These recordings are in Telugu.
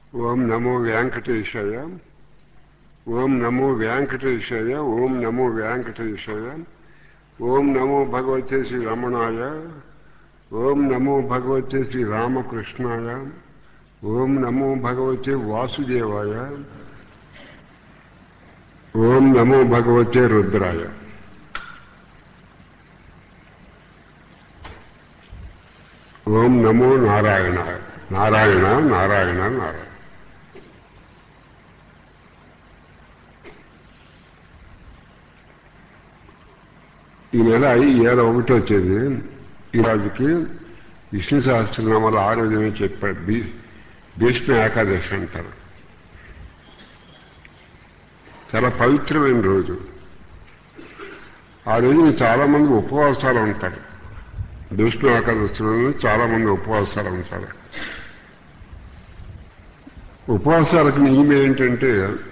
ఓం నమో వెంకటేశాయ ఓం నమో వెంకటేశాయ ఓం నమో వెంకటేశాయ ఓం నమో భగవతే శ్రీ రమణాయ ఓం నమో భగవతే శ్రీ రామకృష్ణాయ ఓం నమో భగవతే వాసుదేవాయ ఓం నమో భగవతే రుద్రాయ ఓం నమో నారాయణాయ నారాయణ నారాయణ నారాయణ ఈ నెల ఏదో ఒకటి వచ్చేది ఈ రోజుకి విష్ణు సహస్రనామాలు ఆ రోజునే చెప్పాడు భీ భీష్మ ఏకాదశి అంటారు చాలా పవిత్రమైన రోజు ఆ రోజున చాలామంది ఉపవాసాలు ఉంటారు భీష్మ ఏకాదశిలో చాలామంది ఉపవాసాలు ఉంటారు ఉపవాసాలకు నియమం ఏంటంటే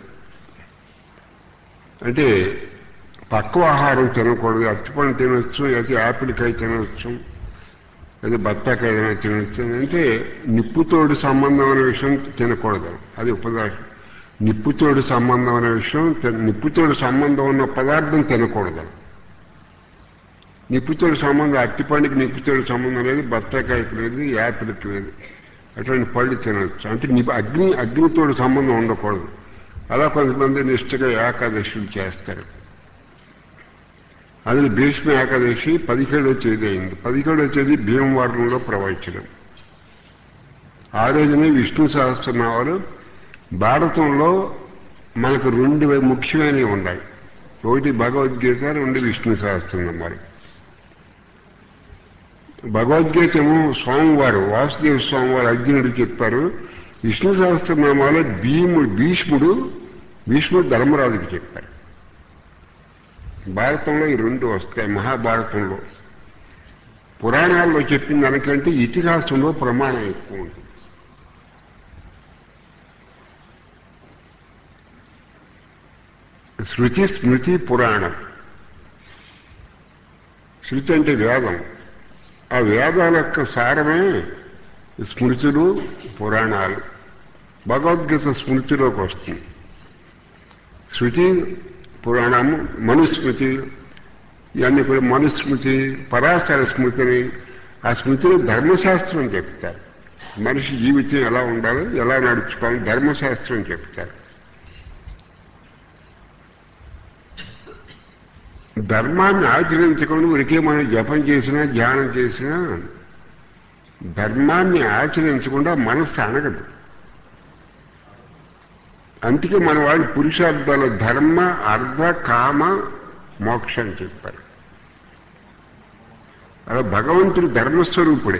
అంటే తక్కువ ఆహారం తినకూడదు అరటిపండు తినొచ్చు అయితే యాపిల్కాయ తినవచ్చు లేదా బత్తాకాయ ఏదైనా తినవచ్చు అంటే నిప్పుతోడు సంబంధమైన విషయం తినకూడదు అది ఉపదాసం నిప్పుతోడు సంబంధమైన విషయం నిప్పుతోడు సంబంధం ఉన్న పదార్థం తినకూడదు నిప్పుతోడు సంబంధం అరటిపండుకి నిప్పుతోడు సంబంధం లేదు బత్తాకాయకి లేదు యాపిల్కి లేదు అటువంటి పళ్ళు తినవచ్చు అంటే ని అగ్ని అగ్నితోడు సంబంధం ఉండకూడదు అలా కొంతమంది నిష్ఠగా ఏకాదశులు చేస్తారు అది భీష్మ ఏకాదశి పదిహేడో తేదీ అయింది పదిహేడో తేదీ భీమవరంలో ప్రవచనం ఆ రోజునే విష్ణు సహస్రనామాలు భారతంలో మనకు రెండు ముఖ్యమైనవి ఉన్నాయి ఒకటి భగవద్గీత రెండు విష్ణు సహస్రనామాలు భగవద్గీత ఏమో స్వామివారు వాసుదేవ స్వామివారు అర్జునుడు చెప్పారు విష్ణు సహస్రనామాలో భీముడు భీష్ముడు భీష్ముడు ధర్మరాజుకి చెప్పారు భారతంలో ఈ రెండు వస్తాయి మహాభారతంలో పురాణాల్లో చెప్పిన దానికంటే ఇతిహాసంలో ప్రమాణం ఎక్కువ ఉంటుంది శృతి స్మృతి పురాణం శృతి అంటే వేదం ఆ వేదాల యొక్క సారమే స్మృతులు పురాణాలు భగవద్గీత స్మృతిలోకి వస్తుంది శృతి పురాణము మనుస్మృతి ఇవన్నీ కూడా మనుస్మృతి పరాశర స్మృతిని ఆ స్మృతిలో ధర్మశాస్త్రం చెప్తారు మనిషి జీవితం ఎలా ఉండాలో ఎలా నడుచుకోవాలి ధర్మశాస్త్రం చెప్తారు ధర్మాన్ని ఆచరించకుండా ఉరికే మనం జపం చేసినా ధ్యానం చేసినా ధర్మాన్ని ఆచరించకుండా మనస్సు అనగదు అందుకే మన వాళ్ళు పురుషార్థాలు ధర్మ అర్ధ కామ మోక్షం చెప్పారు అలా భగవంతుడు ధర్మస్వరూపుడే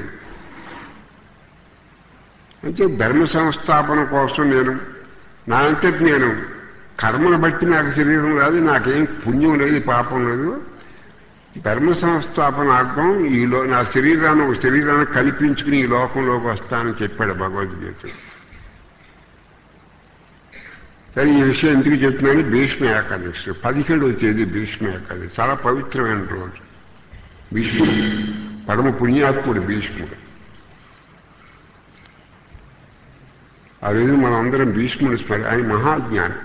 అంటే ధర్మ సంస్థాపన కోసం నేను నా అంతటి నేను కర్మను బట్టి నాకు శరీరం రాదు నాకేం పుణ్యం లేదు పాపం లేదు ధర్మ సంస్థాపనార్థం ఈలో నా శరీరాన్ని ఒక శరీరాన్ని కల్పించుకుని ఈ లోకంలోకి వస్తానని చెప్పాడు భగవద్గీత సరే ఈ విషయం ఎందుకు చెప్తున్నాను భీష్మ ఏకాదశి పదిహేడవ తేదీ భీష్మ ఏకాదశి చాలా పవిత్రమైన రోజు భీష్ముడు పరమ పుణ్యాత్ముడు భీష్ముడు ఆ రోజు మనం అందరం భీష్ముడు స్మరి ఆయన మహాజ్ఞానం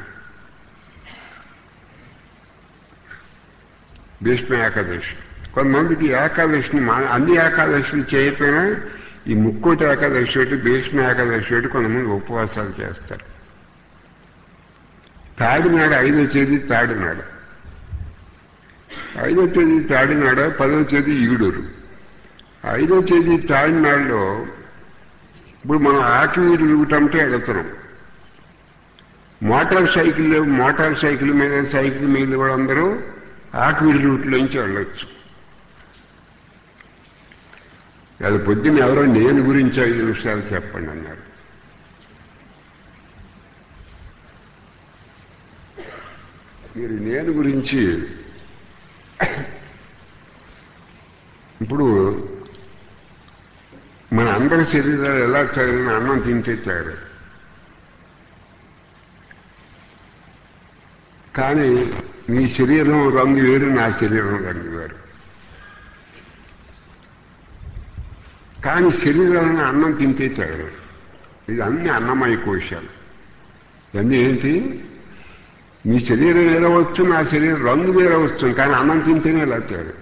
భీష్మ ఏకాదశి కొంతమందికి ఏకాదశిని మా అన్ని ఏకాదశులు చేయకపోయినా ఈ ముక్కోటి ఏకాదశి ఒకటి భీష్మ ఏకాదశి ఒకటి కొంతమంది ఉపవాసాలు చేస్తారు తాడినాడు ఐదో తేదీ తాడినాడు ఐదో తేదీ తాడినాడు పదో తేదీ ఈడూరు ఐదో తేదీ తాడినాడులో ఇప్పుడు మనం ఆకివీడు రూటంటే ఎడుతున్నాం మోటార్ సైకిల్ మోటార్ సైకిల్ మీద సైకిల్ మీద వాళ్ళందరూ ఆకివీడి రూట్లోంచి వెళ్ళొచ్చు అది పొద్దున్న ఎవరో నేను గురించి ఐదు నిమిషాలు చెప్పండి అన్నారు మీరు నేను గురించి ఇప్పుడు మన అందరి శరీరాలు ఎలా తగిలిన అన్నం తింటే తయారు కానీ మీ శరీరం రంగు వేరు నా శరీరం రంగు వేరు కానీ శరీరాన్ని అన్నం తింటే తయారు ఇది అన్ని అన్నమయ కోశాలు ఇవన్నీ ఏంటి మీ శరీరం ఏదవచ్చు నా శరీరం రంగు వేరే వస్తుంది కానీ అన్నం తింటేనే ఇలా తేడు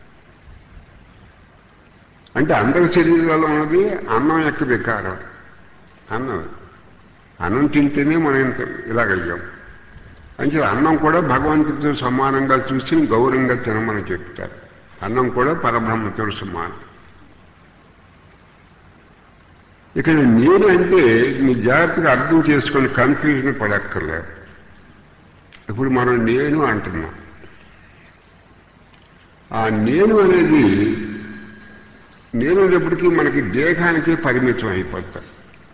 అంటే అందరి శరీరాల్లో ఉన్నది అన్నం యొక్క వికారం అన్నం అన్నం తింటేనే మనం ఇంత ఇలాగయ్యాం అంటే అన్నం కూడా భగవంతుడితో సమానంగా చూసి గౌరవంగా తినమని చెప్తారు అన్నం కూడా పరబ్రహ్మతో సమానం ఇక్కడ నేను అంటే మీ జాగ్రత్తగా అర్థం చేసుకొని కన్ఫ్యూజన్ పడక్కర్లేదు ఇప్పుడు మనం నేను అంటున్నాం ఆ నేను అనేది నేను ఎప్పటికీ మనకి దేహానికి పరిమితం అయిపోతాం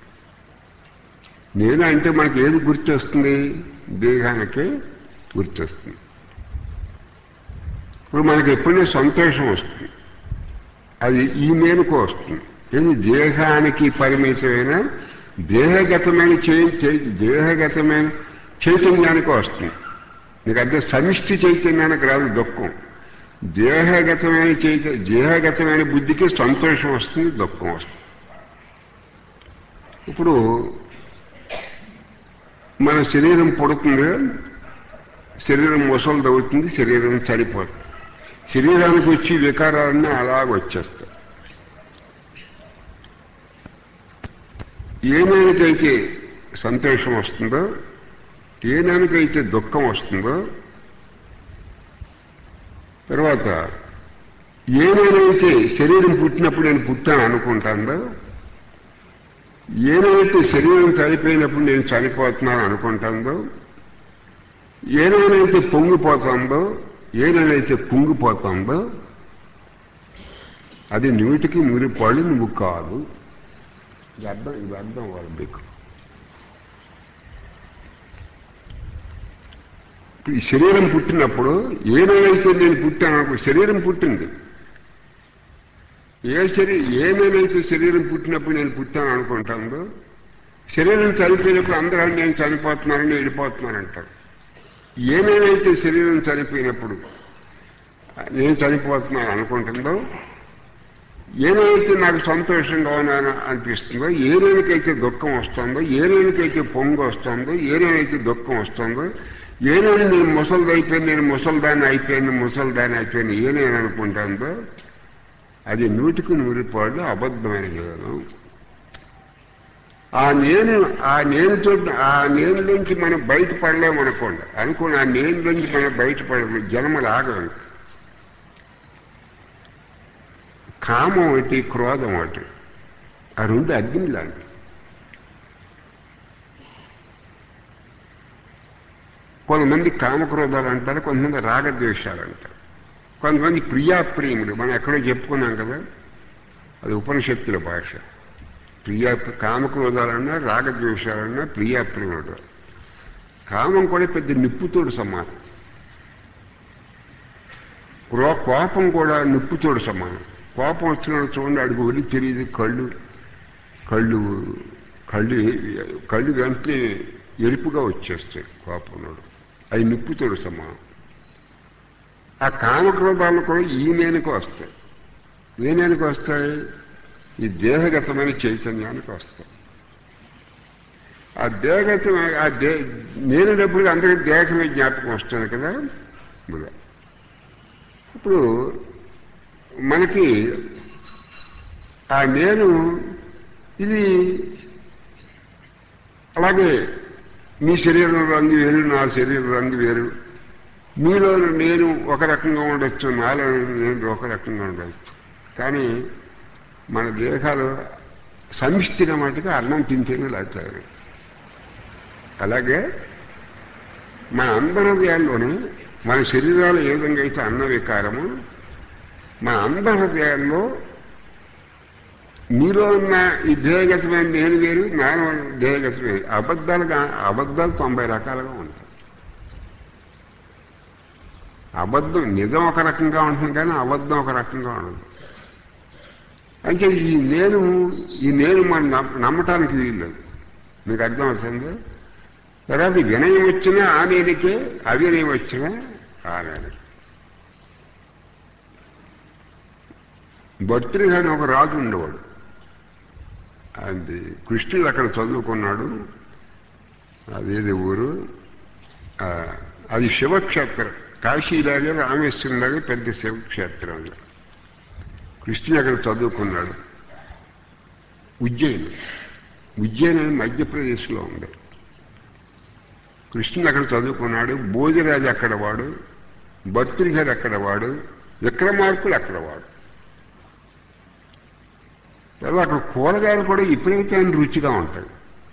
నేను అంటే మనకి ఏది గుర్తొస్తుంది దేహానికి గుర్తొస్తుంది ఇప్పుడు మనకి ఎప్పుడైనా సంతోషం వస్తుంది అది ఈ మేలుకు వస్తుంది ఇది దేహానికి పరిమితమైన దేహగతమైన చే దేహగతమైన చైతన్యానికి వస్తుంది నీకు అర్థం సమిష్టి చైతన్యానికి రాదు దుఃఖం దేహగతమైన చైత దేహగతమైన బుద్ధికి సంతోషం వస్తుంది దుఃఖం వస్తుంది ఇప్పుడు మన శరీరం పుడుతుంది శరీరం ముసలిదవుతుంది శరీరం చనిపోతుంది శరీరానికి వచ్చి వికారాలన్నీ అలాగ వచ్చేస్తాయి ఏనానికైతే సంతోషం వస్తుందో ఏనానికైతే దుఃఖం వస్తుందో తర్వాత ఏనేనైతే శరీరం పుట్టినప్పుడు నేను పుట్టాను అనుకుంటాందో ఏనైతే శరీరం చనిపోయినప్పుడు నేను చనిపోతున్నాను అనుకుంటాందో ఏనైతే పొంగిపోతుందో ఏనైతే కుంగిపోతుందో అది నూటికి నూరిపాళ్ళు నువ్వు కాదు ఇది అర్థం ఇది అర్థం వాళ్ళు మీకు ఈ శరీరం పుట్టినప్పుడు ఏనైతే నేను పుట్టాను అనుకో శరీరం పుట్టింది ఏ శరీ ఏమేనైతే శరీరం పుట్టినప్పుడు నేను పుట్టాను అనుకుంటాను శరీరం చనిపోయినప్పుడు అందరూ నేను చనిపోతున్నానని వెళ్ళిపోతున్నానంటారు ఏమేమైతే శరీరం చనిపోయినప్పుడు నేను చనిపోతున్నాను అనుకుంటుందో ఏమైతే నాకు సంతోషంగా ఉన్నాను అనిపిస్తుందో ఏనేనికైతే దుఃఖం వస్తుందో ఏనేనికైతే పొంగు వస్తుందో ఏనేనైతే దుఃఖం వస్తుందో ఏనేని నేను ముసలిది అయిపోయింది నేను ముసలిదాన్ని అయిపోయాను ముసలిదాన్ని అయిపోయాను ఏనేని అనుకుంటుందో అది నూటికి నూరు పాళ్ళు అబద్ధమైన జ్ఞానం ఆ నేను ఆ నేనుతో ఆ నేను నుంచి మనం బయటపడలేమనుకోండి అనుకోండి ఆ నేను నుంచి మనం బయటపడలేము జన్మలు ఆగదు కామం ఒకటి క్రోధం ఒకటి ఆ రెండు అగ్ని లాంటి కొంతమంది కామక్రోధాలు అంటారు కొంతమంది రాగద్వేషాలు అంటారు కొంతమంది ప్రియాప్రేముడు మనం ఎక్కడో చెప్పుకున్నాం కదా అది ఉపనిషత్తుల భాష ప్రియా కామక్రోధాలన్నా రాగద్వేషాలన్నా ప్రియాప్రేముడు కామం కూడా పెద్ద నిప్పుతోడు సమానం క్రో కోపం కూడా నిప్పుతోడు సమానం కోపం వచ్చిన చూడండి అడుగు ఒలి తెలియదు కళ్ళు కళ్ళు కళ్ళు కళ్ళు వెంటనే ఎరుపుగా వచ్చేస్తాయి కోపంలోడు అవి నిప్పుతోడు సమానం ఆ కామక్రోధాలు కూడా ఈ నేనుకు వస్తాయి ఏ నేనుకు వస్తాయి ఈ దేహగతమైన చైతన్యానికి వస్తాయి ఆ దేహగతమైన ఆ దే నేను డబ్బులు అందరికీ దేహమే జ్ఞాపకం వస్తుంది కదా ఇలా. ఇప్పుడు మనకి ఆ నేను ఇది అలాగే మీ శరీరం రంగు వేరు నా శరీరం రంగు వేరు మీలో నేను ఒక రకంగా ఉండొచ్చు నాలో నేను ఒక రకంగా ఉండొచ్చు కానీ మన దేహాలు సమిష్టిగా మటుగా అన్నం తింటేనే లేచారు అలాగే మన అందరి హృదయాల్లోనే మన శరీరాలు ఏ విధంగా అయితే అన్న వికారము మన అందరి హృదయాల్లో మీలో ఉన్న ఈ దేహగతమైన నేను వేరు నాలో దేహగతమైన అబద్ధాలుగా అబద్ధాలు తొంభై రకాలుగా ఉంటాయి అబద్ధం నిజం ఒక రకంగా ఉంటుంది కానీ అబద్ధం ఒక రకంగా ఉండదు అంటే ఈ నేను ఈ నేను మనం నమ్మ- నమ్మటానికి వీల్లేదు మీకు అర్థం అవుతుంది తర్వాత వినయం వచ్చినా ఆ నేనికే అవినయం వచ్చినా ఆ నేను భర్తృ అని ఒక రాజు ఉండేవాడు అది కృష్ణుడు అక్కడ చదువుకున్నాడు అదేది ఊరు ఆ, అది శివక్షేత్రం కాశీలాగా రామేశ్వరంలాగా పెద్ద శివక్షేత్రం అది కృష్ణుడు అక్కడ చదువుకున్నాడు ఉజ్జయిని ఉజ్జయిని అనేది మధ్యప్రదేశ్లో ఉంది కృష్ణుడు అక్కడ చదువుకున్నాడు భోజరాజు అక్కడ వాడు భర్తృహరి అక్కడ వాడు విక్రమార్కుడు అక్కడ వాడు తర్వాత అక్కడ కూరగాయలు కూడా విపరీతమైన రుచిగా ఉంటాయి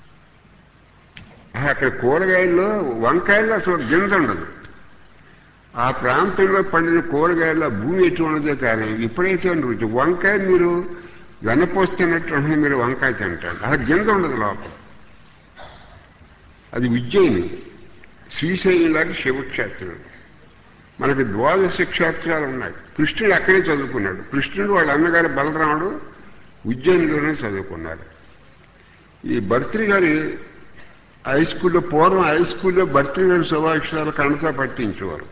అక్కడ కూరగాయల్లో వంకాయల్లో అసలు గింజ ఉండదు ఆ ప్రాంతంలో పండిన కూరగాయల భూమి ఎటు ఉన్నదే కానీ విపరీతమైన రుచి వంకాయ మీరు వెనపోస్తున్నట్టు ఉంటుంది మీరు వంకాయ తింటారు అసలు గింజ ఉండదు లోపల అది ఉజ్జయిని శ్రీశైలంలాగా శివక్షేత్రం మనకి ద్వాదశ క్షేత్రాలు ఉన్నాయి కృష్ణుడు అక్కడే చదువుకున్నాడు కృష్ణుడు వాళ్ళ అన్నగారు బలరాముడు ఉజ్జయినిలోనే చదువుకున్నారు ఈ భర్తృగారి హై స్కూల్లో పూర్వం హై స్కూల్లో భర్తృగారి శుభాక్షరాలు కణతో పట్టించేవారు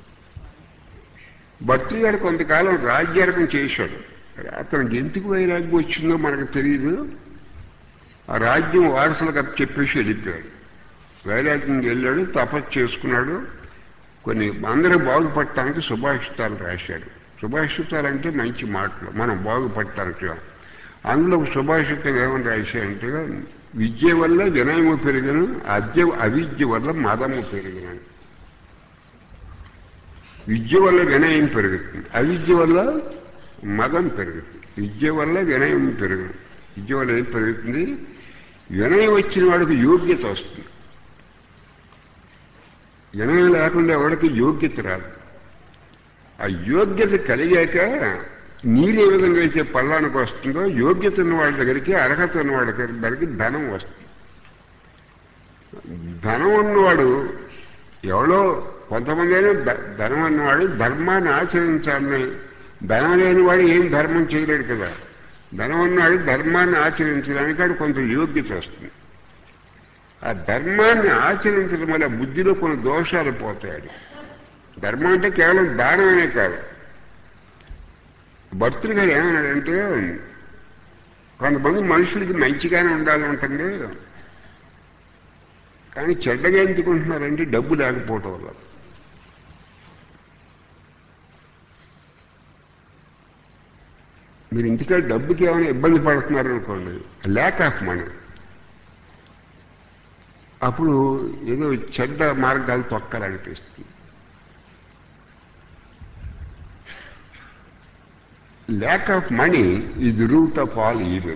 భర్తృగారు కొంతకాలం రాజ్యార్గం చేశాడు అతనికి ఎందుకు వైరాగ్యం వచ్చిందో మనకు తెలియదు ఆ రాజ్యం వారసులకు అప్పు చెప్పేసి వెళ్ళిపోయాడు వైరాగ్యంకి వెళ్ళాడు తపస్సు చేసుకున్నాడు కొన్ని అందరూ బాగుపడటానికి సుభాషితాలు రాశాడు సుభాషితాలు అంటే మంచి మాటలు మనం బాగుపడటానికి అందులో ఒక సుభాషితం ఏమని రాశాడంటే విద్య వల్ల వినయము పెరిగను అద్య అవిద్య వల్ల మదము పెరిగిన విద్య వల్ల వినయం పెరుగుతుంది అవిద్య వల్ల మదం పెరుగుతుంది విద్య వల్ల వినయం పెరుగుతుంది విద్య వల్ల ఏం పెరుగుతుంది వినయం వచ్చిన వాడికి యోగ్యత వస్తుంది వినయం లేకుండా ఎవరికి యోగ్యత రాదు ఆ యోగ్యత కలిగాక నీరు ఏ విధంగా అయితే పల్లానికి వస్తుందో యోగ్యత ఉన్న వాళ్ళ దగ్గరికి అర్హత ఉన్న వాళ్ళ దగ్గరికి ధనం వస్తుంది ధనం ఉన్నవాడు ఎవడో కొంతమంది అయినా ధ- ధనం ఉన్నవాడు ధర్మాన్ని ఆచరించాలని ధనం లేనివాడు ఏం ధర్మం చేయలేడు కదా ధనం ఉన్నవాడు ధర్మాన్ని ఆచరించడానికి వాడు కొంత యోగ్యత వస్తుంది ఆ ధర్మాన్ని ఆచరించడం వల్ల బుద్ధిలో కొన్ని దోషాలు పోతాయి ధర్మం అంటే కేవలం దానం అనే కాదు భర్తృ గారు ఏమన్నాడంటే కొంతమంది మనుషులకి మంచిగానే ఉండాలి ఉంటుంది కానీ చెడ్డగా ఎందుకుంటున్నారంటే డబ్బు లేకపోవటం వల్ల మీరు ఇంటికాడ డబ్బుకి ఏమైనా ఇబ్బంది పడుతున్నారు అనుకోండి ల్యాక్ ఆఫ్ మనీ అప్పుడు ఏదో చెడ్డ మార్గాలు తొక్కాలనిపిస్తుంది lack of money is root of all evil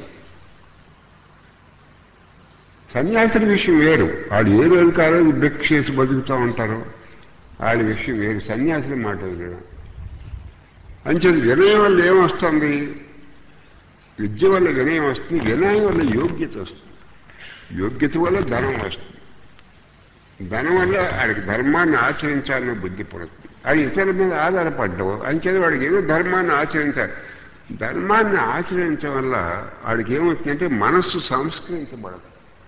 సన్యాసుల విషయం వేరు వాడు ఏ రోజు కాదు బ్రేక్ చేసి బతుకుతూ ఉంటారు వాళ్ళ విషయం వేరు సన్యాసుల మాట వేరు అంచేది వినయం వల్ల ఏమొస్తుంది విద్య వల్ల వినయం వస్తుంది వినయం వల్ల యోగ్యత వస్తుంది యోగ్యత వల్ల ధనం వస్తుంది ధనం వల్ల వాడికి ధర్మాన్ని ఆచరించాలని బుద్ధి పడుతుంది అది ఇతరుల మీద ఆధారపడ్డవు అంచేది వాడికి ఏదో ధర్మాన్ని ఆచరించాలి ధర్మాన్ని ఆచరించడం వల్ల వాడికి ఏమవుతుందంటే మనస్సు సంస్కరించబడదు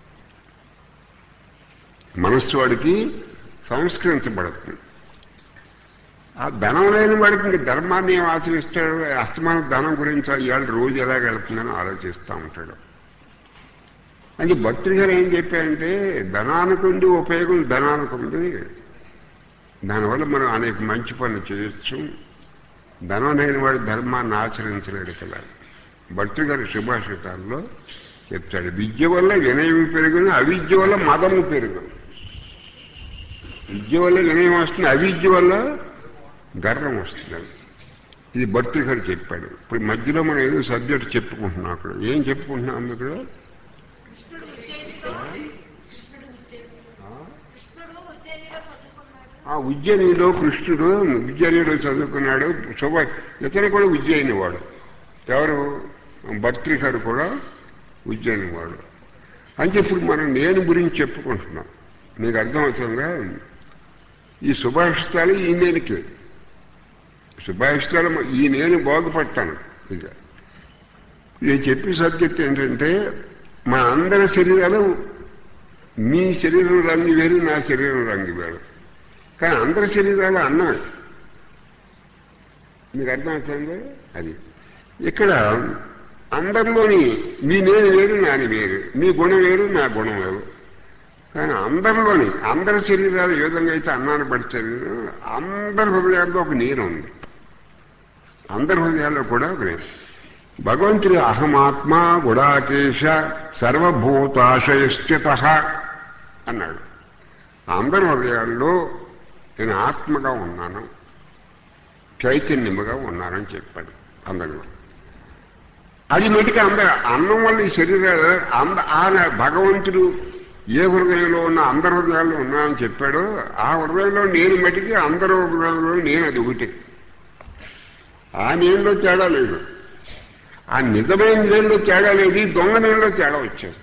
మనస్సు వాడికి సంస్కరించబడుతుంది ఆ ధనం లేని వాడికి ఇంక ధర్మాన్ని ఏం ఆచరిస్తాడు అస్తమాన ధనం గురించి ఇవాళ రోజు ఎలా వెళ్తుందని ఆలోచిస్తూ ఉంటాడు అంటే భక్తులు గారు ఏం చెప్పారంటే ధనానికి ఉంది ఉపయోగం ధనానికి ఉంది దానివల్ల మనం అనేక మంచి పనులు చేయొచ్చు ధనం లేని వాడు ధర్మాన్ని ఆచరించలేడు కదా భక్తులు గారి శుభాషితాల్లో చెప్తాడు విద్య వల్ల వినయం పెరుగును అవిద్య వల్ల మదము పెరుగును విద్య వల్ల వినయం వస్తుంది అవిద్య వల్ల గర్వం వస్తుంది ఇది భర్తృ గారు చెప్పాడు ఇప్పుడు మధ్యలో మనం ఏదో సబ్జెక్ట్ చెప్పుకుంటున్నాం అక్కడ ఏం చెప్పుకుంటున్నాం ఇక్కడ కృష్ణుడు ఉజ్జయినిలో కృష్ణుడు ఉజ్జయిని కృష్ణుడు ఉజ్జయినిలో చదువుకున్నాడు ఆ ఉజ్జయినిలో కృష్ణుడు ఉజ్జయినిలో చదువుకున్నాడు శుభ ఇతను కూడా ఉజ్జయిని వాడు ఎవరు భర్తృగారు కూడా ఉజ్జయిని వాడు అంటే ఇప్పుడు మనం నేను గురించి చెప్పుకుంటున్నాం మీకు అర్థమవుతుందా ఈ సుభాషితాలు ఈ నేనుకి సుభాషితాలు ఈ నేను బాగుపడతాను ఇక నేను చెప్పే సబ్జెక్ట్ ఏంటంటే మా అందరి శరీరాలు మీ శరీరం రంగు వేరు నా శరీరం రంగు వేరు కానీ అందరి శరీరాలు అన్నమే మీకు అర్థమవుతుంది అది ఇక్కడ అందరిలోని మీ నేను వేరు నాని వేరు మీ గుణం వేరు నా గుణం వేరు కానీ అందరిలోని అందరి శరీరాలు ఏ విధంగా అయితే అన్నాన్ని పడిచారు అందరి హృదయాల్లో ఒక నీరు ఉంది అందరి హృదయాల్లో కూడా ఒక నీరు భగవంతుడి అహమాత్మ గుడాకేశ సర్వభూతాశయశ్చిత అన్నాడు అందరి హృదయాల్లో నేను ఆత్మగా ఉన్నాను చైతన్యముగా ఉన్నానని చెప్పాడు అందరిలో అది మటుకు అంద అన్నం వల్ల ఈ శరీరాలు అంద ఆయన భగవంతుడు ఏ హృదయంలో ఉన్న అందరి హృదయాల్లో ఉన్నానని చెప్పాడో ఆ హృదయంలో నేను మటుకి అందరి హృదయంలో నేను అది ఒకటి ఆ నేనులో తేడా లేదు ఆ నిజమైన నేనులో తేడా లేదు ఈ దొంగ నేనులో తేడా వచ్చేస్తుంది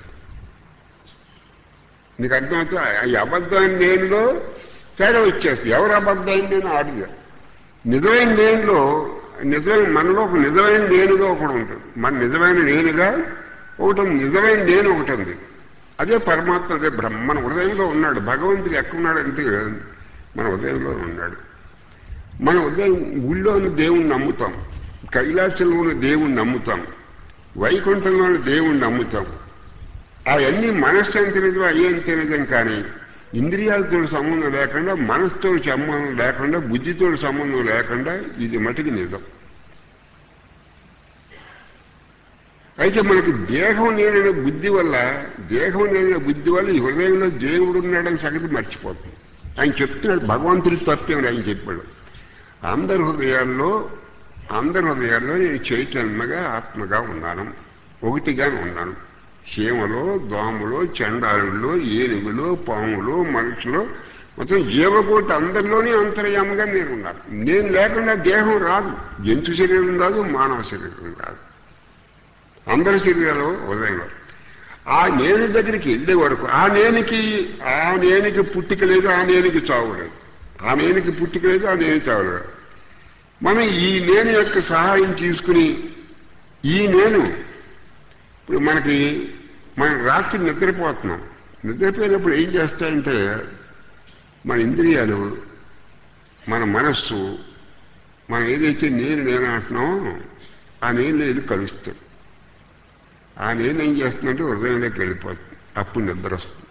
నీకు అర్థమవుతుంది ఈ అబద్ధమైన నేనులో తేడా వచ్చేస్తుంది ఎవరు అబద్ధమైన నేను ఆడిగా నిజమైన నేనులో నిజమైన మనలో ఒక నిజమైన నేనుగా ఒకటి ఉంటుంది మన నిజమైన నేనుగా ఒకటి ఉంది. నిజమైన నేను ఒకటి ఉంది అదే పరమాత్మ అదే బ్రహ్మ మన హృదయంలో ఉన్నాడు భగవంతుడు ఎక్కడున్నాడంటే మన హృదయంలో ఉన్నాడు మన ఉదయం ఊళ్ళోని దేవుణ్ణి నమ్ముతాం కైలాసంలోని దేవుణ్ణి నమ్ముతాం వైకుంఠంలోని దేవుణ్ణి నమ్ముతాం అవన్నీ మనస్సు అంత నిజం అయ్యేంత నిజం కానీ ఇంద్రియాలతో సంబంధం లేకుండా మనసుతో సంబంధం లేకుండా బుద్ధితో సంబంధం లేకుండా ఇది మటుకు నిజం అయితే మనకి దేహం లేని బుద్ధి వల్ల దేహం లేని బుద్ధి వల్ల ఈ హృదయంలో దేవుడు ఉన్నాడని సంగతి మర్చిపోతుంది ఆయన చెప్తున్నాడు భగవంతుడి తప్పేమని ఆయన చెప్పాడు అందరి హృదయాల్లో అందరి హృదయాల్లో నేను చైతన్యగా ఆత్మగా ఉన్నాను ఒకటిగానే ఉన్నాను చీమలో దోమలో చండాలులో ఏనుగులు పాములు మనుషులు మొత్తం జీవకోటి అందరిలోనే అంతర్యామగా నేను ఉన్నాను నేను లేకుండా దేహం రాదు జంతు శరీరం రాదు మానవ శరీరం రాదు అందరి శరీరాలు ఉదయంలో ఆ నేను దగ్గరికి వెళ్ళే వరకు ఆ నేనికి ఆ నేనికి పుట్టిక లేదు ఆ నేనికి చావు లేదు ఆ నేనికి పుట్టిక లేదు ఆ నేను చావు లేదు మనం ఈ నేను యొక్క సహాయం తీసుకుని ఈ నేను ఇప్పుడు మనకి మనం రాత్రి నిద్రపోతున్నాం నిద్రపోయినప్పుడు ఏం చేస్తాయంటే మన ఇంద్రియాలు మన మనస్సు మనం ఏదైతే నేను నేను అంటున్నామో ఆ నేను లేదు కలుస్తాయి ఆ నేను ఏం చేస్తుందంటే హృదయంలోకి వెళ్ళిపోతుంది అప్పుడు నిద్ర వస్తుంది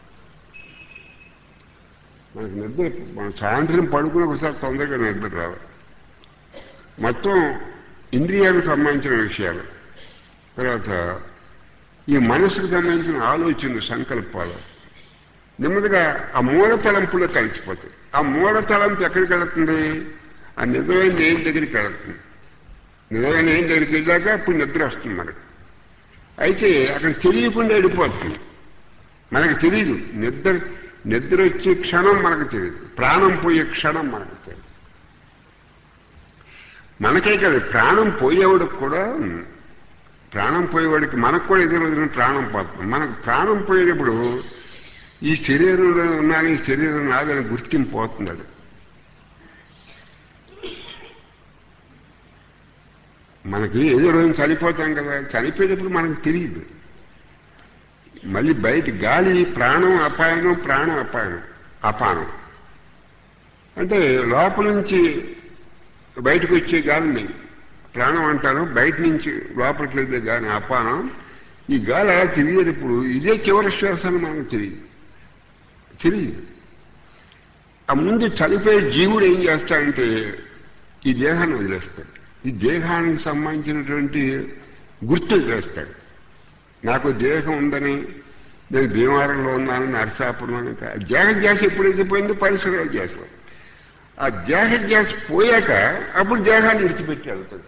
మనకి నిద్ర మనం సాయంత్రం పడుకుని ఒకసారి తొందరగా నిద్ర రావాలి మొత్తం ఇంద్రియాలకు సంబంధించిన విషయాలు తర్వాత ఈ మనసుకు సంబంధించిన ఆలోచనలు సంకల్పాలు నెమ్మదిగా ఆ మూల తలంపులో కలిసిపోతాయి ఆ మూల తలంపు ఎక్కడికి వెళుతుంది ఆ నిజమైన నేను దగ్గరికి వెళుతుంది నిజమైన నేను దగ్గరికి వెళ్ళాక అప్పుడు నిద్ర వస్తుంది మనకి అయితే అక్కడ తెలియకుండా వెళ్ళిపోతుంది మనకు తెలియదు నిద్ర నిద్ర వచ్చే క్షణం మనకు తెలియదు ప్రాణం పోయే క్షణం మనకు తెలియదు మనకే కాదు ప్రాణం పోయేవాడికి కూడా ప్రాణం పోయేవాడికి మనకు కూడా ఎదురు రోజున ప్రాణం పోతుంది మనకు ప్రాణం పోయేటప్పుడు ఈ శరీరంలో ఉన్నాను ఈ శరీరం నాదని గుర్తింపు పోతుంది అది మనకి ఏదో రోజు చనిపోతాం కదా చనిపోయేటప్పుడు మనకు తెలియదు మళ్ళీ బయట గాలి ప్రాణం అపాయనం ప్రాణం అపాయనం అపానం అంటే లోపల నుంచి బయటకు వచ్చే గాలిని ప్రాణం అంటారు బయట నుంచి లోపలికి వెళ్ళే గాలి అపానం ఈ గాలి అలా తిరిగేటప్పుడు ఇదే చివరి శ్వాస అని మనకు తెలియదు తెలియదు ఆ ముందు చనిపోయే జీవుడు ఏం చేస్తాడంటే ఈ దేహాన్ని వదిలేస్తాడు ఈ దేహానికి సంబంధించినటువంటి గుర్తు వదిలేస్తాడు నాకు దేహం ఉందని నేను భీమవరంలో ఉన్నాను నరసాపురంలో దేహ ధ్యాస ఎప్పుడైతే పోయిందో పరిసరాల ధ్యాస ఆ దేహ ధ్యాస పోయాక అప్పుడు దేహాన్ని విడిచిపెట్టి వెళ్తాడు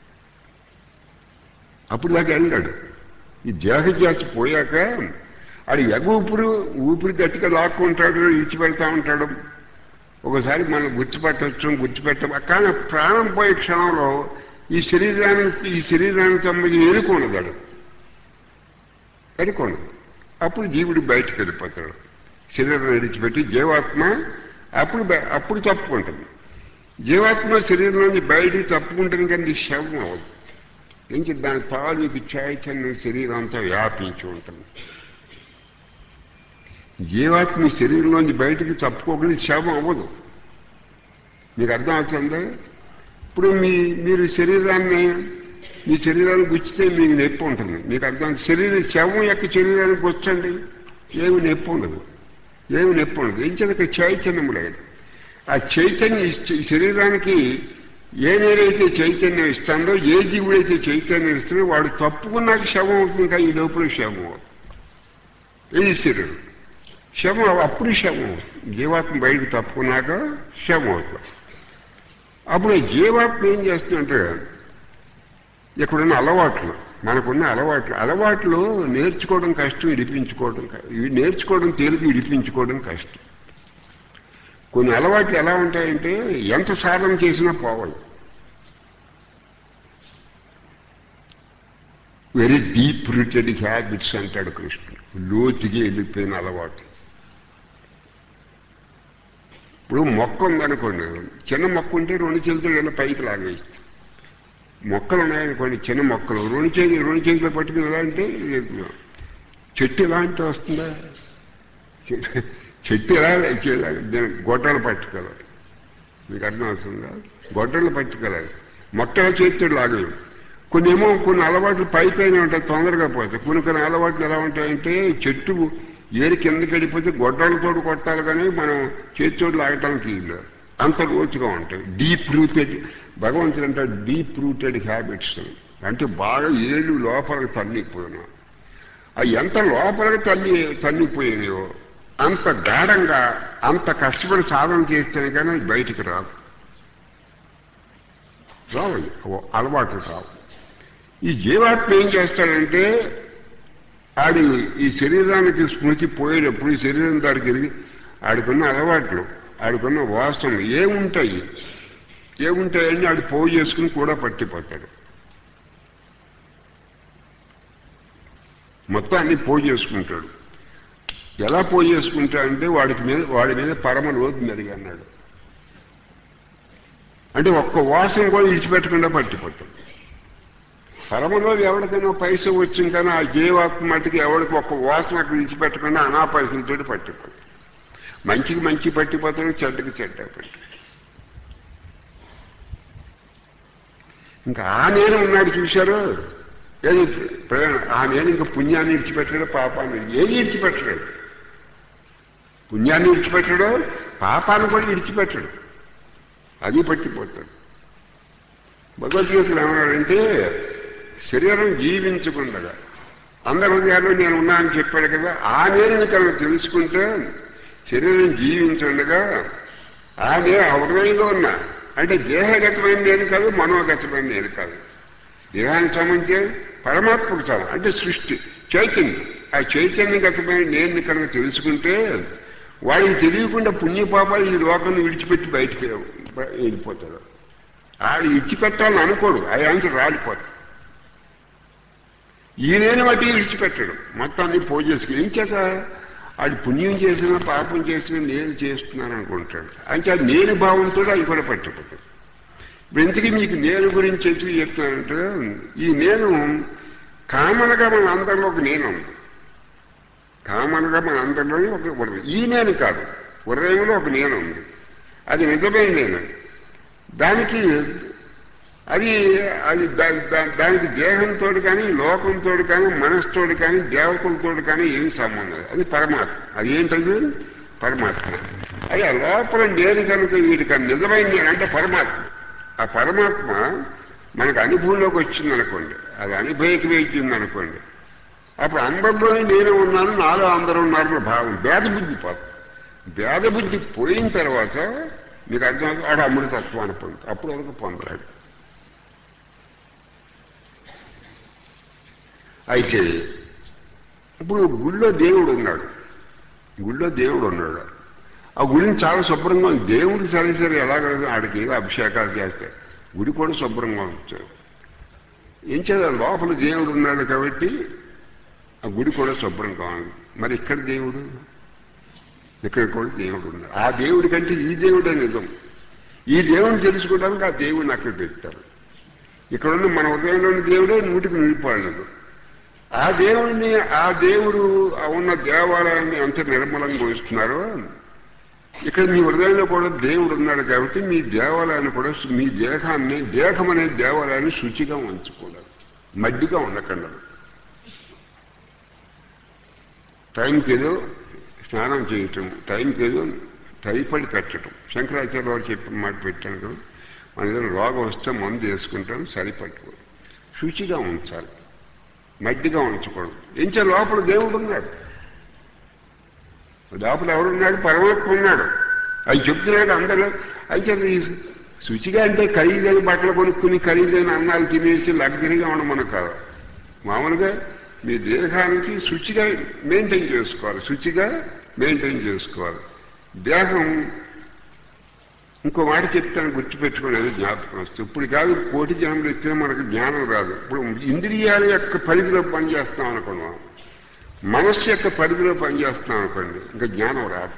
అప్పుడు దాకా వెళ్ళాడు ఈ దేహ ధ్యాస పోయాక అది ఎగ ఊపిరి ఊపిరి గట్టిగా లాక్కుంటాడు విడిచిపెడతా ఉంటాడు ఒకసారి మనం గుర్తుపెట్టవచ్చు గుర్తుపెట్ట కానీ ప్రాణం పోయే క్షణంలో ఈ శరీరానికి ఈ శరీరానికి సంబంధించి ఎరుకొనదాడు ఎరుకొనదు అప్పుడు జీవుడు బయటకు వెళ్ళిపోతాడు శరీరం విడిచిపెట్టి జీవాత్మ అప్పుడు బయ- అప్పుడు తప్పుకుంటుంది జీవాత్మ శరీరం నుంచి బయటికి తప్పుకుంటుంది కానీ ఇది శవం అవ్వదు నుంచి దాని తాలూకు చైతన్యం శరీరం అంతా వ్యాపించి ఉంటుంది జీవాత్మ శరీరంలోంచి బయటికి తప్పుకోకుండా శవం అవ్వదు మీకు అర్థం అవుతుందా ఇప్పుడు మీ మీరు శరీరాన్ని మీ శరీరానికి గుచ్చితే మీకు నొప్పి ఉంటుంది మీకు అర్థం శరీరం శవం యొక్క శరీరానికి వచ్చండి ఏమి నొప్పి ఉండదు ఏమి నొప్పి ఉండదు ఏం చేత చైతన్యం లేదు ఆ చైతన్యం ఇచ్చ- ఈ శరీరానికి ఏ నేరైతే చైతన్యం ఇస్తాడో ఏ జీవుడైతే చైతన్యం ఇస్తాడో వాడు తప్పుకున్నాక శవం అవుతుంది కానీ ఈ లోపల శవం అవుతుంది ఇది శరీరం శవం అప్పుడు శవం అవుతుంది జీవాత్మ బయటకు తప్పుకున్నాక శవం అవుతుంది అప్పుడు ఈ జీవాత్మ ఏం చేస్తుందంటే ఇక్కడున్న అలవాట్లు మనకున్న అలవాట్లు అలవాట్లు నేర్చుకోవడం కష్టం ఇడిపించుకోవడం క- ఇవి నేర్చుకోవడం తేలిక ఇడిపించుకోవడం కష్టం కొన్ని అలవాట్లు ఎలా ఉంటాయంటే ఎంత సాధన చేసినా పోవాలి వెరీ డీప్ రూటెడ్ హ్యాబిట్స్ అంటాడు కృష్ణుడు లోతుకి వెళ్ళిపోయిన అలవాటు ఇప్పుడు మొక్క ఉందనుకోండి చిన్న మొక్క ఉంటే రెండు చేతులు ఇలా పైకి లాగేస్తుంది మొక్కలు ఉన్నాయనుకోండి చిన్న మొక్కలు రెండు చేతులు రెండు చేతులు పట్టుకుని ఎలా అంటే ఇది చెట్టు ఎలా అంటే వస్తుందా చెట్టు- చెట్టు ఎలా ఇలా దీనికి గొడ్డలు పట్టుకోవాలి మీకు అర్థం అవుతుందా గొడ్డలు పట్టుకోవాలి మొక్కల చేతులు లాగలేవు కొన్ని ఏమో కొన్ని అలవాట్లు పై పైన ఉంటాయి తొందరగా పోతాయి కొన్ని కొన్ని అలవాట్లు ఎలా ఉంటాయంటే చెట్టు ఏరి కిందకి వెళ్ళిపోతే గొడ్డలతో కొట్టాలి కానీ మనం చేతితోటి లాగటానికి వీలు అంత లోతుగా ఉంటాయి డీప్ రూటెడ్ భగవంతుడు అంటే డీప్ రూటెడ్ హ్యాబిట్స్ అంటే బాగా ఏళ్ళు లోపలికి తల్లిపోయినా అవి ఎంత లోపలికి తల్లి తల్లిపోయినాయో అంత గాఢంగా అంత కష్టపడి సాధన చేస్తేనే కానీ అది బయటికి రాదు రావాలి ఓ అలవాట్లు రావు ఈ జీవాత్మ ఏం చేస్తాడంటే ఆడి ఈ శరీరానికి స్మృతి పోయేటప్పుడు ఈ శరీరం దానికి తిరిగి ఆడికున్న అలవాట్లు ఆడికున్న వాసనలు ఏముంటాయి ఏముంటాయని ఆడు పోగు చేసుకుని కూడా పట్టిపోతాడు మొత్తం అన్ని పోగు చేసుకుంటాడు ఎలా పోగు చేసుకుంటాడంటే వాడికి మీద వాడి మీద పరమ లోతు మెరుగు అన్నాడు అంటే ఒక్క వాసన కూడా విడిచిపెట్టకుండా పట్టిపోతాడు పరమలో ఎవరికైనా పైస వచ్చింది కానీ ఆ జీవాత్మ మటుకు ఎవరికి ఒక్క వాసన అక్కడ విడిచిపెట్టకుండా అనా పైసలతో పట్టిపోతాడు మంచికి మంచి పట్టిపోతాడు చెడ్డకి చెడ్డ పట్టి ఇంకా ఆ నేను ఉన్నాడు చూశారు ఏది ప్రయాణం ఆ నేను ఇంకా పుణ్యాన్ని విడిచిపెట్టాడు పాపాన్ని ఏది విడిచిపెట్టడు పుణ్యాన్ని విడిచిపెట్టాడు పాపాన్ని కూడా విడిచిపెట్టాడు అది పట్టిపోతాడు భగవద్గీతలు ఏమన్నాడంటే శరీరం జీవించకుండా అందరి హృదయాల్లో నేను ఉన్నానని చెప్పాడు కదా ఆ నేను కనుక తెలుసుకుంటే శరీరం జీవించుండగా ఆ నేను ఆ హృదయంలో ఉన్నా అంటే దేహగతమైన నేను కాదు మనోగతమైన నేను కాదు దేహానికి సంబంధించి పరమాత్మకు చాలా అంటే సృష్టి చైతన్యం ఆ చైతన్యగతమైన నేను కనుక తెలుసుకుంటే వాడికి తెలియకుండా పుణ్యపాపాలు ఈ లోకాన్ని విడిచిపెట్టి బయటికి వెళ్ళిపోతాడు ఆడు విడిచిపెట్టాలని అనుకోడు ఆ యాంసర్ రాలిపోతాడు ఈయనేని వాటి విడిచిపెట్టాడు మొత్తాన్ని పోజేసుకుని ఏం చేత ఆడు పుణ్యం చేసినా పాపం చేసినా నేను చేస్తున్నాను అనుకుంటాడు అంటే ఆ నేను భావంతో అది కూడా పట్టిపోతాడు ఇప్పుడు ఇంతకీ మీకు నేను గురించి ఎందుకు చెప్తున్నానంటే ఈ నేను కామన్గా మన అందరిలో ఒక నేను ఉంది కామన్గా మన అందరిలోని ఒక ఒక- ఈ నేను కాదు హృదయంలో ఒక నేను ఉంది అది నిజమైన నేను దానికి అది అది దా- దా- దానికి దేహంతో కానీ లోకంతో కానీ మనసుతో కానీ దేవతలతో కానీ ఏం సంబంధం లేదు. అది పరమాత్మ అది ఏంటది పరమాత్మ అది ఆ లోపల నేను కనుక వీడికి నిజమైన నేను అంటే పరమాత్మ ఆ పరమాత్మ మనకు అనుభవంలోకి వచ్చింది అనుకోండి అది అనుభవకి వచ్చింది అనుకోండి అప్పుడు అందరిలోనే నేను ఉన్నాను నాలో అందరూ ఉన్నారని భావం భేద బుద్ధి పోతుంది భేద బుద్ధి పోయిన తర్వాత మీకు అర్థం ఆడ అమృతత్వాన్ని పొందుతాడు అప్పుడు వరకు పొందరాడు అయితే ఇప్పుడు గుళ్ళో దేవుడు ఉన్నాడు గుళ్ళో దేవుడు ఉన్నాడు ఆ గుడిని చాలా శుభ్రంగా ఉంది దేవుడికి సరే సరే ఎలాగ ఆడికి ఏదో అభిషేకాలు చేస్తే గుడి కూడా శుభ్రంగా ఉంచారు ఏం చేయాలి లోపల దేవుడు ఉన్నాడు కాబట్టి ఆ గుడి కూడా శుభ్రంగా ఉంది మరి ఇక్కడ దేవుడు ఇక్కడ కూడా దేవుడు ఉన్నాడు ఆ దేవుడి కంటే ఈ దేవుడే నిజం ఈ దేవుడిని తెలుసుకోవడానికి ఆ దేవుడిని అక్కడ పెట్టారు ఇక్కడ ఉన్న మన హృదయంలోని దేవుడే నూటికి నిలిపాడు ఆ దేవుడిని ఆ దేవుడు ఆ ఉన్న దేవాలయాన్ని ఎంత నిర్మలంగా ఉంచుతున్నారో ఇక్కడ మీ హృదయంలో కూడా దేవుడు ఉన్నాడు కాబట్టి మీ దేవాలయాన్ని కూడా మీ దేహాన్ని దేహం అనే దేవాలయాన్ని శుచిగా ఉంచుకోవడం మడ్డిగా ఉండకండి టైంకి ఏదో స్నానం చేయటం టైంకి ఏదో టైఫాయిడ్ పెట్టడం శంకరాచార్య వారు చెప్పిన మాట పెట్టాను కదా మన ఏదైనా రోగం వస్తే మందు వేసుకుంటాం సరిపట్టుకోదు శుచిగా ఉంచాలి మడ్డిగా ఉంచకూడదు ఇంచే లోపల దేవుడు ఉన్నాడు లోపల ఎవరున్నాడు పరమాత్మ ఉన్నాడు అది చెప్తున్నాడు అందరూ అయితే ఈ శుచిగా అంటే ఖరీదైన బట్టలు కొనుక్కుని ఖరీదైన అన్నాలు తినేసి లగ్జరీగా ఉండమని కాదు మామూలుగా మీ దేహానికి శుచిగా మెయింటైన్ చేసుకోవాలి శుచిగా మెయింటైన్ చేసుకోవాలి దేహం ఇంకో మాట చెప్తాను గుర్తుపెట్టుకోలేదు జ్ఞాపకం వస్తుంది ఇప్పుడు కాదు కోటి జన్మలు ఇచ్చినా మనకు జ్ఞానం రాదు ఇప్పుడు ఇంద్రియాల యొక్క పరిధిలో పనిచేస్తాం అనుకున్నాం మనస్సు యొక్క పరిధిలో పనిచేస్తున్నాం అనుకోండి ఇంకా జ్ఞానం రాదు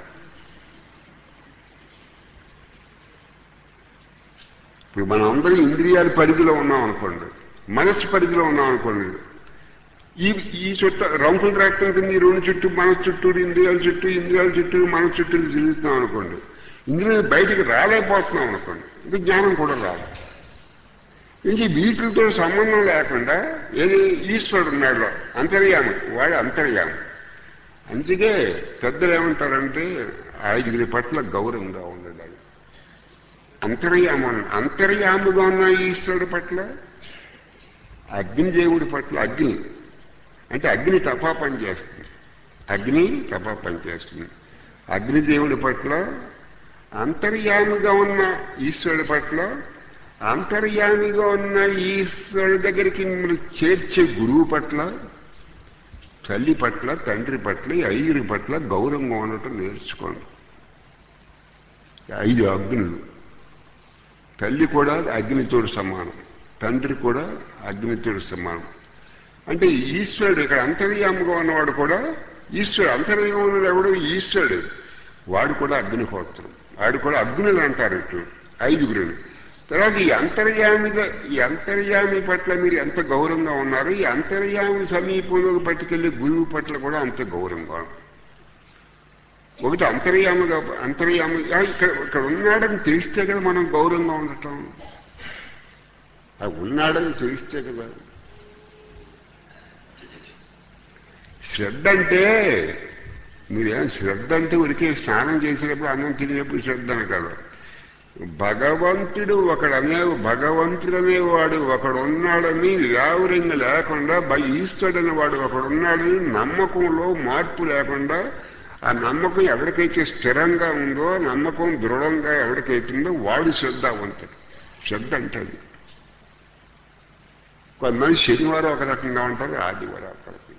ఇప్పుడు మనం అందరూ ఇంద్రియాల పరిధిలో ఉన్నాం అనుకోండి మనస్సు పరిధిలో ఉన్నాం అనుకోండి ఈ ఈ చుట్టూ రంకులు రాష్ట్రం కింద ఈ రెండు చుట్టూ మనసు చుట్టూ ఇంద్రియాల చుట్టూ ఇంద్రియాల చుట్టూ మన చుట్టూ తిరుగుతున్నాం అనుకోండి ఇంద్రియాలు బయటికి రాలేకపోతున్నాం అనుకోండి ఇంకా జ్ఞానం కూడా రాదు ఇంక వీటితో సంబంధం లేకుండా ఏది ఈశ్వరుడు ఉన్నాడు అంతర్యామి వాడు అంతర్యామి అందుకే పెద్దలు ఏమంటారంటే ఐదుగురి పట్ల గౌరవంగా ఉండడాలి అంతర్యామ అంతర్యాముగా ఉన్న ఈశ్వరుడి పట్ల అగ్నిదేవుడి పట్ల అగ్ని అంటే అగ్ని తపా పని చేస్తుంది అగ్ని తపా పని చేస్తుంది అగ్నిదేవుడి పట్ల అంతర్యామిగా ఉన్న ఈశ్వరుడి పట్ల అంతర్యామిగా ఉన్న ఈశ్వరుడి దగ్గరికి మీరు చేర్చే గురువు పట్ల తల్లి పట్ల తండ్రి పట్ల ఈ ఐదుగురి పట్ల గౌరవంగా ఉండటం నేర్చుకోండి ఐదు అగ్నులు తల్లి కూడా అగ్నితోడు సమానం తండ్రి కూడా అగ్నితోడు సమానం అంటే ఈశ్వరుడు ఇక్కడ అంతర్యాముగా ఉన్నవాడు కూడా ఈశ్వరుడు అంతర్యంగా ఉన్నది ఎవడు ఈశ్వరుడు వాడు కూడా అగ్నిహోత్రం వాడు కూడా అగ్నులు అంటారు ఇటు ఐదుగురుని తర్వాత ఈ అంతర్యామిగా ఈ అంతర్యామి పట్ల మీరు ఎంత గౌరవంగా ఉన్నారో ఈ అంతర్యామి సమీపంలోకి పట్టుకెళ్ళి గురువు పట్ల కూడా అంత గౌరవంగా ఒకటి అంతర్యామిగా అంతర్యామి ఆ, ఇక్కడ ఇక్కడ ఉన్నాడని తెలిస్తే కదా మనం గౌరవంగా ఉండటం ఆ ఉన్నాడని తెలిస్తే కదా శ్రద్ధ అంటే మీరేం శ్రద్ధ అంటే ఉరికే స్నానం చేసేటప్పుడు అన్నం తినేటప్పుడు శ్రద్ధ అని కదా భగవంతుడు ఒకడనే భగవంతుడు అనేవాడు ఒకడు ఉన్నాడని వ్యావరింగ లేకుండా బై ఈశ్వరుడు వాడు ఒకడున్నాడని నమ్మకంలో మార్పు లేకుండా ఆ నమ్మకం ఎవరికైతే స్థిరంగా ఉందో నమ్మకం దృఢంగా ఎవరికైతుందో వాడు శ్రద్ధావంతుడు శ్రద్ధ అంటే అది. కొంతమంది శనివారం ఒక రకంగా ఉంటారు ఆదివారం ఒక రకంగా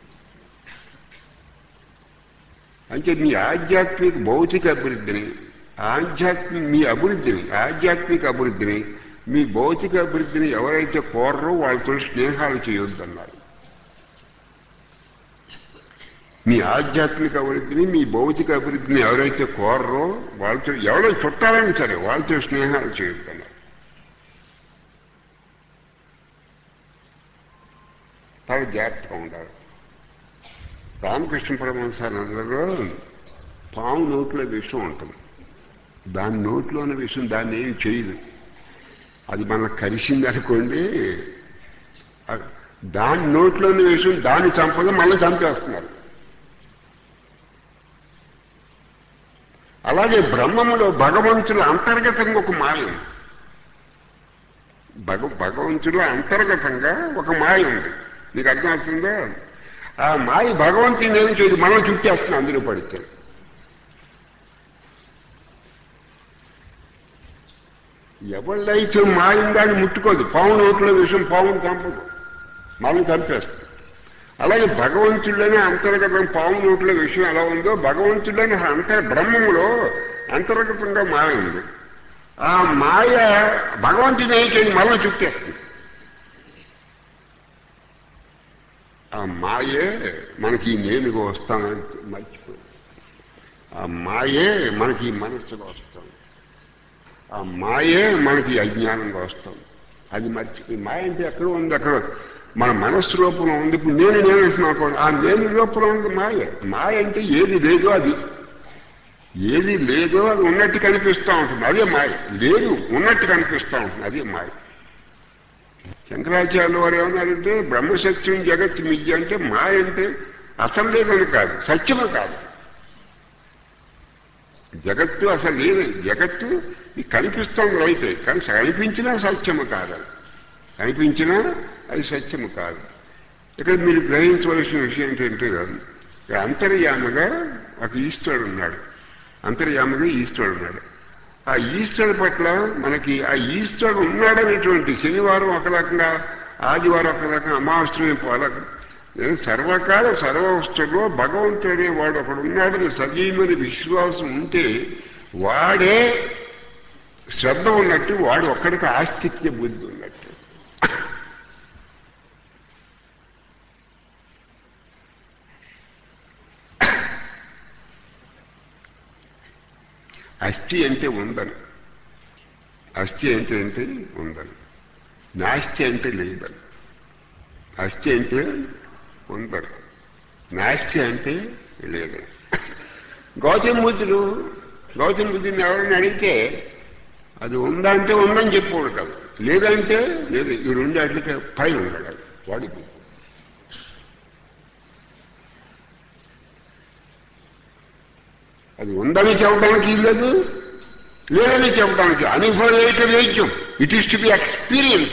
అంటే మీ ఆధ్యాత్మిక భౌతిక అభివృద్ధిని ఆధ్యాత్మిక మీ అభివృద్ధిని ఆధ్యాత్మిక అభివృద్ధిని మీ భౌతిక అభివృద్ధిని ఎవరైతే కోరరో వాళ్ళతో స్నేహాలు చేయొద్దన్నారు మీ ఆధ్యాత్మిక అభివృద్ధిని మీ భౌతిక అభివృద్ధిని ఎవరైతే కోరరో వాళ్ళతో ఎవరో చుట్టాలని సరే వాళ్ళతో స్నేహాలు చేయొద్దన్నారు చాలా జాగ్రత్తగా ఉండాలి రామకృష్ణ పరమహంసానందరూ పాము నోట్లో విషం ఉంటుంది దాని నోట్లోని విషయం దాన్ని ఏం చేయదు అది మనకు కరిసింది అనుకోండి ఆ- దాని నోట్లోని విషయం దాన్ని చంపగా మళ్ళీ చంపేస్తున్నారు అలాగే బ్రహ్మములో భగవంతుడు అంతర్గతంగా ఒక మాయ ఉంది భగ భగవంతుడిలో అంతర్గతంగా ఒక మాయ ఉంది నీకు అర్థం అవుతుందా ఆ మాయ భగవంతుని ఏం చేయదు మనం చుట్టేస్తున్నాం అందులో పడితే ఎవళ్ళైతే మాయిందాన్ని ముట్టుకోదు పాము నోట్లో విషయం పాముని చంపదు మనం చంపేస్తుంది అలాగే భగవంతుడిలోనే అంతర్గతం పాము నోట్లో విషయం ఎలా ఉందో భగవంతుడిలోని అంతర్ బ్రహ్మములో అంతర్గతంగా మాయ ఉంది ఆ మాయ భగవంతుని ఏం చేయదు మళ్ళీ చుట్టేస్తుంది ఆ మాయే మనకి ఈ నేనుగా వస్తానని మర్చిపోయి ఆ మాయే మనకి ఈ మనస్సుగా వస్తాం ఆ మాయే మనకి అజ్ఞానంగా వస్తాం అది మర్చిపోయి మాయ అంటే ఎక్కడ ఉంది అక్కడ మన మనస్సు లోపల ఉంది ఇప్పుడు నేను నేను అంటున్నాను అనుకోండి, ఆ నేను లోపల ఉంది మాయ మాయ అంటే ఏది లేదో అది ఏది లేదో అది ఉన్నట్టు కనిపిస్తూ ఉంటుంది అదే మాయ లేదు ఉన్నట్టు కనిపిస్తూ ఉంటుంది అదే మాయ శంకరాచార్యుల వారు ఏమన్నారంటే బ్రహ్మసత్యం జగత్ మిథ్య అంటే మాయ అంటే అసలు లేదని కాదు సత్యము కాదు జగత్తు అసలు లేదు జగత్తు ఇది కనిపిస్తుంది అయితే కానీ కనిపించినా సత్యము కాదు అది. కనిపించినా అది సత్యము కాదు ఇక్కడ మీరు గ్రహించవలసిన విషయం ఏంటంటే ఇక్కడ అంతర్యామగా ఒక ఈశ్వరుడు ఉన్నాడు అంతర్యామగా ఈశ్వరుడు ఉన్నాడు ఆ ఈశ్వరుడు పట్ల మనకి ఆ ఈశ్వరుడు ఉన్నాడనేటువంటి శనివారం ఒక రకంగా ఆదివారం ఒక రకంగా అమావాస్య పోలకు సర్వకాల సర్వవస్తులో భగవంతుడే వాడు ఒకడు ఉన్నాడని సజీవని విశ్వాసం ఉంటే వాడే శ్రద్ధ ఉన్నట్టు వాడు ఒక్కడికి ఆస్తిక్య బుద్ధి ఉన్నట్టు అస్థి అంటే ఉందని అస్థి అంటే ఏంటి ఉందని నాస్తి అంటే లేదని అస్థి అంటే ఉందని నాస్తి అంటే లేదని గౌతమ బుద్ధుడు గౌతమ బుద్ధుని ఎవరైనా అడిగితే అది ఉందా అంటే ఉందని చెప్పాడు కాదు లేదంటే లేదు ఈ రెండు అట్లకే పైన ఉన్నాడు వాడి బుద్ధి అది ఉందని చెప్పడానికి లేదు లేదని చెప్పడానికి అనుభవేక వేద్యం it is to be experience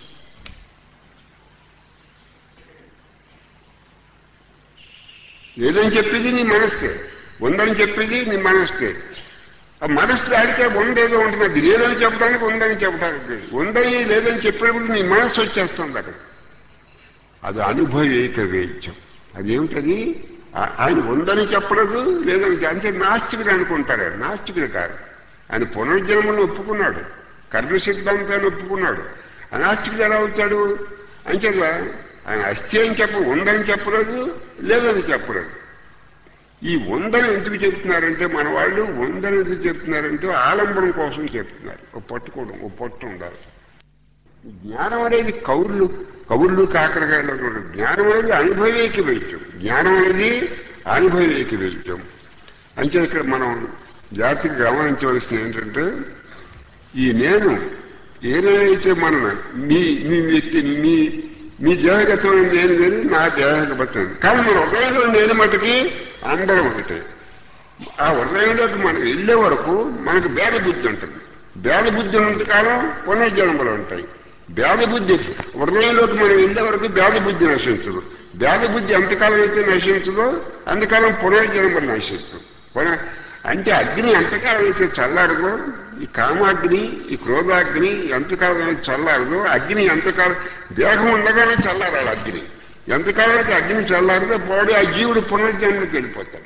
లేదని చెప్పేది నీ మనస్తే ఉందని చెప్పేది నీ మనస్తే ఆ మనస్సు ఆడితే ఉండేదో ఉంటుంది అది లేదని చెప్పడానికి ఉందని చెప్పడానికి ఉందని లేదని చెప్పినప్పుడు నీ మనస్సు వచ్చేస్తుంది అక్కడ అది అనుభవేక వేద్యం అదేమిటది ఆ- ఆయన ఉందని చెప్పలేదు లేదని చె- అంటే నాస్తికుడు అనుకుంటారు ఆయన. నాస్తికుడు కాదు ఆయన పునర్జన్మను ఒప్పుకున్నాడు కర్మ సిద్ధాంతాన్ని ఒప్పుకున్నాడు అనాస్తికుడు ఎలా అవుతాడు అంచేత ఆయన అస్థి అని చెప్ప ఉందని చెప్పలేదు లేదని చెప్పలేదు ఈ ఉందని ఎందుకు చెప్తున్నారంటే మన వాళ్ళు ఉందని ఎందుకు చెప్తున్నారంటే ఆలంబనం కోసం చెప్తున్నారు ఓ పట్టుకోవడం ఓ పట్టు ఉండాలి జ్ఞానం అనేది కౌర్లు కౌర్లు కాకరకాయలు ఉండదు. జ్ఞానం అనేది అనుభవేకి వెళ్తాం జ్ఞానం అనేది అనుభవేకి వెళ్తాం అంటే ఇక్కడ మనం జాతికి గమనించవలసింది ఏంటంటే ఈ నేను ఏదైతే మన మీ మీ వ్యక్తి మీ మీ దేహగతం నేను వేరు నా దేహగతం కానీ మన హృదయంలో నేను మటుకి అందరం ఒకటే ఆ హృదయంలోకి మనం వెళ్ళే వరకు మనకు భేద బుద్ధి ఉంటుంది భేద బుద్ధి ఉన్నంత కాలం పునర్జన్మలు ఉంటాయి భేద బుద్ధి హృదయంలోకి మనం వెళ్ళే వరకు భేద బుద్ధి నశించదు భేద బుద్ధి ఎంతకాలం అయితే నశించదో అంతకాలం పునర్జన్మలు నశించదు పున- అంటే అగ్ని ఎంతకాలం అయితే చల్లారదో ఈ కామాగ్ని ఈ క్రోధాగ్ని ఎంతకాలం అయితే చల్లారదో అగ్ని ఎంతకాలం దేహం ఉండగానే చల్లారాలి అగ్ని ఎంతకాలం అయితే అగ్ని చల్లారదో పోడి ఆ జీవుడు పునర్జన్మకి వెళ్ళిపోతాడు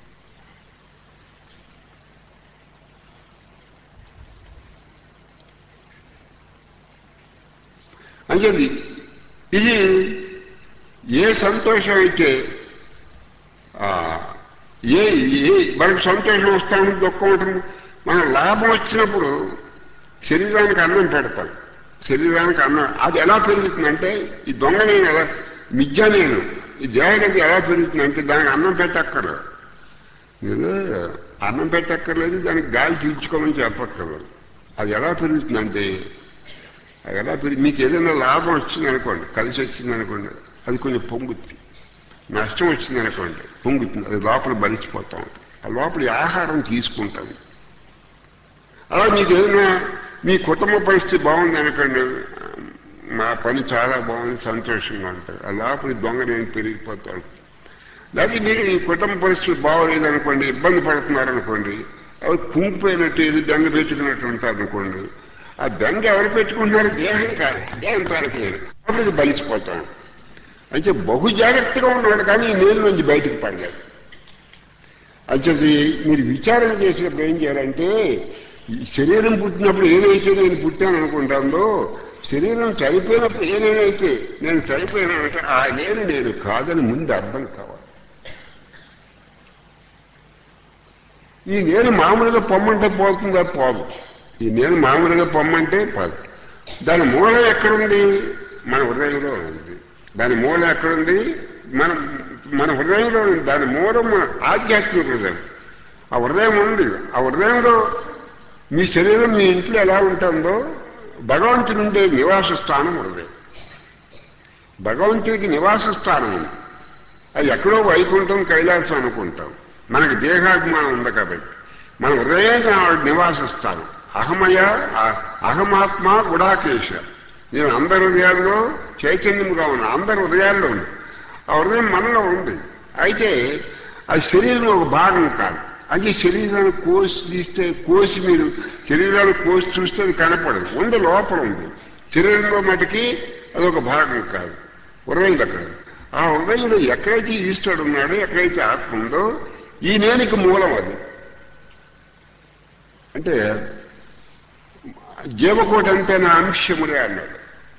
అంటే ఇది ఏ సంతోషం అయితే ఆ, ఏ ఏ మనకు సంతోషం వస్తా ఉంటుంది దుఃఖం ఉంటుంది మన లాభం వచ్చినప్పుడు శరీరానికి అన్నం పెడతాం శరీరానికి అన్నం అది ఎలా పెరుగుతుందంటే ఈ దొంగ నేను ఎలా మిథ్య నేను ఈ దేవతకి ఎలా పెరుగుతుందంటే దానికి అన్నం పెట్టక్కర్లేదు మీరు అన్నం పెట్టక్కర్లేదు దానికి గాలి పీల్చుకోమని చెప్పక్కర్లేదు అది ఎలా పెరుగుతుందంటే అది ఎలా పెరిగి మీకు ఏదైనా లాభం వచ్చింది అనుకోండి కలిసి వచ్చింది అనుకోండి అది కొంచెం పొంగుతుంది నష్టం వచ్చింది అనుకోండి పొంగుతుంది అది లోపల బలిచిపోతా ఉంటుంది ఆ లోపల ఈ ఆహారం తీసుకుంటాం అలా మీకు ఏదైనా మీ కుటుంబ పరిస్థితి బాగుంది అనుకోండి మా పని చాలా బాగుంది సంతోషంగా ఉంటుంది ఆ లోపల ఈ దొంగ నేను పెరిగిపోతాను లేకపోతే మీరు ఈ కుటుంబ పరిస్థితులు బాగోలేదు అనుకోండి ఇబ్బంది పడుతున్నారు అనుకోండి అవి కుంగిపోయినట్టు ఏది బెంగ పెట్టుకున్నట్టు ఉంటారు అనుకోండి ఆ బెంగ ఎవరు పెట్టుకుంటున్నారు దేహం కాదు దేహం పేరట్లేదు అప్పుడు ఇది బలిసిపోతాం అంటే బహు జాగ్రత్తగా ఉన్నాడు కానీ ఈ నీళ్ళ నుంచి బయటకు పడలేదు అంచేది మీరు విచారణ చేసినప్పుడు ఏం చేయాలంటే ఈ శరీరం పుట్టినప్పుడు ఏదైతే నేను పుట్టాను అనుకుంటాందో శరీరం చనిపోయినప్పుడు ఏ నేనైతే నేను చనిపోయినానంటే ఆ నేను నేను కాదని ముందు అర్థం కావాలి ఈ నేను మామూలుగా పొమ్మంటే పోతుందా పోదు ఈ నేను మామూలుగా పొమ్మంటే పోదు దాని మూలం ఎక్కడుంది మన హృదయంలో ఉంది దాని మూలం ఎక్కడుంది మన మన హృదయంలో ఉంది దాని మూలం మన ఆధ్యాత్మిక హృదయం ఆ హృదయం ఉంది ఆ హృదయంలో మీ శరీరం మీ ఇంట్లో ఎలా ఉంటుందో భగవంతుని ఉండే నివాస స్థానం హృదయం భగవంతుడికి నివాస స్థానం ఉంది అది ఎక్కడో వైకుంఠం కైలాసం అనుకుంటాం మనకి దేహాభిమానం ఉంది కాబట్టి మన హృదయాన్ని ఆవిడ నివాస స్థానం అహమయ ఆ- అహమాత్మ గుడాకేశ నేను అందరి హృదయాల్లో చైతన్యముగా ఉన్నా అందరి హృదయాల్లో ఉంది ఆ హృదయం మనలో ఉంది అయితే అది శరీరం ఒక భాగం కాదు అది శరీరాన్ని కోసి తీస్తే కోసి మీరు శరీరాన్ని కోసి చూస్తే అది కనపడదు ఉంది లోపల ఉంది శరీరంలో మటుకి అదొక భాగం కాదు హృదయం దగ్గర ఆ హృదయంలో ఎక్కడైతే ఈశ్వరుడు ఉన్నాడో ఎక్కడైతే ఆత్మ ఉందో ఈ నేనికి మూలం అది అంటే జీవకోటి అంతే నా అంశములే అన్నాడు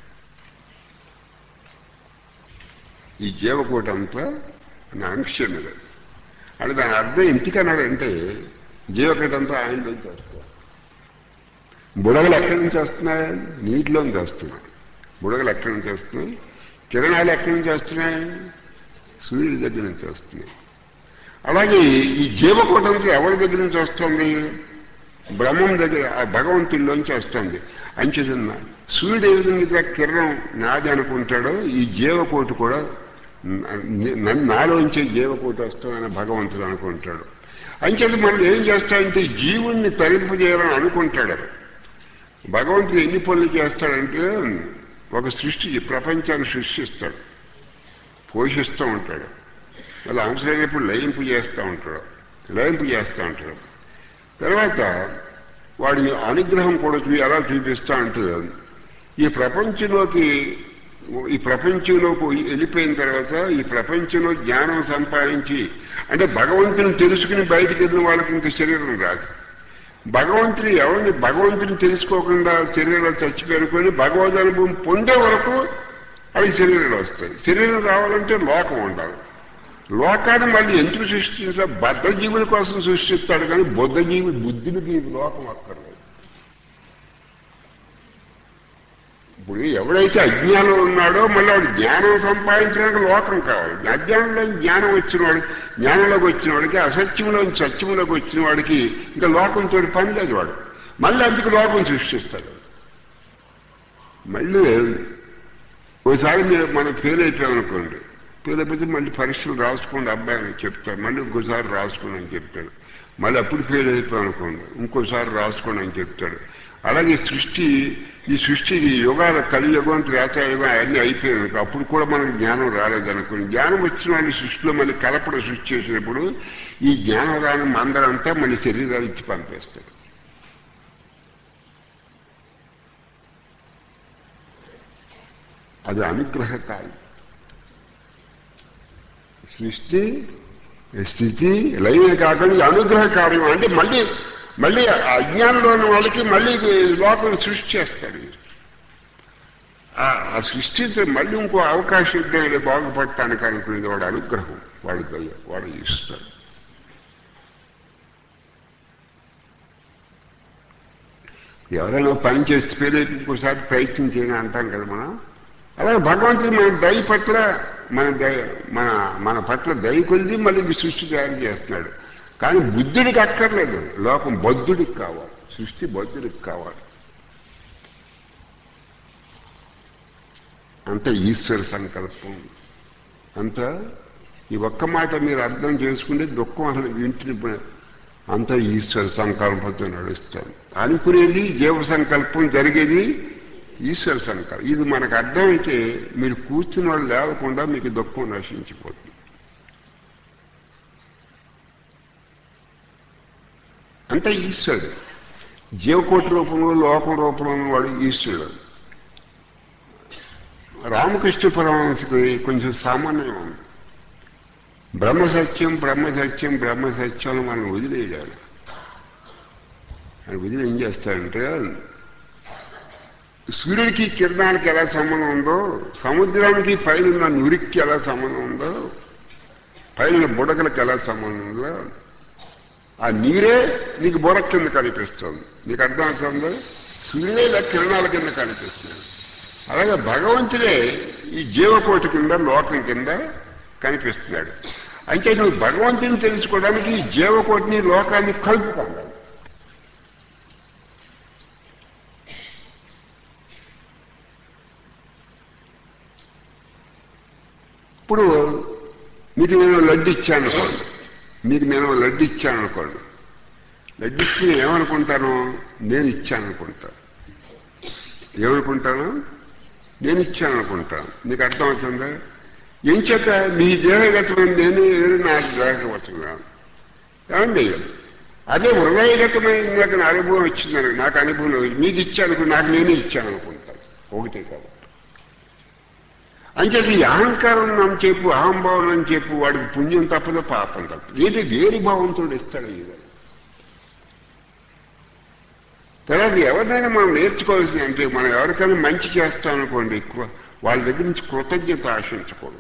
ఈ జీవకోటి అంతా నా అంశములే అంటే దాని అర్థం ఎందుకన్నాడంటే జీవకోటి అంతా ఆయనలోంచి వస్తాయి బుడగలు ఎక్కడి నుంచి వస్తున్నాయి నీటిలోంచి వస్తున్నాయి బుడగలు ఎక్కడి నుంచి వస్తున్నాయి కిరణాలు ఎక్కడి నుంచి వస్తున్నాయి సూర్యుడి దగ్గర నుంచి వస్తున్నాయి అలాగే ఈ జీవకోటంతో ఎవరి దగ్గర నుంచి వస్తుంది బ్రహ్మం దగ్గర ఆ భగవంతుల్లోంచి వస్తుంది అంచేతన్న సూర్యుడు ఏ విధంగా కిరణం నాది అనుకుంటాడో ఈ జీవకోటి కూడా నన్ను నాలోంచే జీవకోటి వస్తుందని భగవంతుడు అనుకుంటాడు అంచేత మనం ఏం చేస్తాడంటే జీవుణ్ణి తరింపజేయాలని అనుకుంటాడు భగవంతుడు ఎన్ని పనులు చేస్తాడంటే ఒక సృష్టి ప్రపంచాన్ని సృష్టిస్తాడు పోషిస్తూ ఉంటాడు మళ్ళీ అవసరమైనప్పుడు లయింపు చేస్తూ ఉంటాడు లయింపు చేస్తూ ఉంటాడు తర్వాత వాడి అనుగ్రహం కూడా చూ ఎలా చూపిస్తా అంటే ఈ ప్రపంచంలోకి ఈ ప్రపంచంలోకి వెళ్ళిపోయిన తర్వాత ఈ ప్రపంచంలో జ్ఞానం సంపాదించి అంటే భగవంతుని తెలుసుకుని బయటికి వెళ్ళిన వాళ్ళకి ఇంకా శరీరం రాదు భగవంతుని ఎవరిని భగవంతుని తెలుసుకోకుండా శరీరాలు చచ్చిపోనుకొని భగవద్ అనుభవం పొందే వరకు అవి శరీరాలు వస్తాయి శరీరం రావాలంటే లోకం ఉండాలి లోకాన్ని మళ్ళీ ఎందుకు సృష్టించా బద్ధజీవుల కోసం సృష్టిస్తాడు కానీ బుద్ధజీవి బుద్ధులకి ఈ లోకం అక్కర్లేదు ఇప్పుడు ఎవడైతే అజ్ఞానం ఉన్నాడో మళ్ళీ వాడు జ్ఞానం సంపాదించడానికి లోకం కావాలి అజ్ఞానంలో జ్ఞానం వచ్చిన వాడు జ్ఞానంలోకి వచ్చిన వాడికి అసత్యంలో సత్యంలోకి వచ్చిన వాడికి ఇంకా లోకంతో పని లేదు వాడు మళ్ళీ అందుకు లోకం సృష్టిస్తాడు మళ్ళీ ఓసారి మీరు మనం ఫెయిల్ అయిపోయామనుకోండి ఫెయిల్ అయిపోతే మళ్ళీ పరీక్షలు రాసుకోండి అబ్బాయి అని చెప్తాడు మళ్ళీ ఇంకోసారి రాసుకోండి అని చెప్తాడు మళ్ళీ అప్పుడు ఫెయిల్ అయిపోయామనుకోండి ఇంకోసారి రాసుకోండి అని చెప్తాడు అలాగే సృష్టి ఈ సృష్టికి యుగాల కలియుగం త్రేతాయుగం అవన్నీ అయిపోయాయి అప్పుడు కూడా మనకు జ్ఞానం రాలేదనుకోండి జ్ఞానం వచ్చిన వాళ్ళు సృష్టిలో మళ్ళీ కలపడ సృష్టి చేసినప్పుడు ఈ జ్ఞానం రాని మందరంతా మళ్ళీ శరీరాలు ఇచ్చి పంపేస్తారు అది అనుగ్రహకాలి సృష్టి స్థితి లయమే కాకుండా అనుగ్రహ కార్యం అంటే మళ్ళీ మళ్ళీ అజ్ఞానంలో ఉన్న వాళ్ళకి మళ్ళీ లోపల సృష్టి చేస్తాడు ఆ సృష్టించే మళ్ళీ ఇంకో అవకాశం ఇద్దాం బాగుపడటానికి అనుకునేది వాడు అనుగ్రహం వాడు దయ వాడు ఇస్తాడు ఎవరైనా పని చేసి పేరు ఇంకోసారి ప్రయత్నం చేయని అంటాం కదా మనం అలాగే భగవంతుడు మన దయ పట్ల మన దయ మన మన పట్ల దయ కొలిది మళ్ళీ ఈ సృష్టి తయారు చేస్తున్నాడు కానీ బుద్ధుడికి అక్కర్లేదు లోకం బద్ధుడికి కావాలి సృష్టి బద్ధుడికి కావాలి అంత ఈశ్వర సంకల్పం అంత ఈ ఒక్క మాట మీరు అర్థం చేసుకుంటే దుఃఖం అసలు ఇంటిని అంత ఈశ్వర సంకల్పంతో నడుస్తాం అనుకునేది జీవ సంకల్పం జరిగేది ఈశ్వర సంకల్పం ఇది మనకు అర్థమైతే మీరు కూర్చున్న వాళ్ళు లేవకుండా మీకు దుఃఖం నశించిపోతుంది అంటే ఈశ్వరుడు జీవకోటి రూపంలో లోకం రూపంలో ఉన్నవాడు ఈశ్వరుడు రామకృష్ణ పరమహంసకి కొంచెం సామాన్యం ఉంది బ్రహ్మసత్యం బ్రహ్మసత్యం బ్రహ్మసత్యం మనం వదిలేయాలి ఆయన వదిలి ఏం చేస్తాడంటే సూర్యుడికి కిరణానికి ఎలా సంబంధం ఉందో సముద్రానికి పైన ఉన్న నురికి ఎలా సంబంధం ఉందో పైన బుడగలకు ఎలా సంబంధం ఉందో ఆ నీరే నీకు బుడగ కింద కనిపిస్తుంది నీకు అర్థమవుతుందో సూర్యుడే ఇలా కిరణాల కింద కనిపిస్తుంది అలాగే భగవంతుడే ఈ జీవకోటి కింద లోకం కింద కనిపిస్తున్నాడు అంటే నువ్వు భగవంతుని తెలుసుకోవడానికి ఈ జీవకోటిని లోకాన్ని కలుపుకోవాలి ఇప్పుడు మీకు నేను లడ్డు ఇచ్చాను అనుకోండి మీకు నేను లడ్డు ఇచ్చాను అనుకోండి లడ్డు ఇచ్చి నేను ఏమనుకుంటాను నేను ఇచ్చాను అనుకుంటాను ఏమనుకుంటాను నేను ఇచ్చాను అనుకుంటాను నీకు అర్థం అవుతుందా ఏం చేత నీ దేహగతమైన నేను ఏదో నా దేహగతున్నాను ఏమండి అదే హృదయగతమైన నాకు నా అనుభవం వచ్చిందని నాకు అనుభవం లేదు. మీకు ఇచ్చాను నాకు నేనే ఇచ్చాను అనుకుంటాను ఒకటే కాబట్టి అంటే ఈ అహంకారం అని చెప్పు అహంభావం అని చెప్పు వాడికి పుణ్యం తప్పదు పాపం తప్పదు ఏంటి దేని భావంతో ఇస్తాడు ఇది తర్వాత ఎవరినైనా మనం నేర్చుకోవాల్సింది అంటే మనం ఎవరికైనా మంచి చేస్తాం అనుకోండి కృ- వాళ్ళ దగ్గర నుంచి కృతజ్ఞత ఆశించకూడదు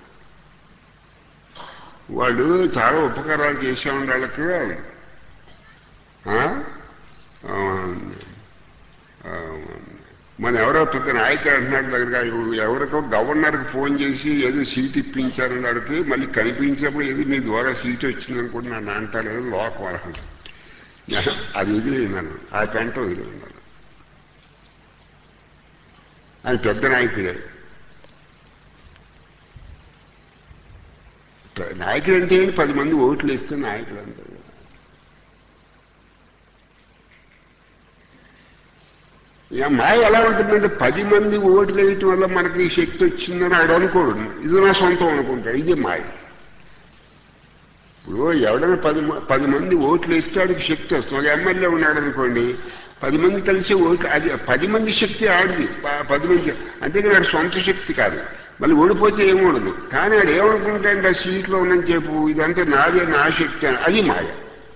వాళ్ళు చాలా ఉపకారాలు చేసే వాళ్ళకి ఆ? ఆ, ఆ, మన ఎవరో పెద్ద నాయకుడు అంటున్నాడు దగ్గర ఎవరికో గవర్నర్కి ఫోన్ చేసి ఏదో సీట్ ఇప్పించారని అడిగితే మళ్ళీ కనిపించినప్పుడు ఏది మీ ద్వారా సీట్ వచ్చింది అనుకుంటే నన్ను అంటారు ఏదో లోకం అర్హత. అది వదిలేనాను ఆ పెంట వదిలేనాను ఆయన పెద్ద నాయకుడే నాయకుడు అంటే ఏంటి? పది మంది ఓట్లు వేస్తే నాయకుడు అంటారు ఇక మాయ ఎలా ఉంటుందంటే పది మంది ఓట్లు వేయటం వల్ల మనకి ఈ శక్తి వచ్చిందని ఆడు అనుకోడు ఇది నా సొంతం అనుకుంటాడు ఇది మాయ ఇప్పుడు ఎవడైనా పది మ- పది మంది ఓట్లు వేస్తే ఆడికి శక్తి వస్తుంది ఒక ఎమ్మెల్యే ఉన్నాడు అనుకోండి పది మంది కలిసి ఓట్లు అది పది మంది శక్తి ఆడిది ప- పది మంది అంతేకాని ఆడు సొంత శక్తి కాదు మళ్ళీ ఓడిపోతే ఏమూడదు కానీ ఆడు ఏమనుకుంటాడంటే ఆ సీట్లో ఉన్నని చెప్పు ఇదంతా నాదే నా శక్తి అని. అది మాయ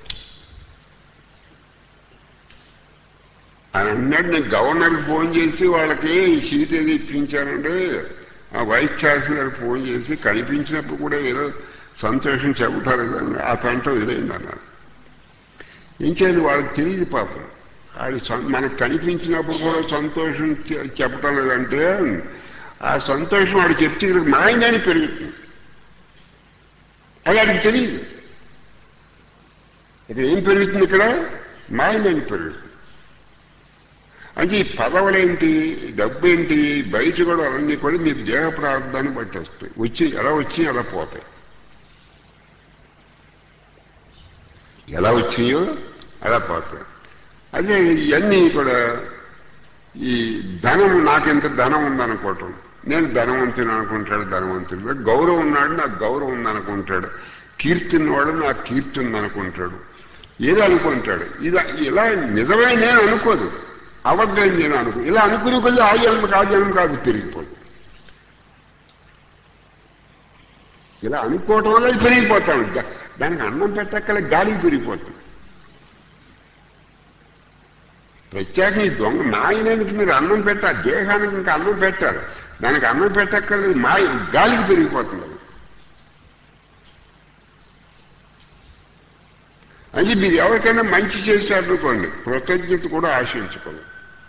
అని అన్నాడు నేను గవర్నర్కి ఫోన్ చేసి వాళ్ళకి ఈ సీట్ ఏది ఇప్పించానంటే ఆ వైస్ ఛాన్సలర్ ఫోన్ చేసి కనిపించినప్పుడు కూడా ఏదో సంతోషం చెబుతారు కదా ఆ పెంట వదిలేయండి అన్నాడు ఇంకేది వాళ్ళకి తెలియదు పాపం అది సం- మనకు కనిపించినప్పుడు కూడా సంతోషం చె- చెప్పటం లేదంటే ఆ సంతోషం వాడు చెప్తే ఇక్కడ మాయనని పెరుగుతుంది అది వాడికి తెలియదు ఇక్కడ ఏం పెరుగుతుంది ఇక్కడ మాయనని పెరుగుతుంది అంటే ఈ పదవులేంటి డబ్బేంటి బయట కూడా అవన్నీ కూడా మీ దేహ ప్రారంభాన్ని బట్టి వస్తాయి వచ్చి ఎలా వచ్చి ఎలా పోతాయి ఎలా వచ్చినాయో అలా పోతాయి అదే ఇవన్నీ కూడా ఈ ధనం నాకెంత ధనం ఉందనుకోవటం నేను ధనవంతుని అనుకుంటాడు ధనవంతుడు గౌరవం ఉన్నాడు నాకు గౌరవం ఉందనుకుంటాడు కీర్తి ఉన్నవాడు నాకు కీర్తి ఉందనుకుంటాడు ఏదో అనుకుంటాడు ఇది ఇలా నిజమే నేను అనుకోదు అబద్ధం నేను అనుకో ఇలా అనుకునే కొద్ది ఆ జన్మకు ఆ జన్మ కాదు పెరిగిపోదు ఇలా అనుకోవటం వల్ల ఇది పెరిగిపోతా ఉంటా దానికి అన్నం పెట్టక్కల గాలికి పెరిగిపోతుంది ప్రత్యేకంగా ఈ దొంగ మాయనానికి మీరు అన్నం పెట్టాలి దేహానికి ఇంకా అన్నం పెట్టాలి దానికి అన్నం పెట్టక్కర్లేదు మాయ గాలికి పెరిగిపోతుంది అది. అది మీరు ఎవరికైనా మంచి చేశారనుకోండి కృతజ్ఞత కూడా ఆశించుకోండి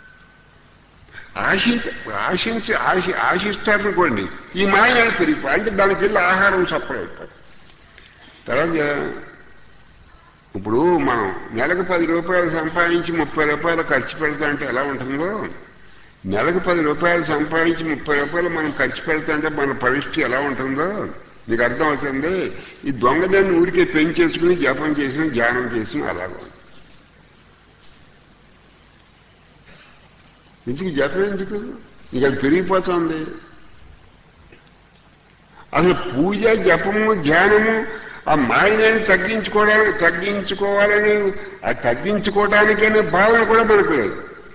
ఆశించ ఆశించి ఆశ ఆశిస్తారనుకోండి ఈ మాయ పెరిగిపో అంటే దానికి వెళ్ళి ఆహారం సప్లై అయిపోతుంది తర్వాత ఇప్పుడు మనం నెలకు పది రూపాయలు సంపాదించి ముప్పై రూపాయలు ఖర్చు పెడతా అంటే ఎలా ఉంటుందో నెలకు పది రూపాయలు సంపాదించి ముప్పై రూపాయలు మనం ఖర్చు పెడతా అంటే మన పరిస్థితి ఎలా ఉంటుందో నీకు అర్థం అవుతుంది ఈ దొంగదాన్ని ఊరికే పెంచేసుకుని జపం చేసిన ధ్యానం చేసిన అలాగ ఎందుకు జపం ఎందుకు నీకు అది పెరిగిపోతుంది అసలు పూజ జపము ధ్యానము ఆ మాయని తగ్గించుకోవడానికి తగ్గించుకోవాలని ఆ తగ్గించుకోవడానికనే భావన కూడా మనకు లేదు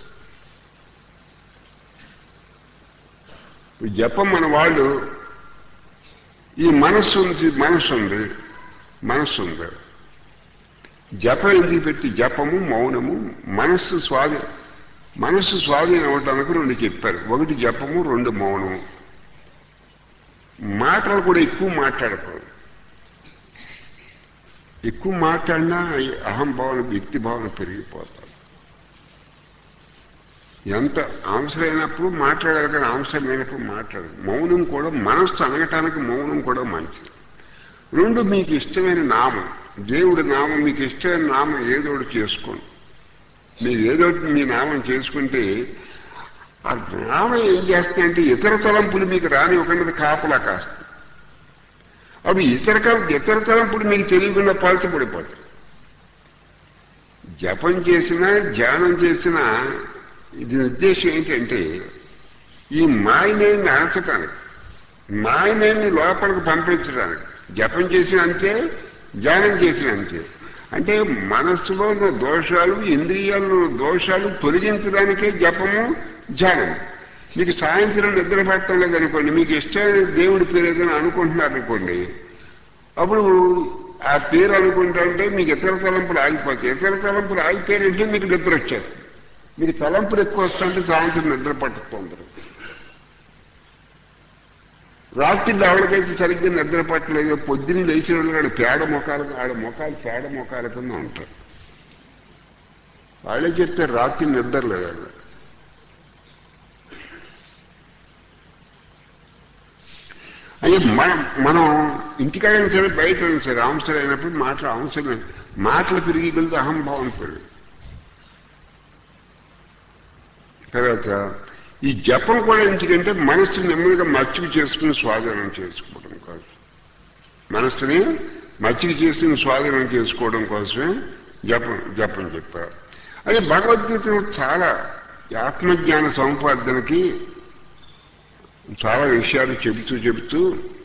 ఇప్పుడు జపం మన వాళ్ళు ఈ మనస్సు ఉంది మనస్సు ఉంది మనస్సు ఉంది జపం ఎందుకు పెట్టి జపము మౌనము మనస్సు స్వాధీ మనస్సు స్వాధీనం అవటానికి రెండు చెప్పారు ఒకటి జపము రెండు మౌనము మాటలు కూడా ఎక్కువ మాట్లాడకూడదు ఎక్కువ మాట్లాడినా ఈ అహంభావన వ్యక్తి భావన పెరిగిపోతారు ఎంత అవసరమైనప్పుడు మాట్లాడాలి కానీ అవసరం లేనప్పుడు మాట్లాడాలి మౌనం కూడా మనస్సు అనగటానికి మౌనం కూడా మంచిది రెండు మీకు ఇష్టమైన నామం దేవుడి నామం మీకు ఇష్టమైన నామం ఏదో ఒకటి చేసుకోండి మీరు ఏదో ఒకటి మీ నామం చేసుకుంటే ఆ నామం ఏం చేస్తుందంటే ఇతర తలంపులు మీకు రానివ్వకుండా కాపలా కాస్తుంది అవి ఇతర కల- ఇతర తలంపులు మీకు తెలియకుండా పాల్చబడిపోతాయి జపం చేసినా ధ్యానం చేసినా ఇది ఉద్దేశం ఏంటంటే ఈ మాయనేని అణచటానికి మాయనేని లోపలికి పంపించడానికి జపం చేసిన అంతే ధ్యానం చేసిన అంతే అంటే మనస్సులో ఉన్న దోషాలు ఇంద్రియాల్లో ఉన్న దోషాలు తొలగించడానికే జపము ధ్యానం మీకు సాయంత్రం నిద్ర పట్టడం లేదనుకోండి మీకు ఇష్టమైన దేవుడి పేరు ఏదైనా అనుకుంటున్నారు అనుకోండి అప్పుడు ఆ పేరు అనుకుంటుంటే మీకు ఇతర తలంపులు ఆగిపోతాయి ఇతర తలంపులు ఆగిపోయారంటే మీకు నిద్ర వచ్చేస్తుంది మీకు తలంపులు ఎక్కువ వస్తుంటే సాయంత్రం నిద్ర పట్టుతుంది రాత్రి ఎవరికైతే సరిగ్గా నిద్ర పట్టలేదు పొద్దున్న లేచిన వాళ్ళు ఆడ పేడ మొఖాలు ఆడ మొఖాలు పేడ మొఖాల కింద ఉంటారు వాళ్ళే చెప్తే రాత్రి నిద్ర లేదు వాళ్ళు. అయ్యే మనం మనం ఇంటికాడైనా సరే బయట అయినా సరే అవసరం అయినప్పుడు మాటలు అవసరం మాటలు పెరిగి కొలితే అహంభావం పెరుగు తర్వాత ఈ జపం కూడా ఎందుకంటే మనస్సు నెమ్మదిగా మచ్చిక చేసుకుని స్వాధీనం చేసుకోవడం కోసం మనస్సుని మచ్చిక చేసుకుని స్వాధీనం చేసుకోవడం కోసమే జపం జపం చెప్పారు అదే భగవద్గీతలో చాలా ఈ ఆత్మజ్ఞాన సముపార్జనకి చాలా విషయాలు చెబుతూ చెబుతూ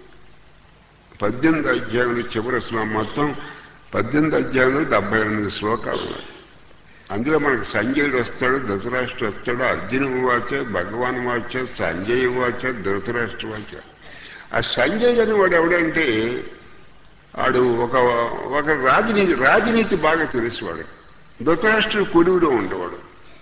పద్దెనిమిది అధ్యాయులు చివరి శ్లోకం మొత్తం పద్దెనిమిది అధ్యాయులు డెబ్బై ఎనిమిది శ్లోకాలు ఉన్నాయి అందులో మనకు సంజయుడు వస్తాడు ధృతరాష్ట్రుడు వస్తాడు అర్జున వాచ భగవాన్ వాచ సంజయ్ వాచ ధృతరాష్ట్ర వాచ ఆ సంజయుడు అని వాడు ఎవడంటే వాడు ఒక ఒక రాజనీతి రాజనీతి బాగా తెలిసేవాడు ధృతరాష్ట్రుడు కొలువులో ఉండేవాడు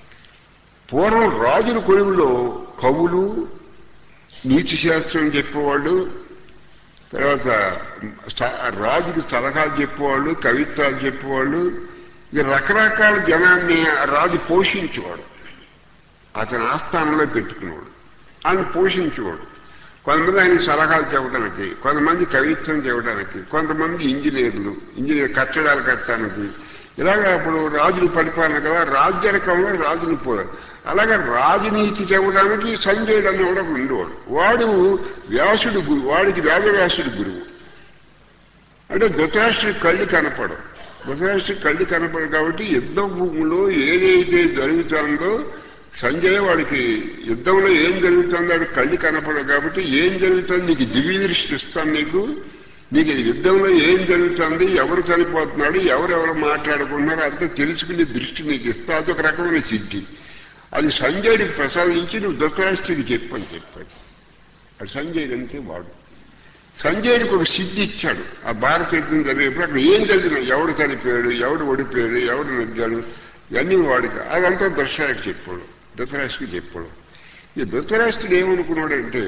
పూర్వం రాజుల కొలువులో కవులు నీతి శాస్త్రం చెప్పేవాళ్ళు తర్వాత స- రాజుకి సలహాలు చెప్పేవాళ్ళు కవిత్వాలు చెప్పేవాళ్ళు ఇక రకరకాల జనాన్ని ఆ రాజు పోషించేవాడు అతని ఆస్థానంలో పెట్టుకునేవాడు ఆయన పోషించేవాడు కొంతమంది ఆయన సలహాలు చెప్పడానికి కొంతమంది కవిత్వం చెప్పడానికి కొంతమంది ఇంజనీర్లు ఇంజనీర్ కట్టడాలు కట్టడానికి ఇలాగ అప్పుడు రాజులు పరిపాలన కదా రాజ్యరకంలో రాజుని పోయారు అలాగే రాజనీతి చెప్పడానికి సంజయుడు అనేవాడు ఒకడు ఉండేవాడు వాడు వ్యాసుడు గురు వాడికి వేదవ్యాసుడు గురువు అంటే ధృతరాష్ట్రుడి కళ్ళు కనపడవు ధృతరాష్ట్రుడి కళ్ళు కనపడదు కాబట్టి యుద్ధ భూమిలో ఏదైతే జరుగుతుందో సంజయ్ వాడికి యుద్ధంలో ఏం జరుగుతుందో వాడికి కళ్ళు కనపడదు కాబట్టి ఏం జరుగుతుంది నీకు దివ్య దృష్టి ఇస్తాను నీకు నీకు ఈ యుద్ధంలో ఏం జరుగుతుంది ఎవరు చనిపోతున్నాడు ఎవరెవరు మాట్లాడుకుంటున్నారు అంతా తెలుసుకునే దృష్టి నీకు ఇస్తా అదొక రకమైన సిద్ధి అది సంజయుడికి ప్రసాదించి నువ్వు ధృతరాష్ట్రుడికి చెప్పని చెప్పాడు అది సంజయుడు అంటే వాడు సంజయుడికి ఒక సిద్ధి ఇచ్చాడు ఆ భారత యుద్ధం జరిగేప్పుడు అక్కడ ఏం జరిగినా ఎవడు చనిపోయాడు ఎవడు ఓడిపోయాడు ఎవడు నెగ్గాడు ఇవన్నీ వాడికి అదంతా దర్శనానికి చెప్పాడు ధృతరాష్ట్రుడికి చెప్పాడు ఈ ధృతరాష్ట్రుడు ఏమనుకున్నాడంటే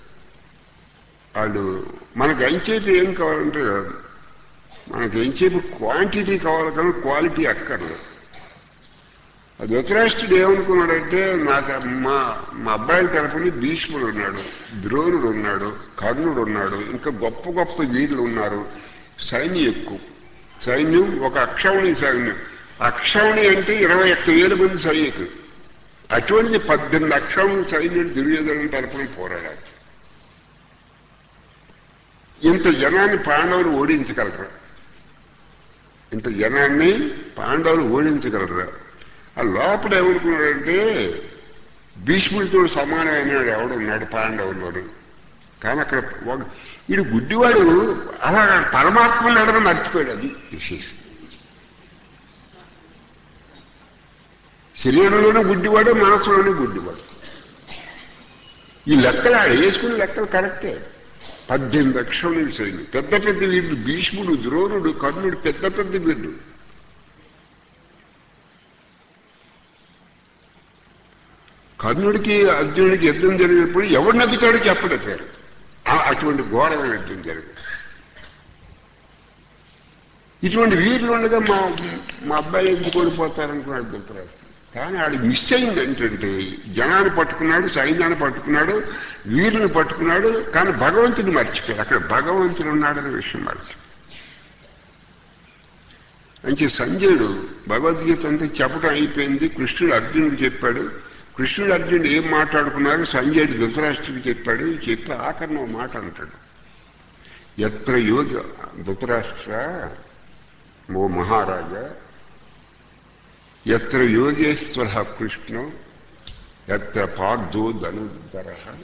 వాళ్ళు మనకు ఎంచేపు ఏం కావాలంటే మనకు ఎంచేపు క్వాంటిటీ కావాలి కానీ క్వాలిటీ అక్కర్లేదు ఆ ధృతరాష్ట్రుడు ఏమనుకున్నాడంటే నాకు మా మా అబ్బాయిల తరపున భీష్ముడు ఉన్నాడు ద్రోణుడు ఉన్నాడు కర్ణుడు ఉన్నాడు ఇంకా గొప్ప గొప్ప వీరులు ఉన్నారు సైన్యం ఎక్కువ సైన్యం ఒక అక్షౌణి సైన్యం అక్షౌణి అంటే ఇరవై ఒక్క వేల మంది సైనికులు అటువంటి పద్దెనిమిది అక్షౌణి సైన్యులు దుర్యోధన తరపున పోరాడారు ఇంత జనాన్ని పాండవులు ఓడించగలరా ఇంత జనాన్ని పాండవులు ఓడించగలరా ఆ లోపల ఏమనుకున్నాడంటే భీష్ముడితో సమానమైన ఎవడున్నాడు పాండవుల్లోడు కానీ అక్కడ ఒక- వీడు గుడ్డివాడు అలా పరమాత్మను అడగడం మర్చిపోయాడు అది విశేషం శరీరంలోనే గుడ్డివాడు మనసులోనే గుడ్డివాడు ఈ లెక్కలు ఆడ వేసుకునే లెక్కలు కరెక్టే పద్దెనిమిది అక్షరం సైన్యం పెద్ద పెద్ద వీరుడు భీష్ముడు ద్రోణుడు కర్ణుడు పెద్ద పెద్ద వీరుడు కర్ణుడికి అర్జునుడికి యుద్ధం జరిగినప్పుడు ఎవడు నగ్గుతాడో చెప్పడే పేరు ఆ- అటువంటి ఘోరమైన యుద్ధం జరిగింది ఇటువంటి వీరులు ఉండగా మా మా అబ్బాయి ఎందుకు ఓడిపోతారనుకున్నాడు ధృతరాష్ట్రుడు కానీ ఆడు మిస్ అయింది ఏంటంటే జనాన్ని పట్టుకున్నాడు సైన్యాన్ని పట్టుకున్నాడు వీరుని పట్టుకున్నాడు కానీ భగవంతుని మర్చిపోయాడు అక్కడ భగవంతుడు ఉన్నాడనే విషయం మర్చిపోయాడు అంటే సంజయుడు భగవద్గీత అంతా చెప్పడం అయిపోయింది కృష్ణుడు అర్జునుడు చెప్పాడు కృష్ణుడు అర్జునుడు ఏం మాట్లాడుకున్నారు సంజయుడు ధృతరాష్ట్రుడికి చెప్పాడు చెప్పి ఆఖరిన ఓ మాట అంటాడు ఎత్ర యోగ ధృతరాష్ట్ర ఓ మహారాజా ఎత్ర యోగేశ్వర కృష్ణ ఎత్ర పార్థో ధనుధర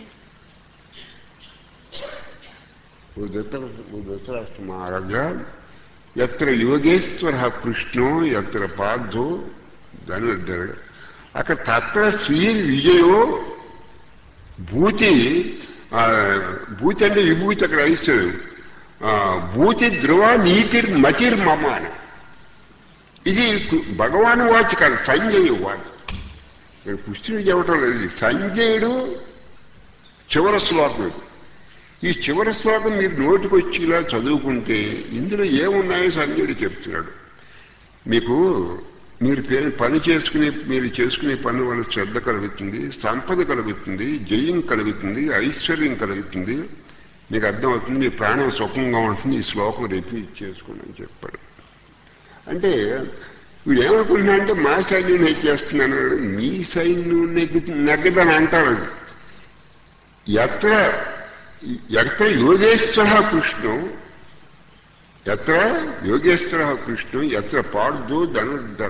ఓ ధృత ఓ ధృతరాష్ట్ర మహారాజా ఎత్ర యోగేశ్వర కృష్ణో ఎత్ర పార్థో ధనుర్ధర అక్కడ తత్ర స్వీయ విజయో భూతి ఆ, భూతి అంటే విభూతి అక్కడ ఇస్తాడు ఆ, భూతి ధ్రువ నీతిర్ మతిర్ మమ అని ఇది కు- భగవాన్ వాచ్ కాదు సంజయ్ వాచ్ ఇక్కడ కృష్ణుడు చెప్పడం లేదు ఇది సంజయుడు చివరి శ్లోకం ఇది ఈ చివరి శ్లోకం మీరు నోటికి వచ్చేలా చదువుకుంటే ఇందులో ఏమున్నాయో సంజయుడు చెప్తున్నాడు మీకు మీరు పే- పని చేసుకునే మీరు చేసుకునే పని వల్ల శ్రద్ధ కలుగుతుంది సంపద కలుగుతుంది జయం కలుగుతుంది ఐశ్వర్యం కలుగుతుంది మీకు అర్థమవుతుంది మీ ప్రాణం సుఖంగా ఉంటుంది ఈ శ్లోకం రిపీట్ చేసుకోండి అని చెప్పాడు అంటే వీడు ఏమనుకుంటున్నా అంటే మా సైన్యం నెగ్గేస్తున్నాను మీ సైన్యం నెగ్గు నెగ్గదని అంటాడు ఎత్ర ఎత్ర యోగేశ్వర కృష్ణం ఎత్ర యోగేశ్వర కృష్ణం ఎత్ర పార్థో ధనుర్ధర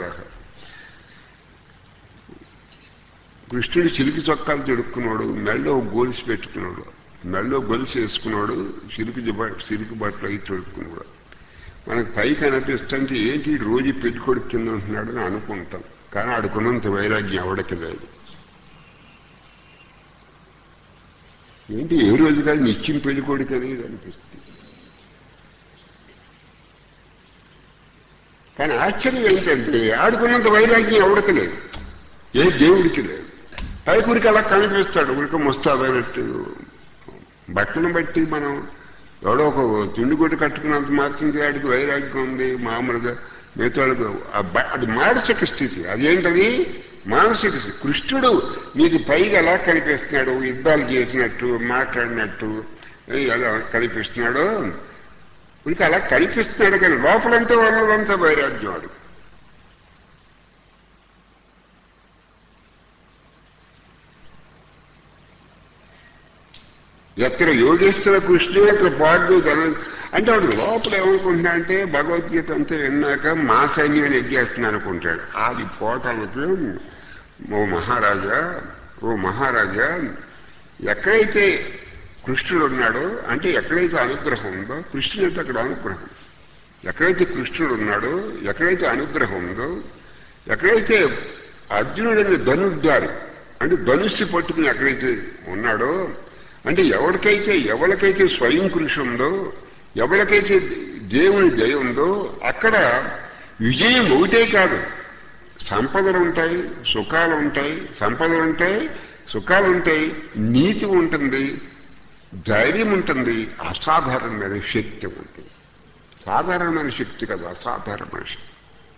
కృష్ణుడు చిలికి చొక్కాలు తొడుక్కున్నాడు మెళ్ళో గొలుసు పెట్టుకున్నాడు మెళ్ళో గొలుసు వేసుకున్నాడు చిలుకు జబ- చిలుకు బట్టలు అయి తొడుక్కున్నాడు మనకు పైకి అనిపిస్తుంటే ఏంటి ఈడు రోజు పెట్టుకోడు కింద ఉంటున్నాడు అని అనుకుంటాం కానీ ఆడుకున్నంత వైరాగ్యం ఎవడికి లేదు ఏంటి ఏ రోజు కాదు నిత్యం పెళ్ళికోడికి అనేది అనిపిస్తుంది కానీ ఆశ్చర్యం ఏంటంటే ఆడుకున్నంత వైరాగ్యం ఎవడికి లేదు ఏ దేవుడికి లేదు పైకురికి అలా కనిపిస్తాడు ఉరికి ముస్తాదైనట్టు బట్టలను బట్టి మనం ఎవడో ఒక తిండి కొట్టి కట్టుకున్నంత మాత్రం వాడికి వైరాగ్యం ఉంది మామూలుగా మిగతా వాళ్ళకు ఆ బ- అది మానసిక స్థితి అదేంటది మానసిక స్థితి కృష్ణుడు మీకు పైగా ఎలా కనిపిస్తున్నాడు యుద్ధాలు చేసినట్టు మాట్లాడినట్టు ఏ, ఎలా కనిపిస్తున్నాడు ఉనికి అలా కనిపిస్తున్నాడు కానీ లోపలంతా ఉన్నదంతా వైరాగ్యం వాడు ఎక్కడ యోగేశ్వర కృష్ణుడు అక్కడ పాడు ధన అంటే వాడు లోపల ఏమనుకుంటున్నా అంటే భగవద్గీత అంతా విన్నాక మా సైన్యం ఎగ్గేస్తున్నా అనుకుంటాడు అది పోవటానికి ఓ మహారాజా ఓ మహారాజా ఎక్కడైతే కృష్ణుడు ఉన్నాడో అంటే ఎక్కడైతే అనుగ్రహం ఉందో కృష్ణుడు అంటే అక్కడ అనుగ్రహం ఎక్కడైతే కృష్ణుడు ఉన్నాడో ఎక్కడైతే అనుగ్రహం ఉందో ఎక్కడైతే అర్జునుడని ధనుర్ధారి అంటే ధనుస్సు పట్టుకుని ఎక్కడైతే ఉన్నాడో అంటే ఎవరికైతే ఎవరికైతే స్వయం కృషి ఉందో ఎవరికైతే దేవుని దయ ఉందో అక్కడ విజయం ఒకటే కాదు సంపదలు ఉంటాయి సుఖాలు ఉంటాయి సంపదలు ఉంటాయి సుఖాలు ఉంటాయి నీతి ఉంటుంది ధైర్యం ఉంటుంది అసాధారణమైన శక్తి ఉంటుంది సాధారణమైన శక్తి కదా అసాధారణమైన శక్తి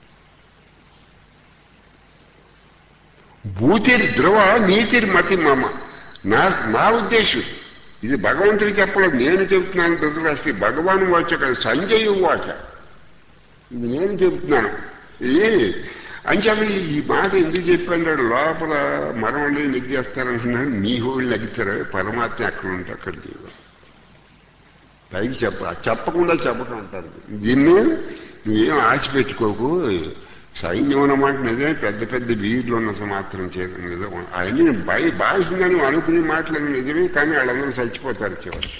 భూతిర్ ధ్రువ నీతిర్ మతి మమ నా నా ఉద్దేశం ఇది భగవంతుడికి చెప్పలేదు నేను చెబుతున్నాను ధృతరాష్ట్రి భగవాన్ వాచ కదా సంజయ్ వాచ ఇది నేను చెబుతున్నాను ఇది అంచేత ఈ మాట ఎందుకు చెప్పాడు లోపల మరవళ్ళు నెగ్గేస్తారంటున్నాడు నీ హోళ్ళు నెగ్గుతారు పరమాత్మ ఎక్కడ ఉంటే అక్కడ దేవుడు పైకి చెప్ప చెప్పకుండా చెప్పటం అంటారు దీన్ని నువ్వేం ఆశ పెట్టుకోకు సైన్యం అన్నమాట నిజమే పెద్ద పెద్ద వీరులు ఉన్నంత మాత్రం చేత నిజం అవన్నీ భయ బాధిందని అనుకునే మాటలు నిజమే కానీ వాళ్ళందరూ చచ్చిపోతారు చివరికి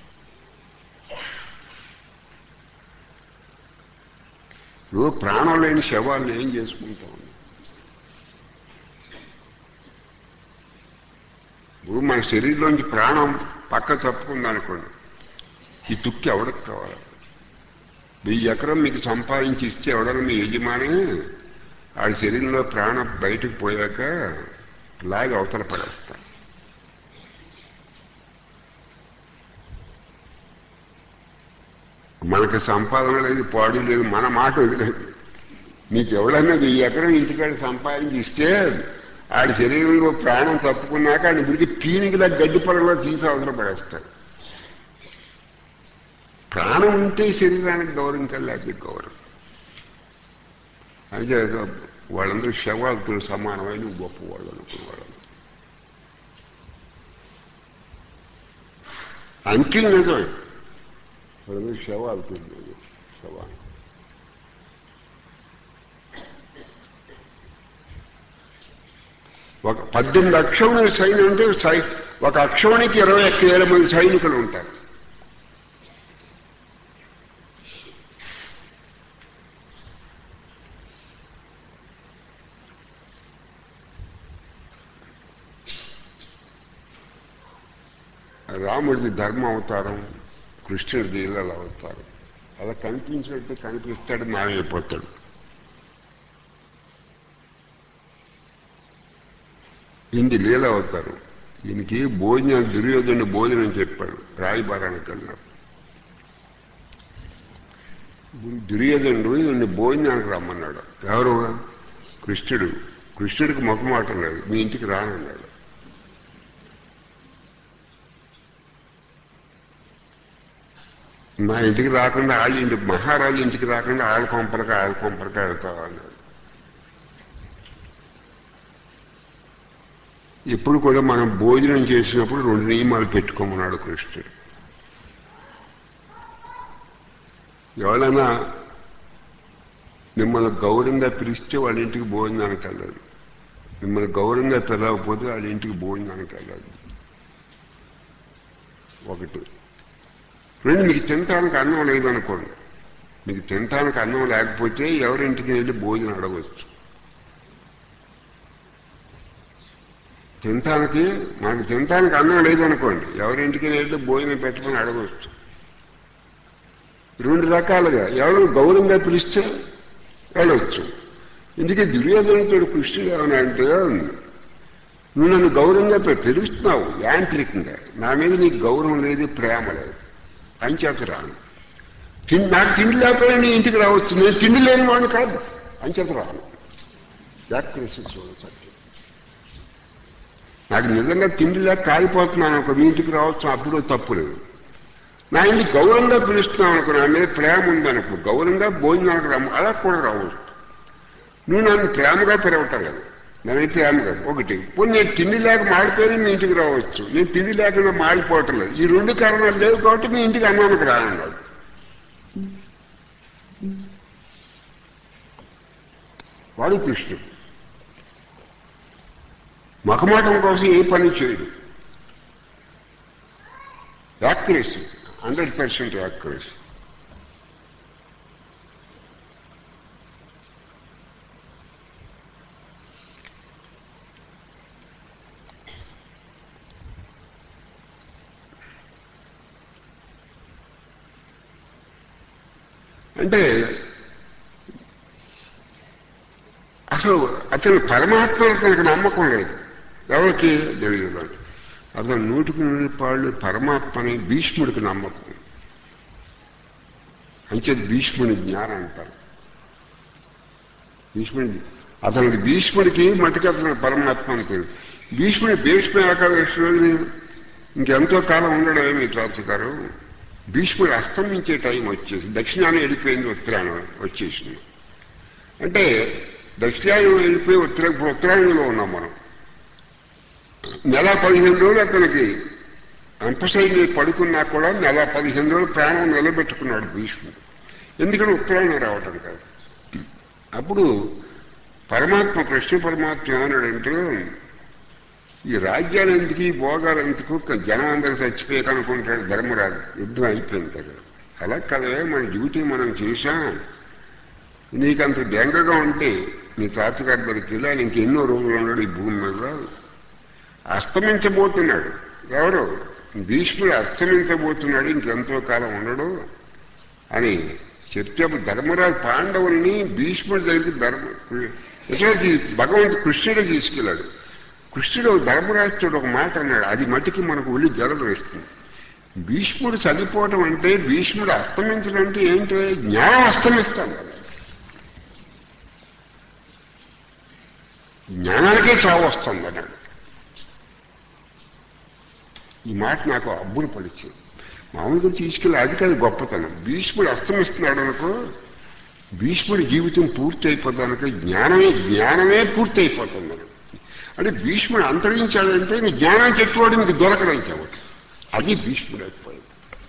నువ్వు ప్రాణం లేని శవాలను ఏం చేసుకుంటావు ఇప్పుడు మన శరీరంలోంచి ప్రాణం పక్క తప్పుకుందనుకోండి ఈ తుక్కి ఎవడికి కావాలి వెయ్యి ఎకరం మీకు సంపాదించి ఇస్తే ఎవడన్నా మీ యజమాని ఆడి శరీరంలో ప్రాణం బయటకు పోయాక లాగి అవతల పడేస్తా మనకి సంపాదన లేదు పాడు లేదు మన మాట వదిలేదు నీకు ఎవడన్నా వెయ్యి ఎకరం ఇంటికాడ సంపాదించి ఇస్తే ఆడి శరీరంలో ప్రాణం తప్పుకున్నాక ఆయన విడికి పీనికిలా గడ్డి పొలంలో తీసి అవసరం పడేస్తాడు ప్రాణం ఉంటే శరీరానికి గౌరవించాలి లేకపోతే గౌరవం అంటే వాళ్ళందరూ శవాలతో సమానమైన గొప్ప వాళ్ళు అనుకునేవాళ్ళు అంకిల్ నిజమే వాళ్ళందరూ శవాలతో శవాలు ఒక పద్దెనిమిది అక్షౌణి సైన్యం అంటే సై ఒక అక్షౌణికి ఇరవై ఒక్క వేల మంది సైనికులు ఉంటారు రాముడిది ధర్మ అవతారం కృష్ణుడిది ఇళ్ళ అవతారం అలా కనిపించినట్టు కనిపిస్తాడు మాయమైపోతాడు ఇంది లీల అవుతారు దీనికి భోజనం దుర్యోధను భోజనం చెప్పాడు రాయిబారానికి అన్నాడు దుర్యోధనుడు నిన్ను భోజనానికి రమ్మన్నాడు ఎవరు కృష్ణుడు కృష్ణుడికి మొక్కమాట లేదు మీ ఇంటికి రానన్నాడు మా ఇంటికి రాకుండా వాళ్ళ ఇంటి మహారాజు ఇంటికి రాకుండా ఆళ్ళ కొంపలకి ఆళ్ళ కొంపలకి వెళ్తావా అన్నాడు ఎప్పుడు కూడా మనం భోజనం చేసినప్పుడు రెండు నియమాలు పెట్టుకోమన్నాడు కృష్ణుడు ఎవరైనా మిమ్మల్ని గౌరవంగా పిలిస్తే వాళ్ళ ఇంటికి భోజనానికి వెళ్ళాలి మిమ్మల్ని గౌరవంగా పిలవకపోతే వాళ్ళ ఇంటికి భోజనానికి వెళ్ళాలి ఒకటి రెండు మీకు తినటానికి అన్నం లేదనుకోండి మీకు తినటానికి అన్నం లేకపోతే ఎవరింటికి వెళ్ళి భోజనం అడగవచ్చు తినటానికి మనకు తినటానికి అన్నం లేదనుకోండి ఎవరింటికి వెళ్ళి భోజనం పెట్టుకుని అడగవచ్చు రెండు రకాలుగా ఎవరు గౌరవంగా పిలిస్తే వెళ్ళవచ్చు ఇందుకే దుర్యోధనతో కృష్ణుడు ఏమన్నా అంటే నువ్వు నన్ను గౌరవంగా పె- పిలుస్తున్నావు యాంత్రికంగా నా మీద నీకు గౌరవం లేదు ప్రేమ లేదు అంచేత రాను తిండి నాకు తిండి లేకపోయినా నీ ఇంటికి రావచ్చు నేను తిండి లేని వాడిని కాదు అంచేత రాను వ్యాఖ్యసి చూడ సత్యం నాకు నిజంగా తిండి లేక కాలిపోతున్నాను ఒక మీ ఇంటికి రావచ్చు అప్పుడు తప్పు లేదు నా ఇంటికి గౌరవంగా పిలుస్తున్నావు అనుకో నా మీద ప్రేమ ఉందనుకో గౌరవంగా భోజనానికి రమ్మ అలా కూడా రావచ్చు నువ్వు నన్ను ప్రేమగా పిలవటం లేదు నన్ను ప్రేమగా ఒకటి పోనీ నేను తిండి లేక మాడిపోయినా మీ ఇంటికి రావచ్చు నేను తిండి లేకుండా మాడిపోవటం లేదు ఈ రెండు కారణాలు లేవు కాబట్టి మీ ఇంటికి అన్నానికి రానన్నాడు వాడు కృష్ణుడు మఖమాటం కోసం ఏ పని చేయడు యాక్యురసీ హండ్రెడ్ పర్సెంట్ యాక్యురసీ అంటే అసలు అతను పరమాత్మ తనకు నమ్మకం లేదు ఎవరికి తెలియదు అతను నూటికి నూరు పాళ్ళు పరమాత్మని భీష్ముడికి నమ్మకం అంచేది భీష్ముని జ్ఞానం అంటారు భీష్ముడి అతనికి భీష్ముడికి మటుకు అతను పరమాత్మ అని పేరు భీష్ముడి భీష్మ ఏకాదశి రోజుని ఇంకెంతో కాలం ఉండడం ఏమి గారు భీష్ముడు అస్తమించే టైం వచ్చేసి దక్షిణాన్ని వెళ్ళిపోయింది ఉత్తరాయణం వచ్చేసింది అంటే దక్షిణాయనం వెళ్ళిపోయి ఉత్తర ఇప్పుడు ఉత్తరాయణంలో ఉన్నాం మనం నెల పదిహేను రోజులు అతనికి అంపసైని పడుకున్నా కూడా నెల పదిహేను రోజులు ప్రాణం నిలబెట్టుకున్నాడు భీష్ముడు ఎందుకంటే ఉత్తరాయణం రావటం కాదు అప్పుడు పరమాత్మ కృష్ణ పరమాత్మ ఏమన్నాడంటే ఈ రాజ్యాలు ఎందుకు ఈ భోగాలు ఎందుకు జనం అందరూ చచ్చిపోయాక అనుకుంటాడు ధర్మరాజు యుద్ధం అయిపోయింది కదా అలా కదే మన డ్యూటీ మనం చేశాం నీకంత బెంగగా ఉంటే నీ తాతగారి దగ్గరికి వెళ్ళి ఆయన ఇంకెన్నో రోజులు ఉన్నాడు ఈ భూమి మీద అస్తమించబోతున్నాడు ఎవరు భీష్ముడు అస్తమించబోతున్నాడు ఇంకెంతో కాలం ఉండడు అని చెప్తే అప్పుడు ధర్మరాజు పాండవుల్ని భీష్ముడి దగ్గరికి ధర్మ ఎటువంటి భగవంతు కృష్ణుడే తీసుకెళ్ళాడు కృష్ణుడు ధర్మరాజుతో ఒక మాట అన్నాడు అది మటుకి మనకు ఒళ్ళు జలలు వేస్తుంది భీష్ముడు చనిపోవటం అంటే భీష్ముడు అస్తమించడం అంటే ఏంటి జ్ఞానం అస్తమిస్తాం కదా జ్ఞానానికే చావు వస్తుంది అన్నాడు ఈ మాట నాకు అబ్బులు పడిచింది మామూలుగా తీసుకెళ్ళి అది కాదు గొప్పతనం భీష్ముడు అస్తమిస్తున్నాడు అనుకో భీష్ముడి జీవితం పూర్తి అయిపోతుంది అనుకో జ్ఞానమే జ్ఞానమే పూర్తి అయిపోతుంది అనుకో. అంటే భీష్ముడు అంతరించాడంటే ఇంక జ్ఞానం చెప్పేవాడు మీకు దొరకడం చెవాడు అది భీష్ముడు అయిపోయింది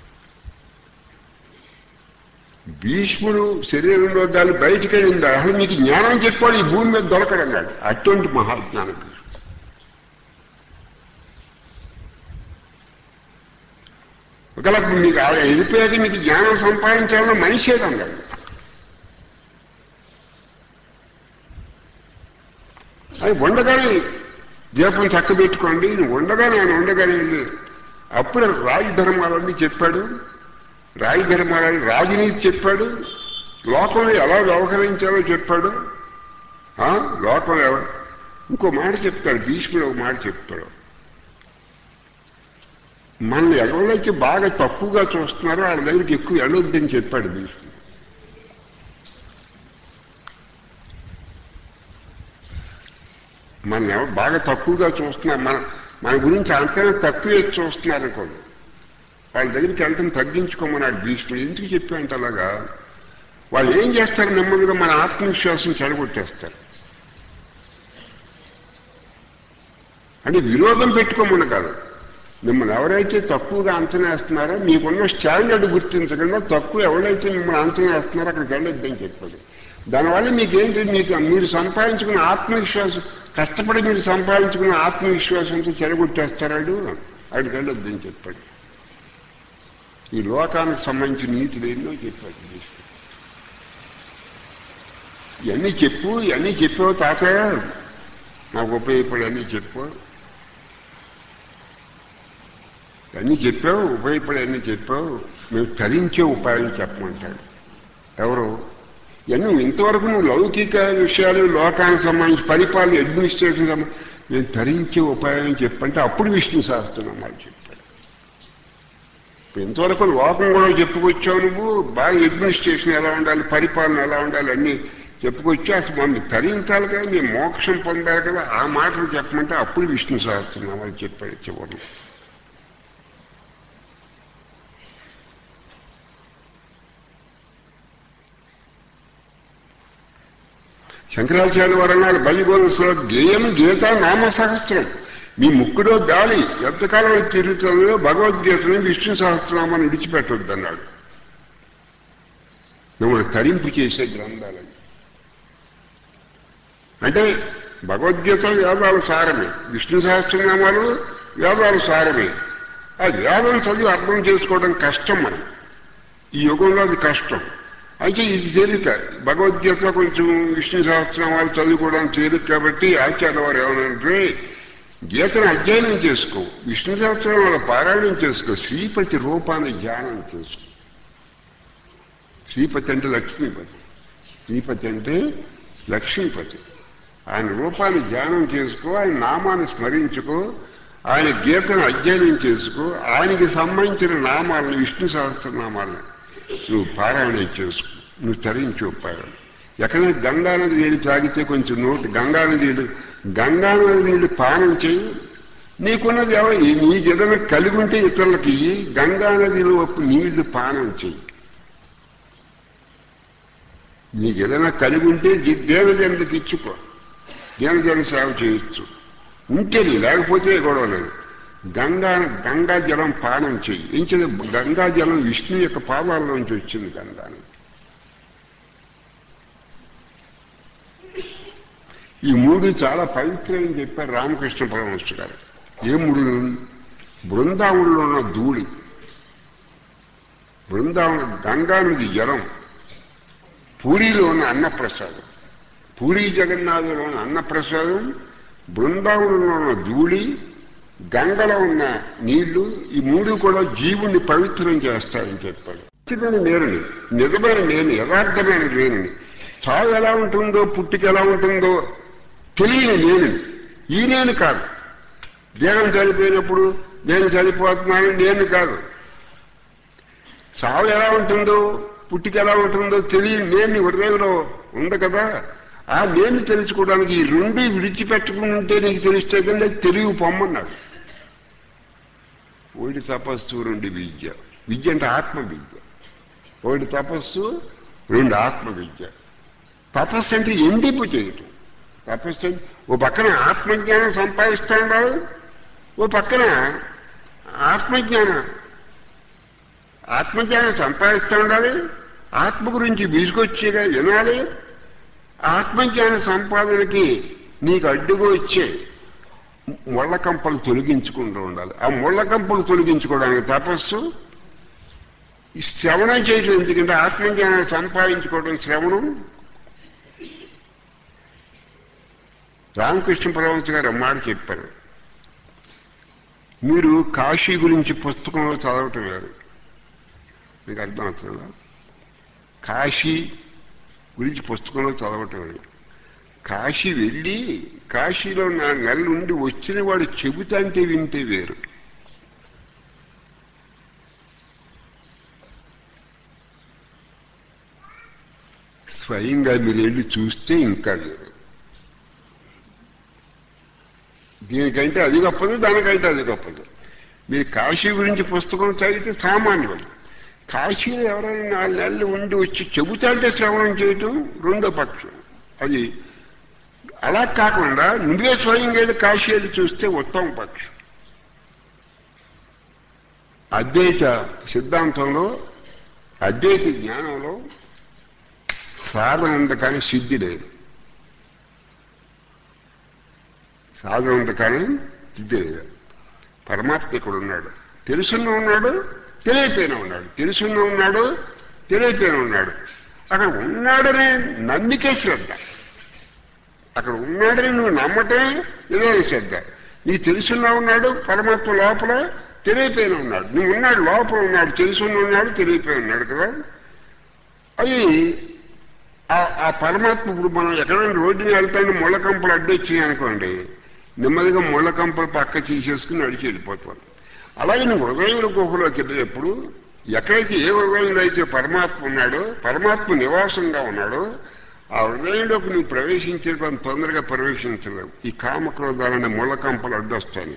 భీష్ముడు శరీరంలో దాన్ని బయటికి వెళ్ళింది అసలు మీకు జ్ఞానం చెప్పాడు ఈ భూమి మీద దొరకడన్నాడు అటువంటి మహాజ్ఞానం భీష్ముడు ఒకవేళ మీకు ఆ వెళ్ళిపోయాక మీకు జ్ఞానం సంపాదించాలన్న మనిషే అన్నాడు అది ఉండగానే దీపం చక్కబెట్టుకోండి నువ్వు ఉండగానే ఆయన ఉండగానే వెళ్ళి అప్పుడు రాజధర్మాలన్నీ చెప్పాడు రాజధర్మాలని రాజనీతి చెప్పాడు లోకంలో ఎలా వ్యవహరించాలో చెప్పాడు ఆ? లోకంలో ఎవ- ఇంకో మాట చెప్తాడు భీష్ముడు ఒక మాట చెప్తాడు మనల్ని ఎవరైతే బాగా తక్కువగా చూస్తున్నారో వాళ్ళ దగ్గరికి ఎక్కువ వెళ్ళొద్దని చెప్పాడు భీష్ముడు మన ఎవరు బాగా తక్కువగా చూస్తున్నారు మన మన గురించి అంతనే తక్కువ వేసి చూస్తున్నారు అనుకోండి వాళ్ళ దగ్గరికి వెళ్తాం తగ్గించుకోమన్నాడు భీష్ముడు ఎందుకు చెప్పాంట అలాగా వాళ్ళు ఏం చేస్తారు నెమ్మదిగా మన ఆత్మవిశ్వాసం చెడగొట్టేస్తారు అంటే విరోధం పెట్టుకోమని కాదు మిమ్మల్ని ఎవరైతే తక్కువగా అంచనా వేస్తున్నారో మీకున్న స్టాండర్డ్ గుర్తించకుండా తక్కువ ఎవరైతే మిమ్మల్ని అంచనా వేస్తున్నారో అక్కడికి వెళ్ళొద్దని చెప్పాడు దానివల్ల మీకేంటి మీకు మీరు సంపాదించుకున్న ఆత్మవిశ్వాసం కష్టపడి మీరు సంపాదించుకున్న ఆత్మవిశ్వాసంతో చెడగొట్టేస్తారాడు అక్కడికి వెళ్ళొద్దని చెప్పాడు ఈ లోకానికి సంబంధించిన నీతులు ఎన్నో చెప్పాడు భీష్ముడు. ఇవన్నీ చెప్పు ఇవన్నీ చెప్పావు తాత నాకు ఉపయోగపడి అన్నీ చెప్పు అన్నీ చెప్పావు ఉపయోగపడి అన్నీ చెప్పావు మేము తరించే ఉపాయం చెప్పమంటాడు ఎవరు ఇవన్నీ ఇంతవరకు నువ్వు లౌకిక విషయాలు లోకానికి సంబంధించి పరిపాలన అడ్మినిస్ట్రేషన్ సంబంధించి నేను తరించే ఉపాయం చెప్పంటే అప్పుడు విష్ణు సహస్రనామాలు చెప్పాడు ఇంతవరకు లోకం కూడా చెప్పుకొచ్చావు నువ్వు బాగా అడ్మినిస్ట్రేషన్ ఎలా ఉండాలి పరిపాలన ఎలా ఉండాలి అన్నీ చెప్పుకొచ్చి అసలు మమ్మల్ని తరించాలి కదా మేము మోక్షం పొందాలి కదా ఆ మాటలు చెప్పమంటే అప్పుడు విష్ణు సహస్రనామాలు చెప్పాడు చివరిలో శంకరాచార్య వారు అన్నారు బలిగోదశలో గేయం గీత నామ సహస్రం మీ ముక్కులో గాలి ఎంతకాలం అయితే తిరుగుతుందో భగవద్గీతని విష్ణు సహస్రనామాన్ని విడిచిపెట్టొద్దు అన్నాడు మిమ్మల్ని తరింపు చేసే గ్రంథాలని అంటే భగవద్గీత వేదాల సారమే విష్ణు సహస్రనామాలు వేదాల సారమే ఆ వేదం చదివి అర్థం చేసుకోవడం కష్టం మనం ఈ యుగంలో అది కష్టం అయితే ఇది తేలిక భగవద్గీత కొంచెం విష్ణు సహస్రనామాలు చదువుకోవడం తేలిక కాబట్టి ఆచార్య వారు ఏమనంటే గీతను అధ్యయనం చేసుకో విష్ణు సహస్రనామాల పారాయణం చేసుకో శ్రీపతి రూపాన్ని ధ్యానం చేసుకో శ్రీపతి అంటే లక్ష్మీపతి శ్రీపతి అంటే లక్ష్మీపతి ఆయన రూపాన్ని ధ్యానం చేసుకో ఆయన నామాన్ని స్మరించుకో ఆయన గీతను అధ్యయనం చేసుకో ఆయనకి సంబంధించిన నామాలను విష్ణు సహస్రనామాలను నువ్వు పారాయణం చేసుకో నువ్వు తరించి పారాయణ ఎక్కడైనా గంగానది నీళ్ళు తాగితే కొంచెం నోటి గంగానది నీళ్ళు గంగానది నీళ్ళు పానం చేయి నీకున్నది ఎవరు నీకు ఏదైనా కలిగి ఉంటే ఇతరులకి ఇయ్యి గంగానదిలో నీళ్లు పానం చెయ్యి నీకు ఏదైనా కలిగి ఉంటే ది- దేవజనుడికి ఇచ్చుకో దేవజన సేవ చేయొచ్చు ఉంటేది లేకపోతే గొడవ లేదు గంగా గంగా జలం పానం చెయ్యి ఇంచిన గంగా జలం విష్ణు యొక్క పాదాల్లోంచి వచ్చింది గంగా నది. ఈ మూడు చాలా పవిత్రమని చెప్పారు రామకృష్ణ పరమహంస గారు ఏ మూడు బృందావనంలో ఉన్న ధూళి బృందావన గంగా నది జలం పూరిలో ఉన్న అన్నప్రసాదం పూరి జగన్నాథులో ఉన్న అన్నప్రసాదం బృందావనంలో ఉన్న ధూళి గంగలో ఉన్న నీళ్లు ఈ మూడు కూడా జీవుణ్ణి పవిత్రం చేస్తారని చెప్పాడు నిజమైన నేరుని నిజమైన నేను యథార్థమైన నేనుని చావు ఎలా ఉంటుందో పుట్టుక ఎలా ఉంటుందో తెలియని నేనుని ఈ నేను కాదు దేహం చనిపోయినప్పుడు నేను చనిపోతున్నాను నేను కాదు చావు ఎలా ఉంటుందో పుట్టిక ఎలా ఉంటుందో తెలియని నేను నీ హృదయంలో ఉంది కదా ఆ నేను తెలుసుకోవడానికి ఈ రెండు విడిచిపెట్టుకుంటే నీకు తెలిస్తే కానీ తెలివి పొమ్మన్నాడు ఒకటి తపస్సు రెండు విద్య విద్య అంటే ఆత్మ విద్య ఒకటి తపస్సు రెండు ఆత్మ విద్య తపస్సు అంటే ఎండిపు చేయటం తపస్సు అంటే ఓ పక్కన ఆత్మజ్ఞానం సంపాదిస్తూ ఉండాలి ఓ పక్కన ఆత్మజ్ఞానం ఆత్మజ్ఞానం సంపాదిస్తూ ఉండాలి ఆత్మ గురించి బీసుకొచ్చేగా వినాలి ఆత్మజ్ఞాన సంపాదనకి నీకు అడ్డుగా వచ్చే ముళ్ళ కంపలు తొలగించుకుంటూ ఉండాలి ఆ ముళ్ళ కంపలు తొలగించుకోవడానికి తపస్సు ఈ శ్రవణం చేయటం ఎందుకంటే ఆత్మజ్ఞానం సంపాదించుకోవడం శ్రవణం రామకృష్ణ పరమహంస గారు మాట చెప్పారు మీరు కాశీ గురించి పుస్తకంలో చదవటం వేరు మీకు అర్థం అవుతుందా కాశీ గురించి పుస్తకంలో చదవటం వేరు కాశీ వెళ్ళి కాశీలో నా నెల ఉండి వచ్చిన వాడు చెబుతాంటే వింటే వేరు స్వయంగా మీరు వెళ్ళి చూస్తే ఇంకా వేరు దీనికంటే అది గొప్పది దానికంటే అది గొప్పది మీరు కాశీ గురించి పుస్తకం చదివితే సామాన్యులు కాశీలో ఎవరైనా నాలుగు నెలలు ఉండి వచ్చి చెబుతాంటే శ్రవణం చేయటం రెండో పక్షం అది అలా కాకుండా నువ్వే స్వయంగా వెళ్ళి కాశీ వెళ్ళి చూస్తే ఉత్తమ పక్షం అద్వైత సిద్ధాంతంలో అద్వైత జ్ఞానంలో సాధన ఉంది కానీ సిద్ధి లేదు సాధన ఉంది కానీ సిద్ధి లేదు పరమాత్మ ఇక్కడ ఉన్నాడు తెలుసున్న ఉన్నాడు తెలియపోయిన ఉన్నాడు తెలుసున్న ఉన్నాడు తెలియపోయిన ఉన్నాడు అక్కడ ఉన్నాడనే నమ్మికే శ్రద్ధ అక్కడ ఉన్నాడని నువ్వు నమ్మటం ఇదే శ్రద్ధ నీ తెలుసున్నా ఉన్నాడు పరమాత్మ లోపల తెలియపోయిన ఉన్నాడు నువ్వు ఉన్నాడు లోపల ఉన్నాడు తెలుసున్న ఉన్నాడు తెలియపోయి ఉన్నాడు కదా అది ఆ- ఆ పరమాత్మ ఇప్పుడు మనం ఎక్కడైనా రోడ్డు మీద వెళ్తాను ముళ్ళ కంపలు అడ్డొచ్చినాయి అనుకోండి నెమ్మదిగా ముళ్ళ కంపలు పక్క తీసేసుకుని నడిచి వెళ్ళిపోతాం అలాగే నువ్వు హృదయంలో గుహలోకి వెళ్ళేటప్పుడు ఎక్కడైతే ఏ హృదయంలో అయితే పరమాత్మ ఉన్నాడో పరమాత్మ నివాసంగా ఉన్నాడో ఆ హృదయంలోకి నువ్వు ప్రవేశించేటప్పుడు తొందరగా ప్రవేశించలేవు ఈ కామక్రోధాలనే ముళ్ళ కంపలు అడ్డొస్తాయి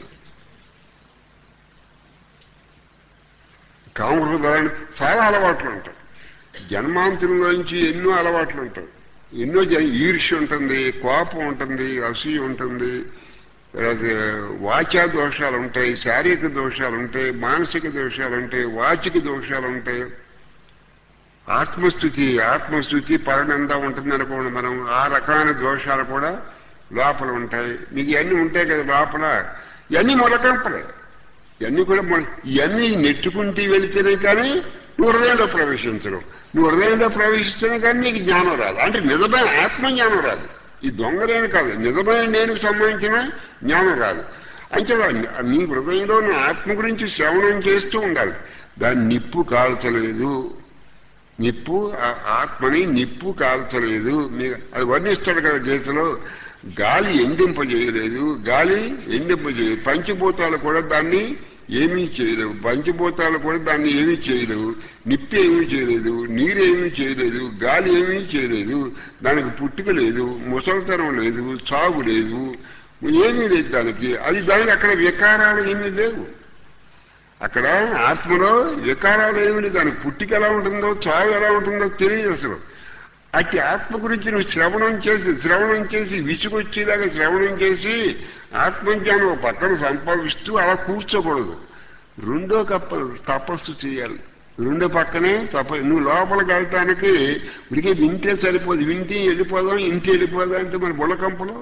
కామక్రోధాలని చాలా అలవాట్లు ఉంటాయి జన్మాంతరంలోంచి ఎన్నో అలవాట్లు ఉంటాయి ఎన్నో జ- ఈర్ష్య ఉంటుంది కోపం ఉంటుంది అసూయ ఉంటుంది తర్వాత వాచా దోషాలు ఉంటాయి శారీరక దోషాలు ఉంటాయి మానసిక దోషాలు ఉంటాయి వాచిక దోషాలు ఉంటాయి ఆత్మస్థుతి ఆత్మస్థుతి పరనింద ఉంటుంది అనుకోండి మనం ఆ రకమైన దోషాలు కూడా లోపల ఉంటాయి మీకు ఇవన్నీ ఉంటాయి కదా లోపల ఇవన్నీ మొలకంపలే ఇవన్నీ కూడా మొ- ఇవన్నీ నెట్టుకుంటూ వెళితేనే కానీ నువ్వు హృదయంలో ప్రవేశించడం నువ్వు హృదయంలో ప్రవేశిస్తేనే కానీ నీకు జ్ఞానం రాదు అంటే నిజమైన ఆత్మ జ్ఞానం రాదు ఈ దొంగలేని కాదు నిజమైన నేను సంబంధించిన జ్ఞానం రాదు అంటే నీ హృదయంలో నా ఆత్మ గురించి శ్రవణం చేస్తూ ఉండాలి దాన్ని నిప్పు కాల్చలేదు నిప్పు ఆ ఆత్మని నిప్పు కాల్చలేదు మీ అది వర్ణిస్తాడు కదా గీతలో గాలి ఎండింపజేయలేదు గాలి ఎండింపజేయలేదు పంచభూతాలు కూడా దాన్ని ఏమీ చేయలేవు పంచభూతాలు కూడా దాన్ని ఏమీ చేయలేవు నిప్పు ఏమీ చేయలేదు నీరు ఏమీ చేయలేదు గాలి ఏమీ చేయలేదు దానికి పుట్టుక లేదు ముసలితనం లేదు చావు లేదు ఏమీ లేదు దానికి అది దానికి అక్కడ వికారాలు ఏమీ లేవు అక్కడ ఆత్మలో వికారాలు ఏమి దానికి పుట్టిక ఎలా ఉంటుందో చావు ఎలా ఉంటుందో తెలియదు అసలు అట్టి ఆత్మ గురించి నువ్వు శ్రవణం చేసి శ్రవణం చేసి విసుగొచ్చేలాగా శ్రవణం చేసి ఆత్మజ్ఞానం ఒక పక్కన సంపాదిస్తూ అలా కూర్చోకూడదు రెండో కప్ప తపస్సు చేయాలి రెండో పక్కనే తప నువ్వు లోపలికి వెళ్ళటానికి ఉడికే వింటే సరిపోదు వింటే వెళ్ళిపోదాం ఇంటి వెళ్ళిపోదాం అంటే మరి బుల్లకంపలో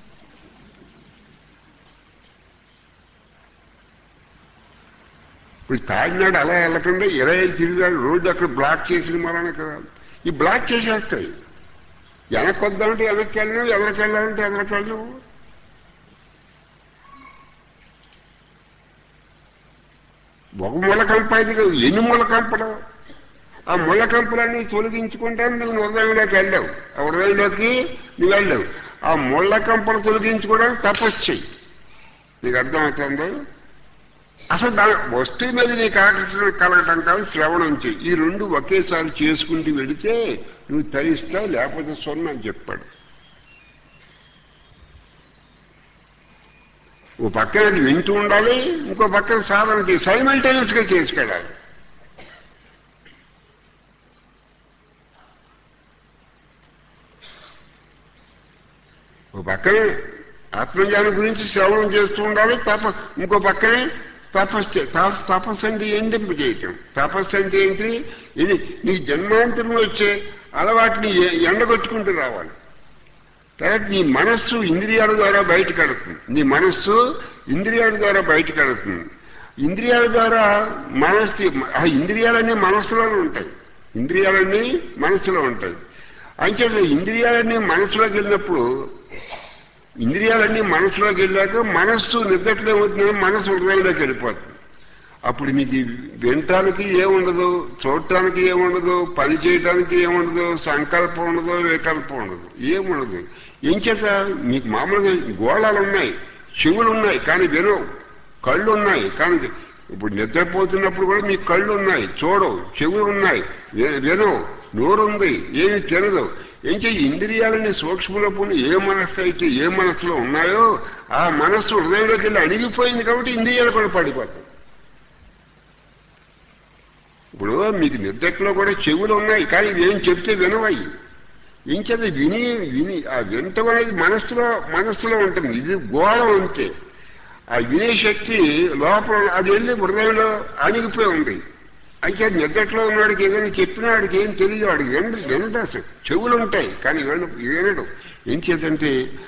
ఇప్పుడు తాగినాడు అలా వెళ్ళకుండా ఇరవై ఐదు తిరిగాడు రోడ్డు అక్కడ బ్లాక్ చేసిన మరణ కదా ఈ బ్లాక్ చేసేస్తాయి వెనక్కి వద్దామంటే వెనక్కి వెళ్ళినావు ఎదరికి వెళ్ళాలంటే ఎదరికి వెళ్ళినావు ఒక ముళ్ళ కంప అయితే కాదు, ఎన్ని ముళ్ళ కంపలు ఆ ముళ్ళ కంపలన్నీ తొలగించుకుంటాను నువ్వు హృదయంలోకి వెళ్ళావు ఆ హృదయంలోకి నువ్వు వెళ్ళావు ఆ ముళ్ళ కంపలు తొలగించుకోవడానికి తపస్సు చెయ్యి నీకు అర్థమవుతుందో అసలు దాని వస్తువు మీద నీకు ఆకర్షణ కలగటం కాదు శ్రవణం చేయి ఈ రెండు ఒకేసారి చేసుకుంటూ వెళితే నువ్వు తరిస్తావు లేకపోతే సొన్న అని చెప్పాడు ఓ పక్కన అది వింటూ ఉండాలి ఇంకో పక్కన సాధన చేసి సైమల్టేనియస్గా చేసుకెళ్ళాలి ఓ పక్కనే ఆత్మజ్ఞానం గురించి శ్రవణం చేస్తూ ఉండాలి తప ఇంకో పక్కనే తపస్సు చే- తప- తపస్సు అంటే ఎండింపు చేయటం తపస్సు అంటే ఏంటి ఇది నీ జన్మాంతరంలో వచ్చే అలవాటుని ఎ- ఎండగొట్టుకుంటూ రావాలి తర్వాత నీ మనస్సు ఇంద్రియాల ద్వారా బయటకు వెళుతుంది నీ మనస్సు ఇంద్రియాల ద్వారా బయటకు వెళుతుంది ఇంద్రియాల ద్వారా మనస్సు ఆ ఇంద్రియాలన్నీ మనస్సులోనే ఉంటాయి ఇంద్రియాలన్నీ మనస్సులో ఉంటాయి అంచేత ఇంద్రియాలన్నీ మనసులోకి వెళ్ళినప్పుడు ఇంద్రియాలన్నీ మనసులోకి వెళ్ళాక మనస్సు నిద్రట్లో ఏమవుతుంది మనసు హృదయంలోకి వెళ్ళిపోతుంది అప్పుడు మీకు వినటానికి ఏముండదు చూడటానికి ఏముండదు పని చేయడానికి ఏముండదు సంకల్పం ఉండదు వికల్పం ఉండదు ఏముండదు ఏం చేత మీకు మామూలుగా గోళాలు ఉన్నాయి చెవులు ఉన్నాయి కానీ వినవు కళ్ళు ఉన్నాయి కానీ ఇప్పుడు నిద్రపోతున్నప్పుడు కూడా మీకు కళ్ళు ఉన్నాయి చూడవు చెవులు ఉన్నాయి వి- వినవు నోరు ఉంది ఏమి తినదు ఏం చేయి ఇంద్రియాలని సూక్ష్మలోపు ఏ మనస్సు అయితే ఏ మనస్సులో ఉన్నాయో ఆ మనస్సు హృదయంలోకి వెళ్ళి అణిగిపోయింది కాబట్టి ఇంద్రియాలు కూడా పడిపోతాయి ఇప్పుడు మీకు నిద్రలో కూడా చెవులు ఉన్నాయి కానీ ఏం చెప్తే వినవయి ఇంకేది విని విని ఆ వినటం అనేది మనస్సులో మనస్సులో ఉంటుంది ఇది గోళం అంతే ఆ వినే శక్తి లోపల అది వెళ్ళి హృదయంలో అణిగిపోయి ఉంది అయితే నిద్రలో ఉన్నవాడికి ఏదైనా చెప్పినా వాడికి ఏం తెలియదు వాడికి వినడు వినడు అసలు చెవులు ఉంటాయి కానీ వినడు వినడు ఏం చేద్దంటే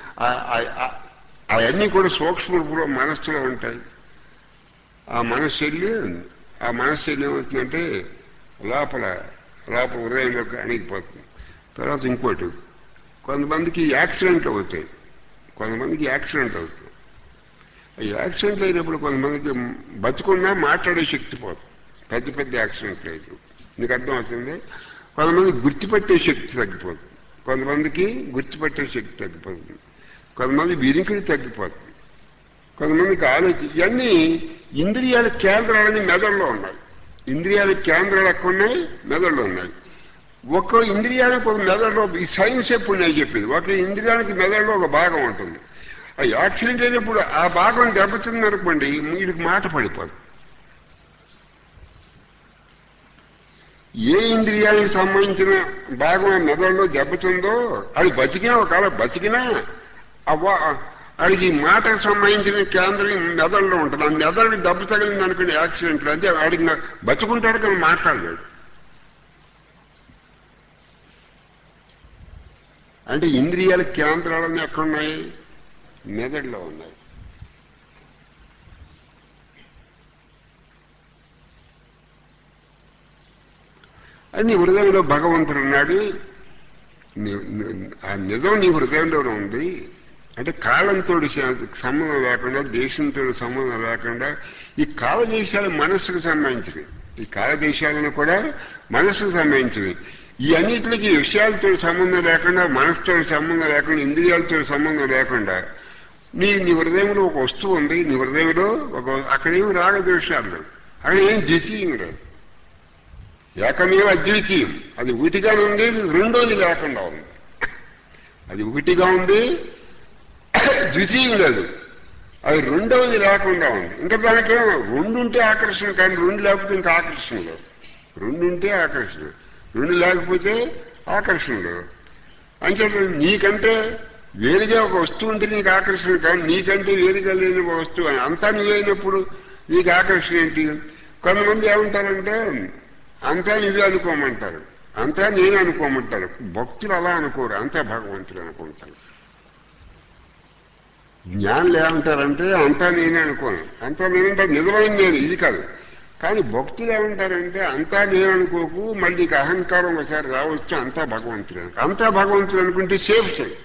అవన్నీ కూడా సూక్ష్మ మనస్సులో ఉంటాయి ఆ మనస్సు వెళ్ళి ఆ మనస్సు వెళ్ళి ఏమవుతుందంటే లోపల లోపల హృదయంలోకి అణిగిపోతుంది తర్వాత ఇంకోటి కొంతమందికి యాక్సిడెంట్లు అవుతాయి కొంతమందికి యాక్సిడెంట్ అవుతాయి ఆ యాక్సిడెంట్ అయినప్పుడు కొంతమందికి బతుకున్నా మాట్లాడే శక్తి పోతుంది పెద్ద పెద్ద యాక్సిడెంట్లు అయితే నీకు అర్థం అవుతుంది కొంతమంది గుర్తుపట్టే శక్తి తగ్గిపోతుంది కొంతమందికి గుర్తుపట్టే శక్తి తగ్గిపోతుంది కొంతమంది వినికిడి తగ్గిపోతుంది కొంతమందికి ఆలోచన ఇవన్నీ ఇంద్రియాల కేంద్రాలని మెదడులో ఉన్నాయి ఇంద్రియాల కేంద్రాలు ఎక్కడ ఉన్నాయి మెదడులో ఉన్నాయి ఒక్కో ఇంద్రియానికి ఒక మెదడులో ఈ సైన్స్ ఎప్పుడు నేను చెప్పింది ఒక ఇంద్రియానికి మెదడులో ఒక భాగం ఉంటుంది ఆ యాక్సిడెంట్ అయినప్పుడు ఆ భాగం దెబ్బతింది అనుకోండి వీడికి మాట పడిపోదు ఏ ఇంద్రియానికి సంబంధించిన భాగం ఆ మెదడులో దెబ్బతిందో అది బతికినా ఒకవేళ బతికినా అవ్వ వాడికి మాటకు సంబంధించిన కేంద్రం మెదడులో ఉంటుంది ఆ మెదడు దెబ్బ తగిలింది అనుకునే యాక్సిడెంట్లు అంటే వాడికి బతుకుంటాడు కానీ మాట్లాడలేడు అంటే ఇంద్రియాల కేంద్రాలన్నీ ఎక్కడున్నాయి మెదడులో ఉన్నాయి అది నీ హృదయంలో భగవంతుడు ఉన్నాడు నీ- నీ- ఆ నిజం నీ హృదయంలోనే ఉంది అంటే కాలంతో సంబంధం లేకుండా దేశంతో సంబంధం లేకుండా ఈ కాల దేశాలు మనస్సుకు సంబంధించినవి ఈ కాల దేశాలను కూడా మనస్సుకు సంబంధించినవి ఈ అన్నిటికి విషయాలతో సంబంధం లేకుండా మనసుతో సంబంధం లేకుండా ఇంద్రియాలతో సంబంధం లేకుండా నీ నీ హృదయంలో ఒక వస్తువు ఉంది నీ హృదయంలో ఒక అక్కడేమి రాగద్వేషాలు లేవు అక్కడ ఏం ద్వితీయం లేదు ఏకమేవ అద్వితీయం అది ఒకటిగానే ఉంది రెండోది లేకుండా ఉంది అది ఒకటిగా ఉంది ద్వితీయం లేదు అది రెండవది లేకుండా ఉంది ఇంకా దానికేమో రెండు ఉంటే ఆకర్షణ కానీ రెండు లేకపోతే ఇంకా ఆకర్షణ లేదు రెండు ఉంటే ఆకర్షణ రెండు లేకపోతే ఆకర్షణ లేదు అంచేత నీకంటే వేరుగా ఒక వస్తువు ఉంటే నీకు ఆకర్షణ కానీ నీకంటే వేరుగా లేని ఒక వస్తువు అంతా నువ్వైనప్పుడు నీకు ఆకర్షణ ఏంటి కొంతమంది ఏమంటారంటే అంతా నువ్వే అనుకోమంటారు అంతా నేను అనుకోమంటారు భక్తులు అలా అనుకోరు అంతా భగవంతుడు అనుకుంటారు జ్ఞానులు ఏమంటారంటే అంతా నేనే అనుకోను అంతా నేనంటే నిజమైన నేను ఇది కాదు కానీ భక్తులు ఏమంటారంటే అంతా నేను అనుకోకు మళ్ళీ నీకు అహంకారం ఒకసారి రావచ్చు అంతా భగవంతుడు అనుకో. అంతా భగవంతుడు అనుకుంటే సేఫ్ చేయి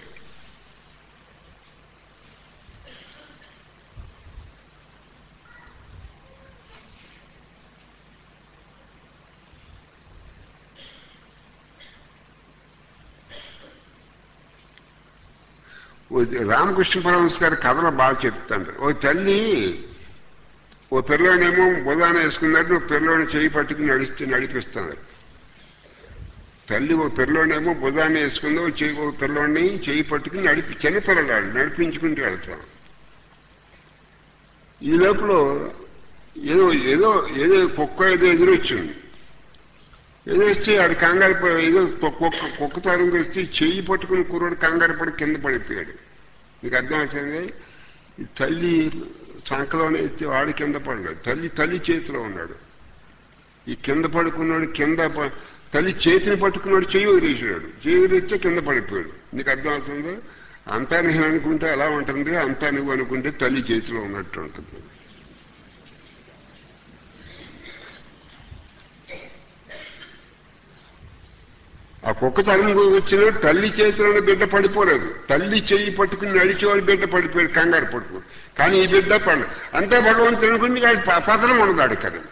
ఓ రామకృష్ణ పరమహంస గారి కథలు బాగా చెప్తాడు ఓ తల్లి ఓ పిల్లోనేమో బుధాన వేసుకున్నట్టు ఓ పిల్లోని చేయి పట్టుకుని నడిస్తే నడిపిస్తున్నారు తల్లి ఓ పిల్లోనేమో బుధాన్ని వేసుకుంది ఓ చేయి ఓ పిల్లోని చేయి పట్టుకుని నడిపి చిన్నపిల్లలాడు నడిపించుకుంటూ వెళ్తాం ఈ లోపల ఏదో ఏదో ఏదో కుక్క ఏదో ఎదురొచ్చింది ఏదో వస్తే ఆడు కంగారు పడి ఏదో కుక్క కుక్క తరం వస్తే చెయ్యి పట్టుకుని కుర్రోడు కంగారు పడి కింద పడిపోయాడు మీకు అర్థం అవుతుంది ఈ తల్లి సంకలోనే ఎత్తి వాడు కింద పడలేదు తల్లి తల్లి చేతిలో ఉన్నాడు ఈ కింద పడుకున్నాడు కింద ప- తల్లి చేతిని పట్టుకున్నాడు చెయ్యి వదిలేసాడు చెయ్యి వదిలేస్తే కింద పడిపోయాడు నీకు అర్థం అవుతుందో అంతా నేను అనుకుంటే ఎలా ఉంటుంది అంతా నువ్వు అనుకుంటే తల్లి చేతిలో ఉన్నట్టు ఉంటుంది ఆ కుక్క తరుము వచ్చిన తల్లి చేతిలోనే బిడ్డ పడిపోలేదు తల్లి చెయ్యి పట్టుకుని నడిచేవాడు బిడ్డ పడిపోయాడు కంగారు పట్టుకుని కానీ ఈ బిడ్డ పడ అంతే భగవంతుడు అనుకుంటే వాడి ప- పతనం ఉండదాడు కదా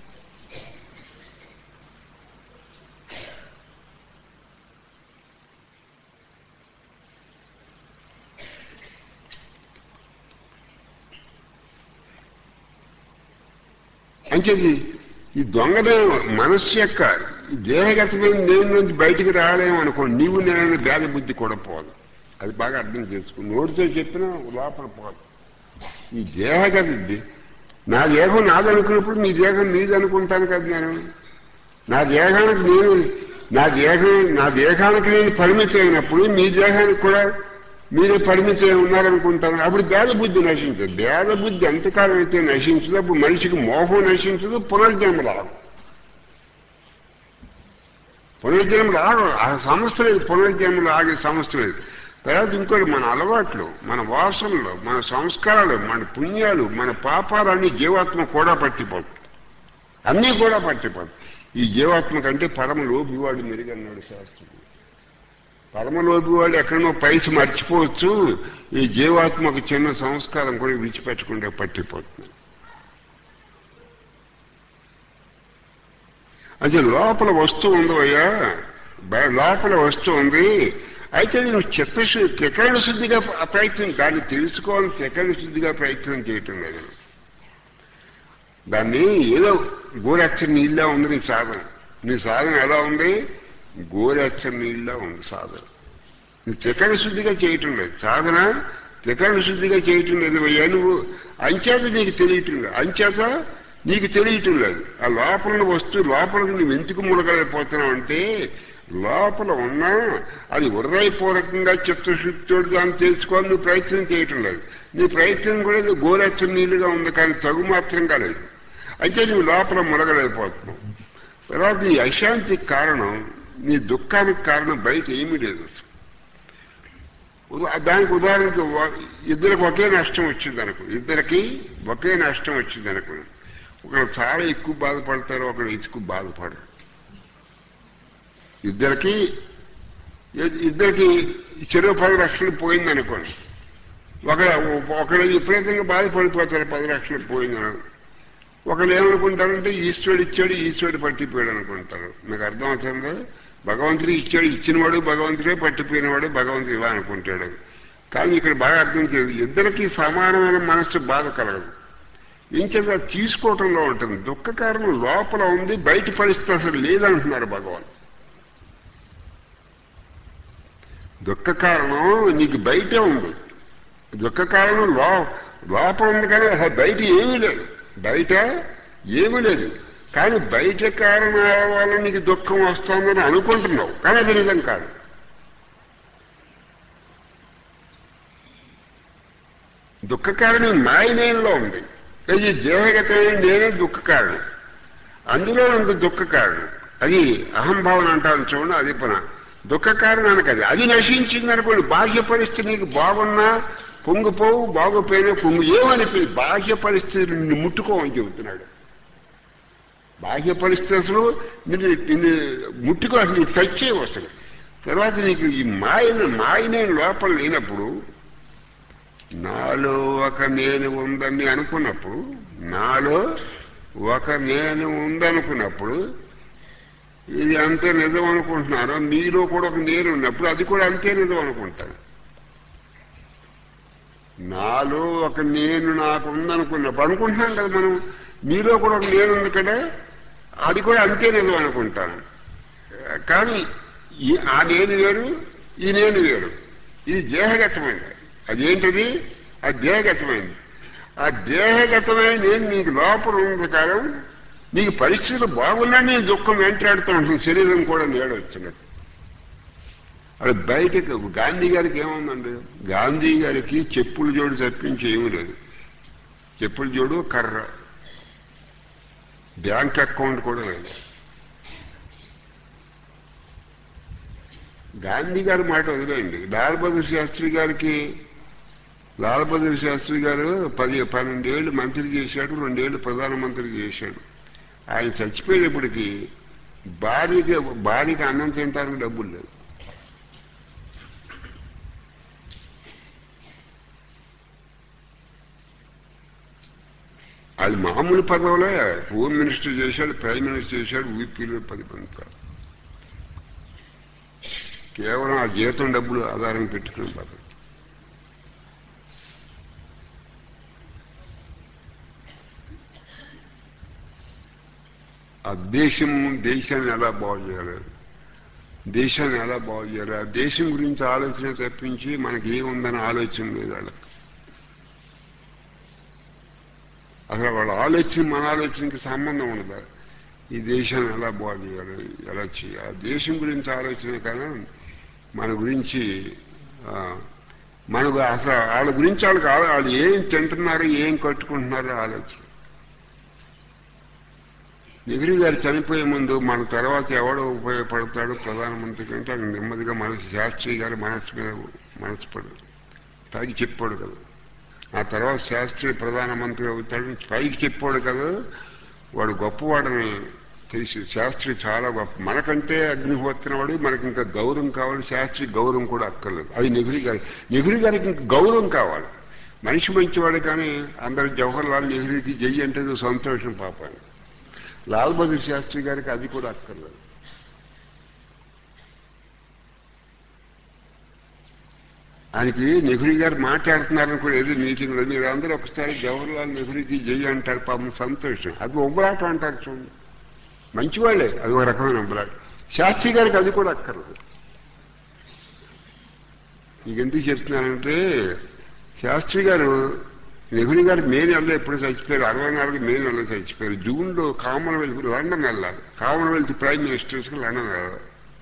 అంచేది ఈ దొంగదనం మనస్సు యొక్క ఈ దేహగతమైన నేను నుంచి బయటికి రాలేము అనుకో నీవు నేను భేద బుద్ధి కూడా పోదు అది బాగా అర్థం చేసుకో నోటితో చెప్పినా లోపల పోదు ఈ దేహగత ఇది నా దేహం నాదనుకున్నప్పుడు నీ దేహం నీది అనుకుంటాను కదా నేను నా దేహానికి నేను నా దేహం నా దేహానికి నేను పరిమితి అయినప్పుడు మీ దేహానికి కూడా మీరే పరిమితి అయి ఉన్నారనుకుంటాను అప్పుడు భేద బుద్ధి నశించదు భేద బుద్ధి ఎంతకాలం అయితే నశించదు అప్పుడు మనిషికి మోహం నశించదు పునర్జన్మ రాదు పునర్జన్మ రాదు ఆ సమస్య లేదు పునర్జన్మలు ఆగే సమస్య లేదు తర్వాత ఇంకోటి మన అలవాట్లు మన వాసనలు మన సంస్కారాలు మన పుణ్యాలు మన పాపాలన్నీ జీవాత్మ కూడా పట్టిపోతుంది అన్నీ కూడా పట్టిపోతాయి ఈ జీవాత్మ కంటే పరమ లోభివాడు మెరుగన్నాడు శాస్త్రుడు పరమ లోభివాడు ఎక్కడనో పైసి మర్చిపోవచ్చు ఈ జీవాత్మకు చిన్న సంస్కారం కూడా విడిచిపెట్టకుండా పట్టిపోతుంది అంటే లోపల వస్తువు ఉందో అయ్యా బయ- లోపల వస్తువు ఉంది అయితే నువ్వు చిత్తశు త్రికరణ శుద్ధిగా ప్ర- ప్రయత్నం దాన్ని తెలుసుకోవాలని త్రికరణ శుద్ధిగా ప్రయత్నం చేయటం లేదు దాన్ని ఏదో గోరెచ్చని నీళ్ళ ఉంది నీ సాధన నీ సాధన ఎలా ఉంది గోరెచ్చని నీళ్ళ ఉంది సాధన నీ త్రికరణ శుద్ధిగా చేయటం లేదు సాధన త్రికరణ శుద్ధిగా చేయటం లేదు అయ్యా నువ్వు అంచేత నీకు తెలియటం లేదు అంచేత నీకు తెలియటం లేదు ఆ లోపల ఉన్న వస్తువు లోపలికి నువ్వు ఎందుకు మునగలేకపోతున్నావు అంటే లోపల ఉన్నా అది ఉర్రైపూర్వకంగా చిత్తశుద్ధితో దాన్ని తెలుసుకోవాలి నువ్వు ప్రయత్నం చేయటం లేదు నీ ప్రయత్నం కూడా ఇది గోరెచ్చని నీళ్ళుగా ఉంది కానీ తగు మాత్రంగా లేదు అయితే నువ్వు లోపల మునగలేకపోతున్నావు తర్వాత నీ అశాంతికి కారణం నీ దుఃఖానికి కారణం బయట ఏమీ లేదు అసలు. ఉదా- దానికి ఉదాహరణకు వ- ఇద్దరికి ఒకే నష్టం వచ్చింది అనుకో ఇద్దరికి ఒకే నష్టం వచ్చింది అనుకో ఒకరు చాలా ఎక్కువ బాధపడతారు ఒకరు ఎక్కువ బాధపడరు ఇద్దరికి ఇ- ఇద్దరికి చెరువు పది లక్షలు పోయింది అనుకోండి ఒక ఒకరు విపరీతంగా బాధపడిపోతారు పది లక్షలు పోయిందని ఒకరు ఏమనుకుంటారంటే ఈశ్వరుడు ఇచ్చాడు ఈశ్వరుడు పట్టిపోయాడు అనుకుంటారు మీకు అర్థం అవుతుందా భగవంతుడు ఇచ్చాడు ఇచ్చినవాడు భగవంతుడే పట్టిపోయినవాడు భగవంతుడు ఇలా అనుకుంటాడు కానీ ఇక్కడ బాగా అర్థం చేయదు ఇద్దరికి సమానమైన మనస్సు బాధ కలగదు ఏం చేత తీసుకోవటంలో ఉంటుంది దుఃఖ కారణం లోపల ఉంది బయట పరిస్థితి అసలు లేదంటున్నారు భగవాన్ దుఃఖ కారణం నీకు బయటే ఉంది దుఃఖ కారణం లో లోపల ఉంది కానీ అసలు బయట ఏమీ లేదు బయట ఏమీ లేదు కానీ బయట కారణాల వల్ల నీకు దుఃఖం వస్తుందని అనుకుంటున్నావు కానీ అది నిజం కాదు దుఃఖ కారణం మాయనేలో ఉంది ఇది దేహగతమైన నేనే దుఃఖ కారణం అందులో ఉంది దుఃఖ కారణం అది అహంభావన అంటాను చూడండి అది పన దుఃఖ కారణానికి అది అది నశించింది అనుకోండి బాహ్య పరిస్థితి నీకు బాగున్నా పొంగిపోవు బాగుపోయినా పొంగు ఏమనిపి బాహ్య పరిస్థితి నిన్ను ముట్టుకోమని చెబుతున్నాడు బాహ్య పరిస్థితి అసలు నిన్ను నిన్ను ముట్టుకో అసలు నీకు టచ్ చేయవు అసలు తర్వాత నీకు ఈ మాయన మాయనే లోపల లేనప్పుడు నాలో ఒక నేను ఉందని అనుకున్నప్పుడు నాలో ఒక నేను ఉందనుకున్నప్పుడు ఇది అంతే నిజం అనుకుంటున్నాను మీలో కూడా ఒక నేను ఉన్నప్పుడు అది కూడా అంతే నిజం అనుకుంటాను నాలో ఒక నేను నాకు ఉందనుకున్నప్పుడు అనుకుంటున్నాం కదా మనం మీలో కూడా ఒక నేను ఉంది కదా అది కూడా అంతే నిజం అనుకుంటాను కానీ ఈ- ఆ నేను వేరు ఈ నేను వేరు ఇది దేహగతమైనది అదేంటిది అది దేహగతమైనది ఆ దేహగతమైన నేను నీకు లోపల ఉన్నంత కాలం నీకు పరిస్థితులు బాగున్నా నీ దుఃఖం వెంటాడుతూ ఉంటుంది శరీరం కూడా నేడొచ్చినట్టు అది బయటకు గాంధీ గారికి ఏముందండి గాంధీ గారికి చెప్పులు జోడు తప్పించి ఏమీ లేదు చెప్పులు జోడు కర్ర బ్యాంక్ అకౌంట్ కూడా లేదు గాంధీ గారి మాట వదిలేయండి లాల్ బహదూర్ శాస్త్రి గారికి లాల్ బహదూర్ శాస్త్రి గారు పది పన్నెండేళ్ళు మంత్రి చేశాడు రెండేళ్ళు ప్రధానమంత్రి చేశాడు ఆయన చచ్చిపోయేటప్పటికి భార్యకి భార్యకి అన్నం తినడానికి డబ్బులు లేవు అది మామూలు పదవులే హోమ్ మినిస్టర్ చేశాడు ప్రైమ్ మినిస్టర్ చేశాడు ఊపీలో పది మంది కాదు. కేవలం ఆ జీతం డబ్బులు ఆధారం పెట్టుకుని పదవి ఆ దేశం దేశాన్ని ఎలా బాగు చేయాలి దేశాన్ని ఎలా బాగు చేయాలి ఆ దేశం గురించి ఆలోచన తప్పించి మనకి ఏముందని ఆలోచన లేదు వాళ్ళకి అసలు వాళ్ళ ఆలోచన మన ఆలోచనకి సంబంధం ఉండదు ఈ దేశాన్ని ఎలా బాగు చేయాలి ఎలా చేయాలి ఆ దేశం గురించి ఆలోచన కదా మన గురించి ఆ, మనకు అసలు వాళ్ళ గురించి వాళ్ళకి ఆలో- వాళ్ళు ఏం తింటున్నారు ఏం కట్టుకుంటున్నారో ఆలోచన నెహ్రూ గారు చనిపోయే ముందు మన తర్వాత ఎవడు ఉపయోగపడతాడు ప్రధానమంత్రి కంటే ఆయన నెమ్మదిగా మనసు శాస్త్రి గారు మనసు మీద మనసు పడు పైకి చెప్పాడు కదా ఆ తర్వాత శాస్త్రి ప్రధానమంత్రి అవుతాడు పైకి చెప్పాడు కదా వాడు గొప్పవాడని తెలిసి శాస్త్రి చాలా గొప్ప మనకంటే అగ్నిహోత్రం వాడు మనకి ఇంకా గౌరవం కావాలి శాస్త్రి గౌరవం కూడా అక్కర్లేదు అది నెహ్రూ గారి నెహ్రూ గారికి ఇంకా గౌరవం కావాలి మనిషి మంచివాడు కానీ అందరు జవహర్ లాల్ నెహ్రూకి జై అంటే ఏదో సంతోషం పాపాన్ని లాల్ బహదూర్ శాస్త్రి గారికి అది కూడా అక్కర్లేదు ఆయనకి నెహ్రూ గారు మాట్లాడుతున్నారని కూడా ఏదో మీటింగ్లో మీరు అందరూ ఒకసారి జవహర్లాల్ నెహ్రూకి జై అంటారు పాపం సంతోషం అది ఉబ్బరాట అంటారు చూడండి మంచివాళ్ళే అది ఒక రకమైన ఉబ్బరాట శాస్త్రి గారికి అది కూడా అక్కర్లేదు మీకు ఎందుకు చెప్తున్నానంటే శాస్త్రి గారు నెహ్రూ గారు మే నెలలో ఎప్పుడు చచ్చిపోయారు అరవై నాలుగు మే నెలలో చచ్చిపోయారు జూన్లో కామన్వెల్త్ లండన్ వెళ్ళాలి కామన్వెల్త్ ప్రైమ్ మినిస్టర్స్కి లండన్ వెళ్ళాలి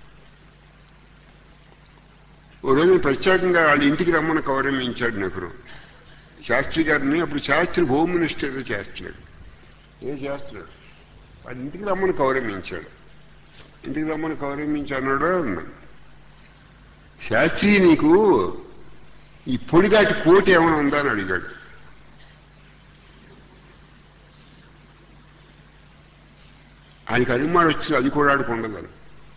ఓ రోజు ప్రత్యేకంగా వాళ్ళ ఇంటికి రమ్మని గౌరవించాడు నెహ్రూ శాస్త్రి గారిని అప్పుడు శాస్త్రి హోమ్ మినిస్టర్ ఏదో చేస్తున్నాడు ఏదో చేస్తున్నాడు వాళ్ళ ఇంటికి రమ్మని గౌరవించాడు ఇంటికి రమ్మని గౌరవించి అన్నాడు శాస్త్రి నీకు ఈ పొడిగాటి కోటి ఏమైనా ఉందా అని అడిగాడు ఆయనకు అనుమానం వచ్చింది అది కూడా ఆడుకుండదని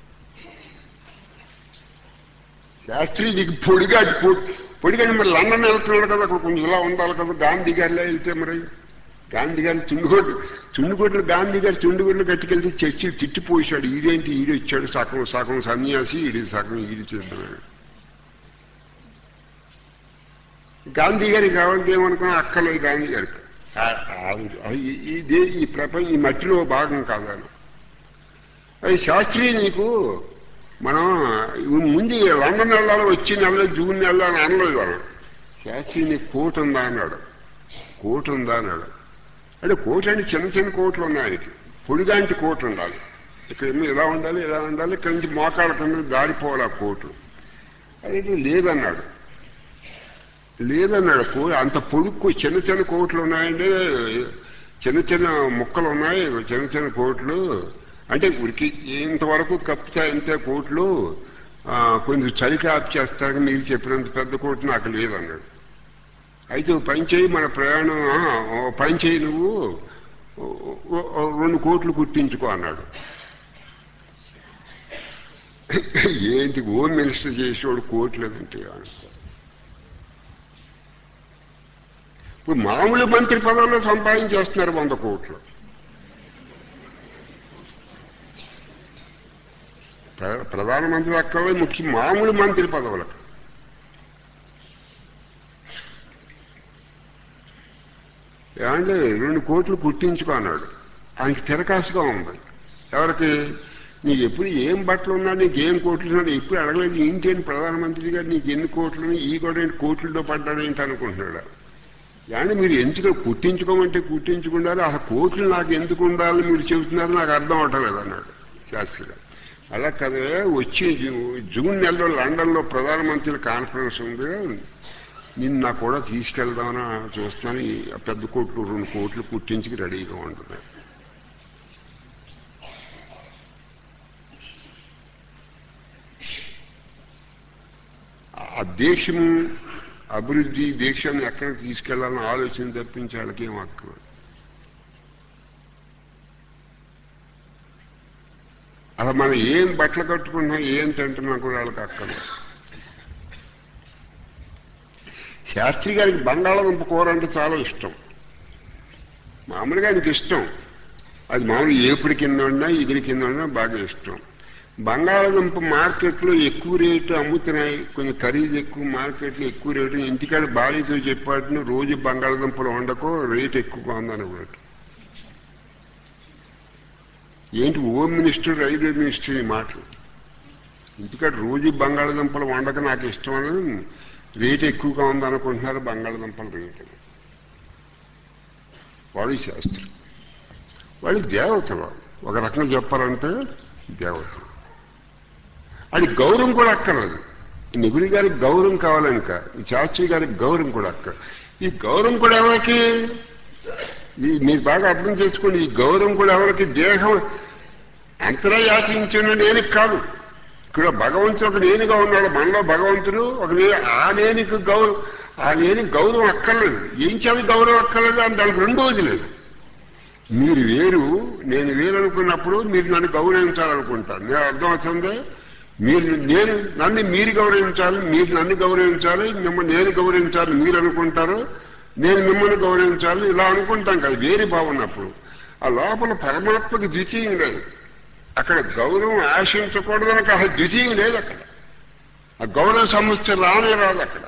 శాస్త్రి నీకు పొడిగాటి కోటి పొడిగాటి మరి లండన్ వెళ్తున్నాడు కదా అక్కడ కొంచెం ఇలా ఉండాలి కదా గాంధీ గారిలో వెళ్తే మరి గాంధీ గారి చుండుగొడ్లు చుండుగొడ్లు గాంధీ గారి చుండుగొడ్లు కట్టుకెళ్తే చర్చి తిట్టిపోసాడు ఈడేంటి ఈడు ఇచ్చాడు సగం సగం సన్యాసి ఈడి సగం ఈడి చేస్తున్నాడు గాంధీ గారికి కావాలంటే ఏమనుకున్నా అక్కర్లేదు గాంధీ గారికి ఆ- ఆ- ఆ- ఈ- ఈ దే- ఈ ప్రపంచ ఈ మట్టిలో భాగం కాదని అది శాస్త్రి నీకు మనం ముందు లండన్ వెళ్ళాలి వచ్చి నెలలో జూన్ నెలలో అని అనలేదు వాళ్ళు శాస్త్రి నీకు కోట్ ఉందా అన్నాడు కోట్ ఉందా అన్నాడు అంటే కోట్ అంటే చిన్న చిన్న కోట్లు ఉన్నాయి ఆయనకి పొడిగాంటి కోట్ ఉండాలి ఇక్కడ ఏమో ఇలా ఉండాలి ఇలా ఉండాలి ఇక్కడి నుంచి మోకాళ్ళ కింద దారిపోవాలి ఆ కోటు అయితే లేదన్నాడు లేదన్నాడు కో అంత పొడుక్కు చిన్న చిన్న కోట్లు ఉన్నాయండి చిన్న చిన్న ముక్కలు ఉన్నాయి చిన్న చిన్న కోట్లు అంటే ఉరికి ఇంతవరకు కప్పితే ఇంతే కోట్లు ఆ, కొంచెం చలికి ఆప్ చేస్తారు మీరు చెప్పినంత పెద్ద కోట్లు నాకు లేదన్నాడు అయితే ఓ పని చేయి మన ప్రయాణం ఆ, ఓ పని చేయి నువ్వు ఓ- ఓ- ఓ రెండు కోట్లు కుట్టించుకో అన్నాడు ఏంటి హోమ్ మినిస్టర్ చేసేవాడు కోట్లేదంటే అనుకో ఇప్పుడు మామూలు మంత్రి పదవుల్లో సంపాదించేస్తున్నారు వంద కోట్లు ప్ర- ప్రధానమంత్రి అక్కడే ముఖ్య మామూలు మంత్రి పదవులకు ఏమంటే రెండు కోట్లు కుట్టించుకో అన్నాడు ఆయనకి తిరకాసుగా ఉంది ఎవరికి నీకు ఎప్పుడు ఏం బట్టలు ఉన్నా నీకు ఏం కోట్లు ఉన్నా ఎప్పుడు అడగలేదు ఏంటి అని ప్రధానమంత్రి గారు నీకు ఎన్ని కోట్లు ఉన్నాయి ఈ కూడా ఏంటి కోట్లతో పడ్డాడు ఏంటి అనుకుంటున్నాడు yani మీరు ఎంచుకో కుట్టించుకోమంటే కుట్టించుకుంటారు అసలు కోట్లు నాకు ఎందుకు ఉండాలని మీరు చెబుతున్నారు నాకు అర్థం అవటలేదు అన్నాడు శాస్త్రి గారు అలా కదే వచ్చి జూ- జూన్ నెలలో లండన్లో ప్రధానమంత్రి కాన్ఫరెన్స్ ఉంది నిన్న కూడా తీసుకెళ్దామని చూస్తున్నాను ఈ పెద్ద కోట్లు రెండు కోట్లు కుట్టించుకు రెడీగా ఉంటుంది ఆ దేశం అభివృద్ధి దేశాన్ని ఎక్కడ తీసుకెళ్లాలని ఆలోచన తప్పించి వాళ్ళకి ఏం అక్కలు అసలు మనం ఏం బట్టలు కట్టుకుంటున్నాం ఏం తింటున్నాం కూడా వాళ్ళకి అక్కలు శాస్త్రి గారికి బంగాళాదుంప కూర అంటే చాలా ఇష్టం మామూలుగా ఆయనకి ఇష్టం అది మామూలు ఏపుడి కింద ఉన్నా ఇగురి కింద ఉన్నా బాగా ఇష్టం బంగాళాదుంప మార్కెట్లో ఎక్కువ రేటు అమ్ముతున్నాయి కొంచెం ఖరీదు ఎక్కువ మార్కెట్లో ఎక్కువ రేటు ఇంటికాడ భార్యతో చెప్పాడు రోజు బంగాళాదుంపలు వండకో రేటు ఎక్కువగా ఉందన్నమాట ఏంటి హోమ్ మినిస్టర్ రైల్వే మినిస్టర్ ఈ మాటలు ఇంటికాడ రోజు బంగాళాదుంపలు వండక నాకు ఇష్టం అని రేటు ఎక్కువగా ఉందనుకుంటున్నారు బంగాళాదుంపల రేటు వాడు శాస్త్రం వాడి దేవతలు ఒక రకంగా చెప్పాలంటే దేవతలు అది గౌరవం కూడా అక్కర్లేదు నిగురి గారికి గౌరవం కావాలనుక ఈ శాస్త్రి గారికి గౌరవం కూడా అక్కర్ ఈ గౌరవం కూడా ఎవరికి ఈ మీరు బాగా అర్థం చేసుకోండి ఈ గౌరవం కూడా ఎవరికి దేహం అంతరయాచించిన నేను కాదు ఇక్కడ భగవంతుడు ఒక నేనుగా ఉన్నాడు మనలో భగవంతుడు ఒక నే- ఆ నేనికి గౌరవం ఆ నేని గౌరవం అక్కర్లేదు ఏం చేయాలి గౌరవం అక్కర్లేదు అని దానికి రెండోది లేదు మీరు వేరు నేను వేరు అనుకున్నప్పుడు మీరు నన్ను గౌరవించాలనుకుంటారు నేను అర్థమవుతుంది మీరు నేను నన్ను మీరు గౌరవించాలి మీరు నన్ను గౌరవించాలి మిమ్మల్ని నేను గౌరవించాలి మీరు అనుకుంటారు నేను మిమ్మల్ని గౌరవించాలి ఇలా అనుకుంటాం కదా వేరే బాగున్నప్పుడు ఆ లోపల పరమాత్మకి ద్వితీయం లేదు అక్కడ గౌరవం ఆశించకూడదని అసలు ద్వితీయం లేదు అక్కడ ఆ గౌరవ సమస్య రానే రాదు అక్కడ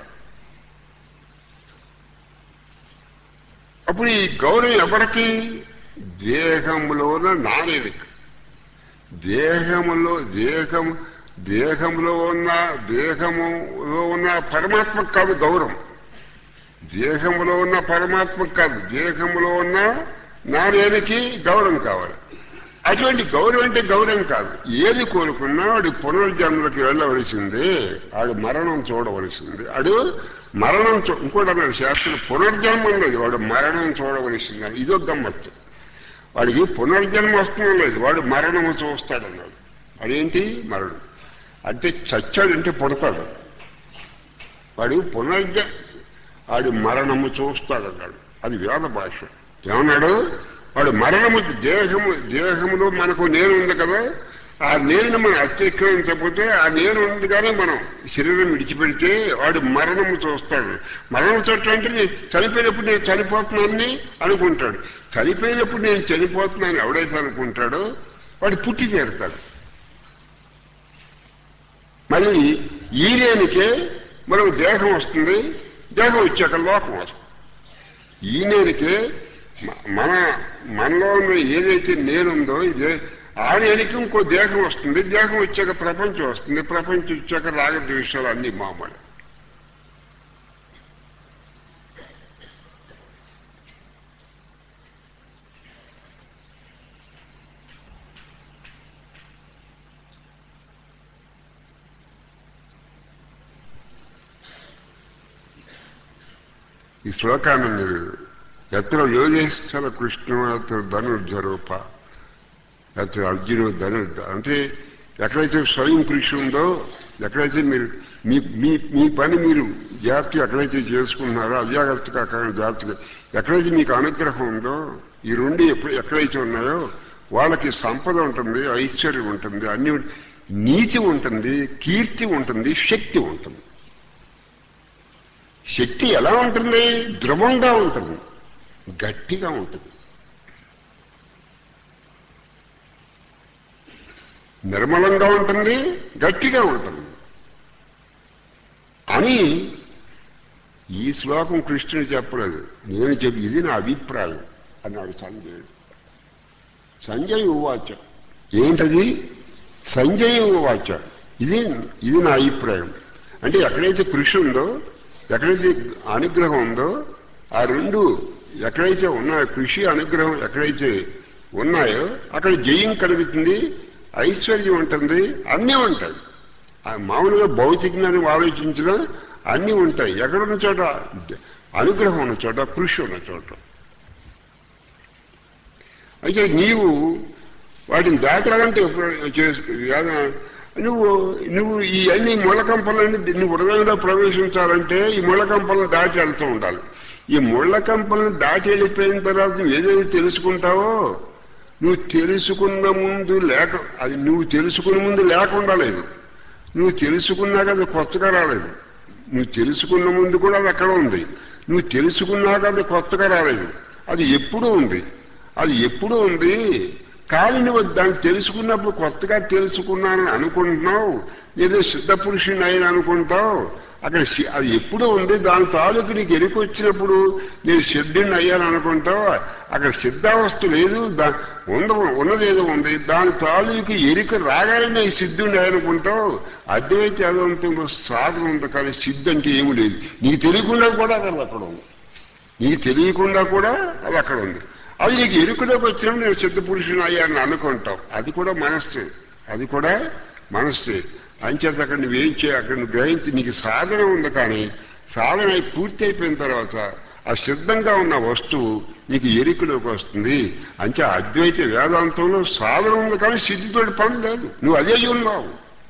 అప్పుడు ఈ గౌరవం ఎవరికి దేహంలోన నానేది దేహములో దేహం దేహంలో ఉన్న దేహములో ఉన్న పరమాత్మకు కాదు గౌరవం దేహంలో ఉన్న పరమాత్మకు కాదు దేహంలో ఉన్న నానేనికి గౌరవం కావాలి అటువంటి గౌరవం అంటే గౌరవం కాదు ఏది కోరుకున్నా వాడి పునర్జన్మలకు వెళ్ళవలసిందే వాడు మరణం చూడవలసింది వాడు మరణం చూ ఇంకోటి అన్నాడు శాస్త్రం పునర్జన్మం లేదు వాడు మరణం చూడవలసింది ఇదో గమ్మత్తు వాడికి పునర్జన్మ వస్తుందో లేదు వాడు మరణము చూస్తాడన్నాడు అదేంటి మరణం అంటే చచ్చాడంటే పుడతాడు వాడు పునర్జ వాడు మరణము చూస్తాడన్నాడు అది వేద భాష ఏమన్నాడు వాడు మరణము దేహము దేహములో మనకు నేను ఉంది కదా ఆ నేను మనం అత్యక్రమించకపోతే ఆ నేను ఉండగానే మనం శరీరం విడిచిపెడితే వాడు మరణము చూస్తాడు మరణం చూడటం అంటే నేను చనిపోయినప్పుడు నేను చనిపోతున్నానని అనుకుంటాడు చనిపోయినప్పుడు నేను చనిపోతున్నానని ఎవడైతే అనుకుంటాడో వాడు పుట్టి చేరుతాడు మళ్ళీ ఈ రేనికే మనకు దేహం వస్తుంది దేహం వచ్చాక లోకం వస్తుంది ఈ నేనికే మ- మన మనలో ఉన్న ఏదైతే నేనుందో ఇదే ఆ నేనికి ఇంకో దేహం వస్తుంది దేహం వచ్చాక ప్రపంచం వస్తుంది ప్రపంచం వచ్చాక రాగద్వేషాలు అన్నీ మామూలు ఈ శ్లోకాన్ని మీరు ఎత్ర యోగేశ్వర కృష్ణ అత్ర ధనుర్ధరూప అత్ర అర్జును ధనుర్ధ అంటే ఎక్కడైతే స్వయం కృషి ఉందో ఎక్కడైతే మీరు మీ మీ మీ పని మీరు జాగ్రత్తగా ఎక్కడైతే చేసుకుంటున్నారో అజాగ్రత్తగా కాకుండా జాగ్రత్తగా ఎక్కడైతే మీకు అనుగ్రహం ఉందో ఈ రెండు ఎప్పుడు ఎక్కడైతే ఉన్నాయో వాళ్ళకి సంపద ఉంటుంది ఐశ్వర్యం ఉంటుంది అన్ని నీతి ఉంటుంది కీర్తి ఉంటుంది శక్తి ఉంటుంది శక్తి ఎలా ఉంటుంది ధృవంగా ఉంటుంది గట్టిగా ఉంటుంది నిర్మలంగా ఉంటుంది గట్టిగా ఉంటుంది అని ఈ శ్లోకం కృష్ణుడు చెప్పలేదు నేను చెప్పి ఇది నా అభిప్రాయం అన్నాడు సంజయుడు సంజయ్ ఉవాచ ఏంటది సంజయ్ ఉవాచ ఇది ఇది నా అభిప్రాయం అంటే ఎక్కడైతే కృషి ఉందో ఎక్కడైతే అనుగ్రహం ఉందో ఆ రెండు ఎక్కడైతే ఉన్నాయో కృషి అనుగ్రహం ఎక్కడైతే ఉన్నాయో అక్కడ జయం కలుగుతుంది ఐశ్వర్యం ఉంటుంది అన్నీ ఉంటాయి ఆ మామూలుగా భౌతికంగా నువ్వు ఆలోచించినా అన్నీ ఉంటాయి ఎక్కడున్న చోట అనుగ్రహం ఉన్న చోట కృషి ఉన్న చోట అయితే నీవు వాటిని దాటాలంటే ఎప్పుడు చేసు- ఏద- నువ్వు నువ్వు ఈ అన్ని ముళ్ళకంపలని నువ్వు హృదయంలో ప్రవేశించాలంటే ఈ ముళ్ళకంపలను దాటి వెళ్తూ ఉండాలి ఈ ముళ్ళకంపలను దాటి వెళ్ళిపోయిన తర్వాత నువ్వు ఏదైతే తెలుసుకుంటావో నువ్వు తెలుసుకున్న ముందు లేక అది నువ్వు తెలుసుకున్న ముందు లేకుండా లేదు నువ్వు తెలుసుకున్నాక అది కొత్తగా రాలేదు నువ్వు తెలుసుకున్న ముందు కూడా అది అక్కడ ఉంది నువ్వు తెలుసుకున్నాక అది కొత్తగా రాలేదు అది ఎప్పుడూ ఉంది అది ఎప్పుడూ ఉంది కానీ నువ్వు దాన్ని తెలుసుకున్నప్పుడు కొత్తగా తెలుసుకున్నానని అనుకుంటున్నావు ఏదో సిద్ధ పురుషుని అయిన అనుకుంటావు అక్కడ సి- అది ఎప్పుడూ ఉంది దాని తాలూకు నీకు ఎరుకు వచ్చినప్పుడు నేను సిద్ధుని అయ్యాను అనుకుంటావు అక్కడ సిద్ధావస్థ లేదు దా ఉంద ఉన్నది ఏదో ఉంది దాని తాలూకు ఎరుక రాగానే నేను సిద్ధుని అనుకుంటావు అద్వైత ఏదంతుందో సాధన ఉంది కానీ సిద్ధి అంటే ఏమీ లేదు నీకు తెలియకుండా కూడా అది అక్కడ ఉంది నీకు తెలియకుండా కూడా అది అక్కడ ఉంది అది నీకు ఎరుకలోకి వచ్చినప్పుడు నేను సిద్ధ పురుషుని అయ్యాను అనుకుంటావు అది కూడా మనస్సు అది కూడా మనస్సు అంచేత అక్కడ నువ్వేం చేయ అక్కడ నువ్వు గ్రహించి నీకు సాధన ఉంది కానీ సాధన అయి పూర్తి అయిపోయిన తర్వాత ఆ సిద్ధంగా ఉన్న వస్తువు నీకు ఎరుకలోకి వస్తుంది అంటే అద్వైత వేదాంతంలో సాధన ఉంది కానీ సిద్ధితోటి పని లేదు నువ్వు అదే అయి ఉన్నావు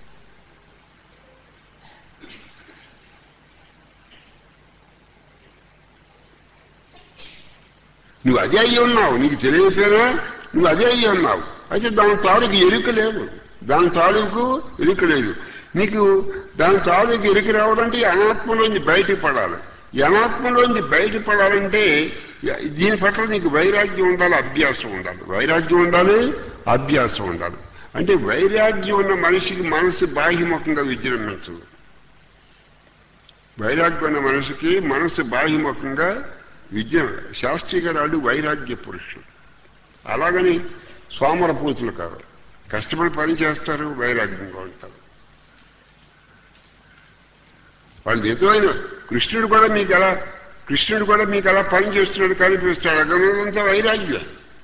నువ్వు అదే అయ్యి ఉన్నావు నీకు తెలియకపోయినా నువ్వు అదే అయ్యి ఉన్నావు అయితే దాని తాలూకు ఎరుక లేదు దాని తాలూకు ఎరుక లేదు నీకు దాని తాలూకు ఎరుక రావాలంటే ఈ అనాత్మలోంచి బయటకు పడాలి ఈ అనాత్మలోంచి బయటపడాలంటే దీని పట్ల నీకు వైరాగ్యం ఉండాలి అభ్యాసం ఉండాలి వైరాగ్యం ఉండాలి అభ్యాసం ఉండాలి అంటే వైరాగ్యం ఉన్న మనిషికి మనసు బాహ్యముఖంగా విజృంభించదు వైరాగ్యం ఉన్న మనిషికి మనసు బాహ్యముఖంగా విద్య శాస్త్రీకరాలు వైరాగ్య పురుషుడు అలాగని సోమరపూతులు కాదు కష్టపడి పని చేస్తారు వైరాగ్యంగా ఉంటారు వాళ్ళు నిజమైన కృష్ణుడు కూడా మీకు ఎలా కృష్ణుడు కూడా మీకు ఎలా పని చేస్తున్నాడు కనిపిస్తాడు అదంతా వైరాగ్యం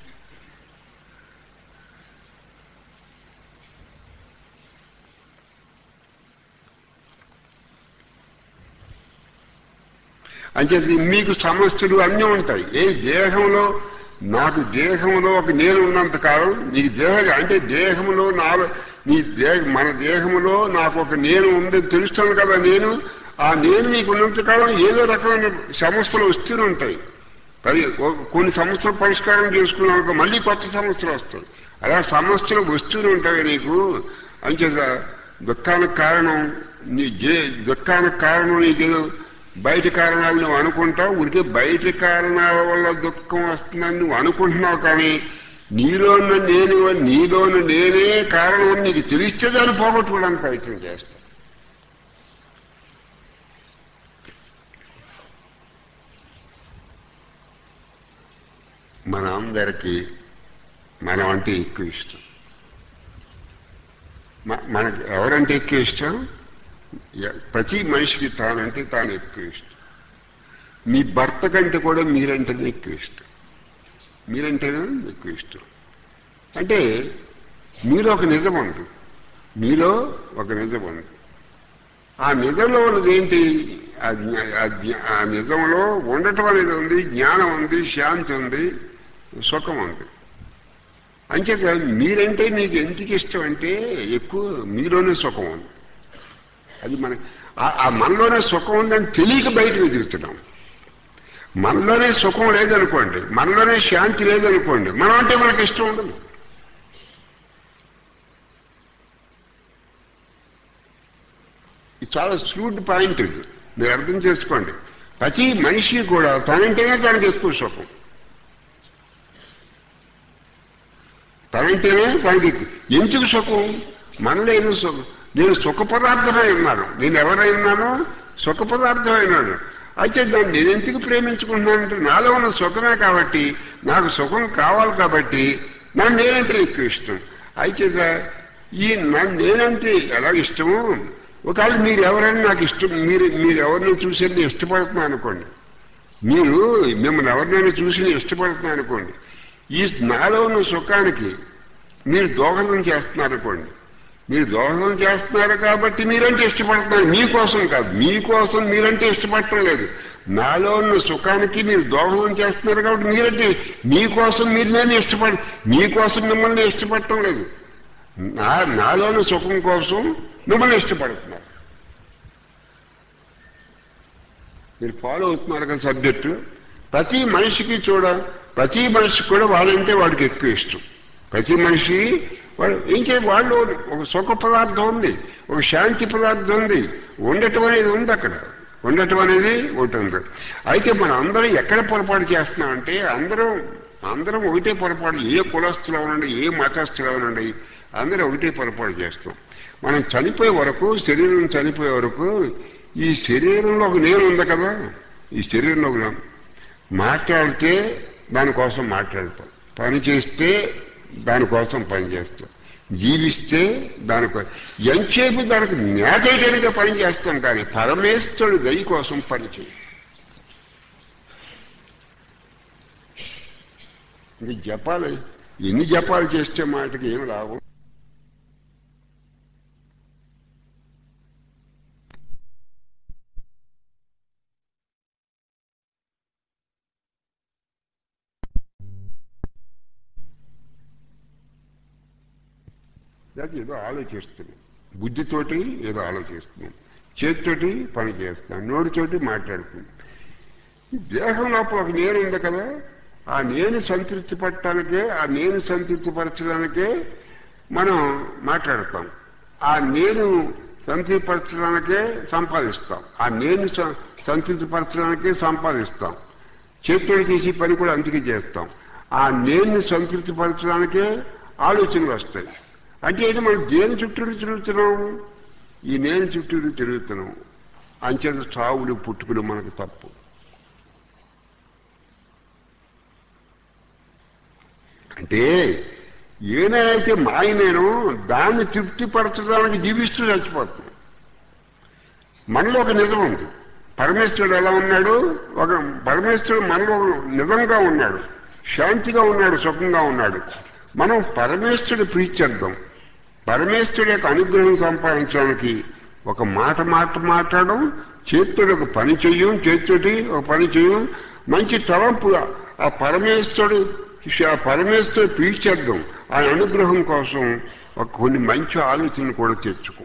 అంటే మీకు సమస్యలు అన్నీ ఉంటాయి ఏ దేహంలో నాకు దేహంలో ఒక నేను ఉన్నంత కాలం నీకు దేహ అంటే దేహంలో నాలో నీ దేహ మన దేహంలో నాకు ఒక నేను ఉందని తెలుస్తాను కదా నేను ఆ నేను నీకు ఉన్నంత కాలం ఏదో రకమైన సమస్యలు వస్తూనే ఉంటాయి పరి కొన్ని సమస్యలు పరిష్కారం చేసుకున్నాక మళ్ళీ కొత్త సమస్యలు వస్తాయి అలా సమస్యలు వస్తూనే ఉంటాయి నీకు అంచేత దుఃఖానికి కారణం నీ జే దుఃఖానికి కారణం నీకేదో బయట కారణాలు నువ్వు అనుకుంటావు ఊరికే బయట కారణాల వల్ల దుఃఖం వస్తుందని నువ్వు అనుకుంటున్నావు కానీ నీలోన్న నేను నీలోన నేనే కారణం అని నీకు తెలిస్తే దాన్ని పోగొట్టుకోవడానికి ప్రయత్నం చేస్తా మన అందరికీ మనం అంటే ఎక్కువ ఇష్టం మ- మనకి ఎవరంటే ఎక్కువ ఇష్టం ఎ- ప్రతి మనిషికి తానంటే తాను ఎక్కువ ఇష్టం మీ భర్త కంటే కూడా మీరంటేనే ఎక్కువ ఇష్టం మీరంటేనే ఎక్కువ ఇష్టం అంటే మీలో ఒక నిజం ఉంది మీలో ఒక నిజం ఉంది ఆ నిజంలో ఉన్నది ఏంటి ఆ జ్ఞా- ఆ జ్ఞా- ఆ నిజంలో ఉండటం అనేది ఉంది జ్ఞానం ఉంది శాంతి ఉంది సుఖం ఉంది అంచేత మీరంటే మీకు ఎందుకు ఇష్టం అంటే ఎక్కువ మీలోనే సుఖం ఉంది అది మన ఆ- ఆ మనలోనే సుఖం ఉందని తెలియక బయటకు ఎదురుతున్నాం మనలోనే సుఖం లేదనుకోండి మనలోనే శాంతి లేదనుకోండి మనం అంటే మనకి ఇష్టం ఉండదు ఇది చాలా స్లూడ్ పాయింట్ ఇది మీరు అర్థం చేసుకోండి ప్రతి మనిషి కూడా తనంటేనే తనకి ఎక్కువ సుఖం తనంటేనే తనకి ఎక్కువ. ఎందుకు సుఖం మనలో ఏదో సుఖం నేను సుఖ పదార్థమై ఉన్నాను నేను ఎవరై ఉన్నానో సుఖ పదార్థమైనాను అయితే దాన్ని నేను ఎందుకు ప్రేమించుకుంటున్నానంటే నాలో ఉన్న సుఖమే కాబట్టి నాకు సుఖం కావాలి కాబట్టి నన్ను నేనంటే ఎక్కువ ఇష్టం అయితే ఈ నన్ను నేనంటే ఎలా ఇష్టమో ఒకవేళ మీరు ఎవరైనా నాకు ఇష్టం మీరు మీరు ఎవరిని చూసి నేను ఇష్టపడుతున్నాను అనుకోండి మీరు మిమ్మల్ని ఎవరినైనా చూసి నేను ఇష్టపడుతున్నాను అనుకోండి ఈ నాలో ఉన్న సుఖానికి మీరు దోహదం చేస్తున్నారు అనుకోండి మీరు దోహదం చేస్తున్నారు కాబట్టి మీరంటే ఇష్టపడుతున్నారు మీకోసం కాదు మీకోసం మీరంటే ఇష్టపడటం లేదు నాలో ఉన్న సుఖానికి మీరు దోహదం చేస్తున్నారు కాబట్టి మీరంటే మీకోసం మీరు నేను ఇష్టపడ మీకోసం మిమ్మల్ని ఇష్టపడటం లేదు నా నాలోని సుఖం కోసం మిమ్మల్ని ఇష్టపడుతున్నారు మీరు ఫాలో అవుతున్నారు కదా సబ్జెక్టు ప్రతి మనిషికి చూడ ప్రతి మనిషికి కూడా వాళ్ళంటే వాడికి ఎక్కువ ఇష్టం ప్రతి మనిషి వాడు ఏం చేయ వాళ్ళు ఒక సుఖ పదార్థం ఉంది ఒక శాంతి పదార్థం ఉంది ఉండటం అనేది ఉంది అక్కడ ఉండటం అనేది ఒకటి ఉంది అయితే మనం అందరం ఎక్కడ పొరపాటు చేస్తున్నామంటే అందరం అందరం ఒకటే పొరపాటు ఏ కులస్తులు అవనండి ఏ మతస్థులు అవనండి అందరూ ఒకటే పొరపాటు చేస్తాం మనం చనిపోయే వరకు శరీరం చనిపోయే వరకు ఈ శరీరంలో ఒక నేను ఉంది కదా ఈ శరీరంలో ఒక నేను మాట్లాడితే దానికోసం మాట్లాడతాం పని చేస్తే దానికోసం పని చేస్తాం జీవిస్తే దానికో ఎంతసేపు దానికి నేతైతేనే పని చేస్తాం కానీ పరమేశ్వరుడు దయ కోసం పని చేయం ఇది జపాలి ఎన్ని జపాలు చేస్తే మాటకి ఏం లాభం లేకపోతే ఏదో ఆలోచిస్తున్నాం బుద్ధితోటి ఏదో ఆలోచిస్తున్నాం చేతితోటి పని చేస్తున్నాం నోటితోటి మాట్లాడుతున్నాం ఈ దేహం లోపల ఒక నేను ఉంది కదా ఆ నేను సంతృప్తి పట్టడానికే ఆ నేను సంతృప్తి పరచడానికే మనం మాట్లాడతాం ఆ నేను సంతృప్తిపరచడానికే సంపాదిస్తాం ఆ నేను స- సంతృప్తిపరచడానికే సంపాదిస్తాం చేతులు చేసి పని కూడా అందుకే చేస్తాం ఆ నేను సంతృప్తిపరచడానికే ఆలోచనలు వస్తాయి అంటే ఇది మనం దేని చుట్టూ తిరుగుతున్నాం ఈ నేను చుట్టూ తిరుగుతున్నాం అంచేత చావులు పుట్టుకులు మనకు తప్పు అంటే ఏనైతే మాయ నేను దాన్ని తృప్తిపరచడానికి జీవిస్తూ చచ్చిపోతుంది మనలో ఒక నిజం ఉంది పరమేశ్వరుడు ఎలా ఉన్నాడు ఒక పరమేశ్వరుడు మనలో నిజంగా ఉన్నాడు శాంతిగా ఉన్నాడు సుఖంగా ఉన్నాడు మనం పరమేశ్వరుడు ప్రీత్యర్థం పరమేశ్వరుడు యొక్క అనుగ్రహం సంపాదించడానికి ఒక మాట మాట మాట్లాడడం చేతుడు ఒక పని చెయ్యం చేతుడి ఒక పని చెయ్యం మంచి తలంపు ఆ పరమేశ్వరుడు ఆ పరమేశ్వరుడు ప్రీత్యర్థం ఆ అనుగ్రహం కోసం ఒక కొన్ని మంచి ఆలోచనలు కూడా తెచ్చుకో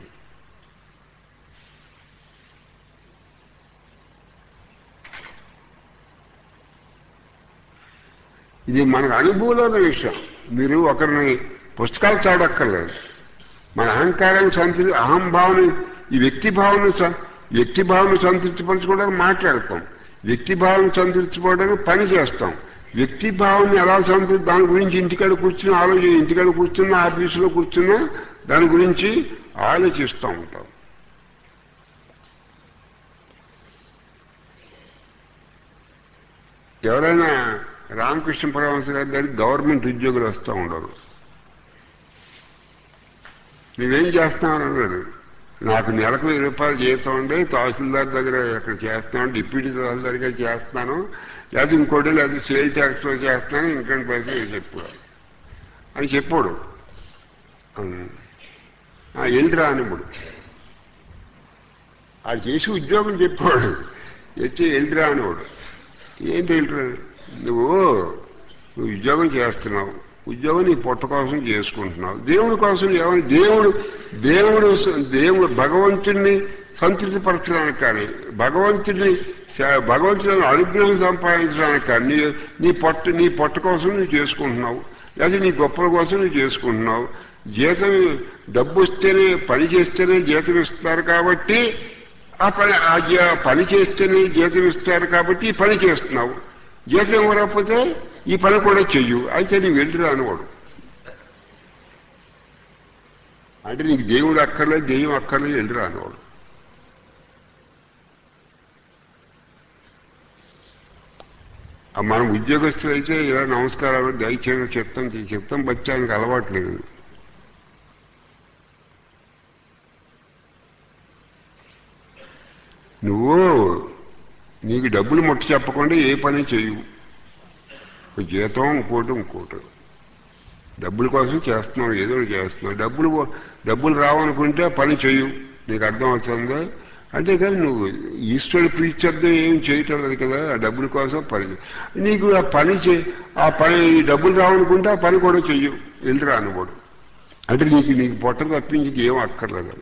ఇది మనకు అనుభవంలోని విషయం మీరు ఒకరిని పుస్తకాలు చదవక్కర్లేదు మన అహంకారాన్ని సంతృప్తి అహంభావన ఈ వ్యక్తి భావన వ్యక్తి భావన సంతృప్తిపరచుకోవడానికి మాట్లాడతాం వ్యక్తి భావన సంతృప్తిపడడానికి పని చేస్తాం వ్యక్తి భావన ఎలా సంతృప్తి దాని గురించి ఇంటికాడ కూర్చుని ఆలోచన ఇంటికాడ కూర్చున్నా ఆఫీసులో కూర్చున్నా దాని గురించి ఆలోచిస్తూ ఉంటాం ఎవరైనా రామకృష్ణ పరమహంస గారి దగ్గర గవర్నమెంట్ ఉద్యోగులు వస్తూ ఉండరు నువ్వేం చేస్తున్నావు అన్నాడు నాకు నెలకు వెయ్యి రూపాయలు జీతం ఉండి తహసీల్దార్ దగ్గర ఇక్కడ చేస్తున్నాను డిప్యూటీ తహసీల్దార్ దగ్గర చేస్తున్నాను లేదా ఇంకోటి లేదా సేల్ ట్యాక్స్లో చేస్తున్నాను ఇంకొన్ని పైసలు చెప్పాడు అని చెప్పాడు వెళ్ళిరా అనిప్పుడు అది చేసి ఉద్యోగం చెప్పాడు ఎత్తి వెళ్ళిరా అనేవాడు ఏంటి వెళ్ళిరా నువ్వు నువ్వు ఉద్యోగం చేస్తున్నావు ఉద్యోగం నీ పొట్ట కోసం చేసుకుంటున్నావు దేవుడి కోసం ఏమని దేవుడు దేవుడు దేవుడు భగవంతుడిని సంతృప్తిపరచడానికి కానీ భగవంతుడిని భగవంతుడిని అనుగ్రహం సంపాదించడానికి కానీ నీ నీ పొట్ట నీ పొట్ట కోసం నువ్వు చేసుకుంటున్నావు లేదా నీ గొప్పల కోసం నువ్వు చేసుకుంటున్నావు జీతం డబ్బు వస్తేనే పని చేస్తేనే జీతం ఇస్తారు కాబట్టి ఆ పని ఆ జీ- పని చేస్తేనే జీతం ఇస్తారు కాబట్టి ఈ పని చేస్తున్నావు జీతం ఇవ్వకపోతే ఈ పని కూడా చెయ్యు అయితే నీకు వెళ్ళిరా అనేవాడు అంటే నీకు దేవుడు అక్కర్లేదు దెయ్యం అక్కర్లేదు వెళ్ళిరా అనేవాడు ఆ మనం ఉద్యోగస్తులు అయితే ఇలా నమస్కారాలు దయచేయడం చెప్తాం చెప్తాం బచ్చానికి అలవాట్లేదు నువ్వు నీకు డబ్బులు ముట్ట చెప్పకుండా ఏ పని చేయవు ఒక జీతం ఇంకోటి ఇంకోటి డబ్బుల కోసం చేస్తున్నావు ఏదో ఒకటి చేస్తున్నావు డబ్బులు డబ్బులు రావనుకుంటే ఆ పని చేయు నీకు అర్థం అవుతుందా అంటే కానీ నువ్వు ఈశ్వరుడు ప్రీత్యర్థం ఏం చేయటం లేదు కదా ఆ డబ్బుల కోసం పని నీకు ఆ పని చే ఆ పని ఈ డబ్బులు రావనుకుంటే ఆ పని కూడా చెయ్యు వెళ్ళి రానుకోడు అంటే నీకు నీకు పొట్ట తప్పించి ఏం అక్కర్లేదు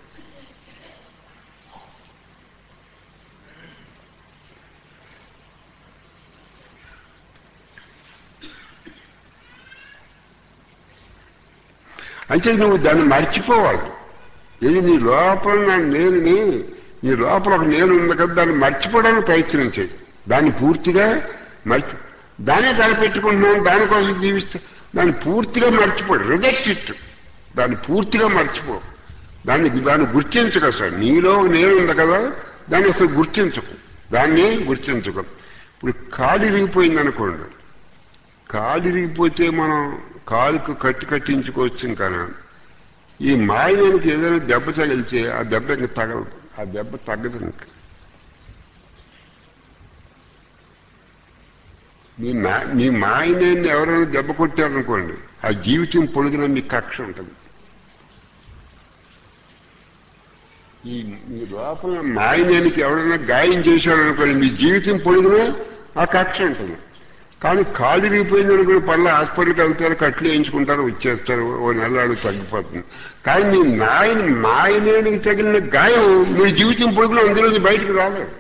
అంటే నువ్వు దాన్ని మర్చిపోవాలి ఇది నీ లోపల నా నేనుని నీ లోపల ఒక నేను ఉంది కదా దాన్ని మర్చిపోవడానికి ప్రయత్నం చేయి దాన్ని పూర్తిగా మర్చి దాన్నే తలపెట్టుకుంటున్నాను దానికోసం జీవిస్తా దాన్ని పూర్తిగా మర్చిపోడు రిజెక్ట్ ఇట్ దాన్ని పూర్తిగా మర్చిపో దాన్ని దాన్ని గుర్తించక సార్ నీలో ఒక నేను ఉంది కదా దాన్ని అసలు గుర్తించకు దాన్ని గుర్తించకు ఇప్పుడు కాలు ఇరిగిపోయింది అనుకోండి కాలు ఇరిగిపోతే మనం కాలుకు కట్టి కట్టించుకోవచ్చు ఇంకా ఈ మాయనానికి ఏదైనా దెబ్బ తగిలితే ఆ దెబ్బ ఇంక తగలదు ఆ దెబ్బ తగ్గదు ఇంక మీ మా మీ మాయనాన్ని ఎవరైనా దెబ్బ కొట్టారనుకోండి ఆ జీవితం పొడిగిన మీకు కక్ష ఉంటుంది ఈ మీ లోపల మాయనానికి ఎవరైనా గాయం చేశారనుకోండి మీ జీవితం పొడిగిన ఆ కక్ష ఉంటుంది కానీ కాలు విరిగిపోయింది అనుకుని పర్లే హాస్పిటల్కి వెళ్తారు కట్లు వేయించుకుంటారు వచ్చేస్తారు ఓ నెలలు తగ్గిపోతుంది కానీ మీ నాయన మాయనేనికి తగిలిన గాయం మీ జీవితం పొడుగులో అందులోంచి బయటకు రాలేదు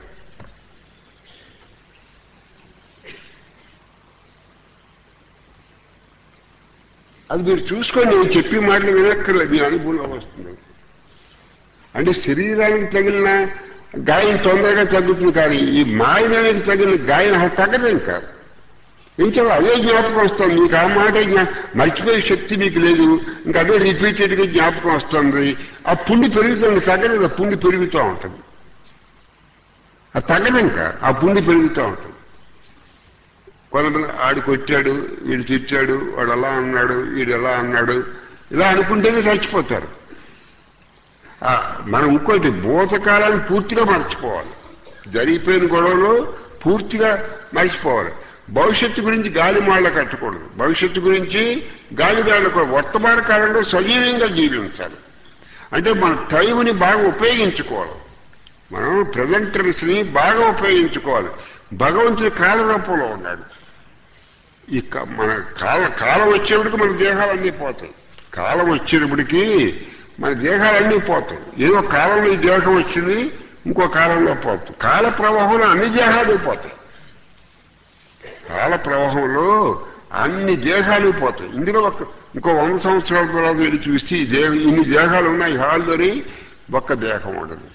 అది మీరు చూసుకొని నేను చెప్పే మాటలు వినక్కర్లేదు మీ అనుభవంలో వస్తుంది అంటే శరీరానికి తగిలిన గాయం తొందరగా తగ్గుతుంది కానీ ఈ మాయనానికి తగిలిన గాయం అసలు తగ్గదు ఇంకా ఇంకా అదే జ్ఞాపకం వస్తుంది మీకు ఆ మాట జ్ఞా- మర్చిపోయే శక్తి మీకు లేదు ఇంకా అదే రిపీటెడ్గా జ్ఞాపకం వస్తుంది ఆ పుండి పెరుగుతుంది తగ్గలేదు ఆ పుండి పెరుగుతూ ఉంటుంది అది తగ్గదు ఇంకా ఆ పుండి పెరుగుతూ ఉంటుంది కొంతమంది ఆడు కొట్టాడు వీడు తిట్టాడు వాడు అలా అన్నాడు వీడు ఎలా అన్నాడు ఇలా అనుకుంటేనే చచ్చిపోతారు ఆ, మనం ఇంకోటి భూతకాలాన్ని పూర్తిగా మర్చిపోవాలి జరిగిపోయిన గొడవలు పూర్తిగా మర్చిపోవాలి భవిష్యత్తు గురించి గాలి మాళ్ళ కట్టకూడదు భవిష్యత్తు గురించి గాలి గాడకూడదు వర్తమాన కాలంలో సజీవంగా జీవించాలి అంటే మన టైంని బాగా ఉపయోగించుకోవాలి మనం ప్రజెంటర్స్ని బాగా ఉపయోగించుకోవాలి భగవంతుడి కాలరూపంలో ఉన్నాడు ఈ క- మన కాల కాలం వచ్చేప్పటికి మన దేహాలన్నీ పోతాయి కాలం వచ్చేటప్పటికి మన దేహాలన్నీ పోతాయి ఏదో కాలంలో ఈ దేహం వచ్చింది ఇంకో కాలంలో పోతుంది కాల ప్రవాహంలో అన్ని దేహాలు పోతాయి కాల ప్రవాహంలో అన్ని దేహాలు పోతాయి ఇందులో ఒక ఇంకో వంద సంవత్సరాల తర్వాత వెళ్ళి చూస్తే ఈ దేహం ఇన్ని దేహాలు ఉన్నాయి హాల్లోని ఒక్క దేహం ఉండదు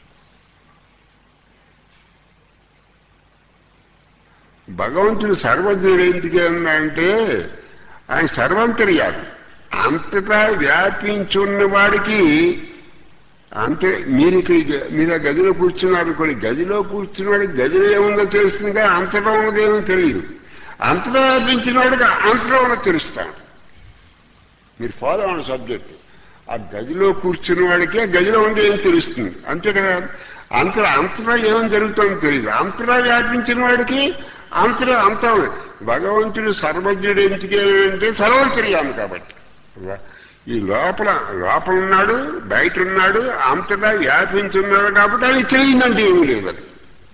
భగవంతుడు సర్వజ్ఞుడు ఎందుకు అంటే ఆయన సర్వంతర్యాలు అంతటా వ్యాపించున్న వాడికి అంతే మీరు ఇక్కడ మీరు ఆ గదిలో కూర్చున్నారు అనుకోండి గదిలో కూర్చున్నవాడికి గదిలో ఏముందో తెలుస్తుంది కానీ అంతటా ఉన్నదేమో తెలియదు అంతటా వ్యాపించిన వాడికి అంతటా ఉన్నది తెలుస్తాను మీరు ఫాలో అవ్వండి సబ్జెక్ట్ ఆ గదిలో కూర్చున్న వాడికి ఆ గదిలో ఉంది ఏం తెలుస్తుంది అంతే కదా అంతటా అంతటా ఏం జరుగుతుందో తెలియదు అంతటా వ్యాపించిన వాడికి అంతటా అంతా ఉంది. భగవంతుడు సర్వజ్ఞుడు ఎందుకు అంటే సర్వతర్యాము కాబట్టి ఈ లోపల లోపల ఉన్నాడు బయట ఉన్నాడు అంతటా వ్యాపించున్నాడు కాబట్టి అది తెలియదంటే ఏమీ లేదు అది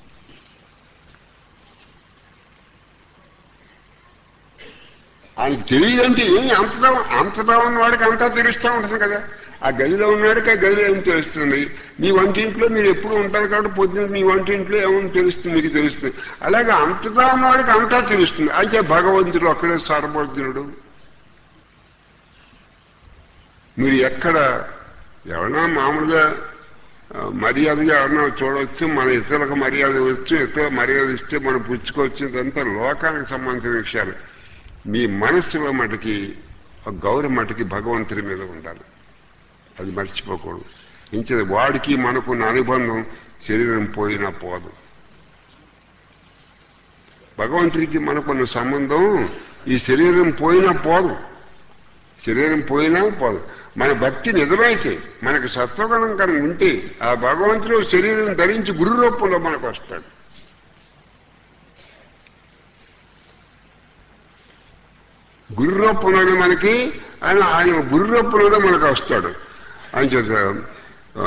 ఆయనకి తెలియదంటే ఏమి అంతటా అంతటా ఉన్నవాడికి అంతా తెలుస్తూ ఉంటుంది కదా ఆ గదిలో ఉన్నవాడికి ఆ గదిలో ఏం తెలుస్తుంది మీ వంటింట్లో మీరు ఎప్పుడు ఉంటారు కాబట్టి పొద్దున్న మీ వంటింట్లో ఏమని తెలుస్తుంది మీకు తెలుస్తుంది అలాగే అంతటా ఉన్నవాడికి అంతా తెలుస్తుంది అయితే భగవంతుడు అక్కడే సర్వజ్ఞుడు మీరు ఎక్కడ ఎవరైనా మామూలుగా ఆ, మర్యాదగా ఎవరన్నా చూడవచ్చు మన ఇతరులకు మర్యాద వచ్చు ఇతరుల మర్యాద ఇస్తే మనం పుచ్చుకోవచ్చు ఇదంతా లోకానికి సంబంధించిన విషయాలు మీ మనస్సులో మటుకి ఒక గౌరవ మటుకి భగవంతుడి మీద ఉండాలి అది మర్చిపోకూడదు ఇంచేది వాడికి మనకున్న అనుబంధం శరీరం పోయినా పోదు భగవంతుడికి మనకున్న సంబంధం ఈ శరీరం పోయినా పోదు శరీరం పోయినా పోదు మన భక్తి నిజమైతే మనకు సత్వగుణం కనుక ఉంటే ఆ భగవంతుడు శరీరం ధరించి గురు రూపంలో మనకు వస్తాడు గురు రూపంలోనే మనకి ఆయన ఆయన గురు రూపంలోనే మనకు వస్తాడు అని చేత ఆ,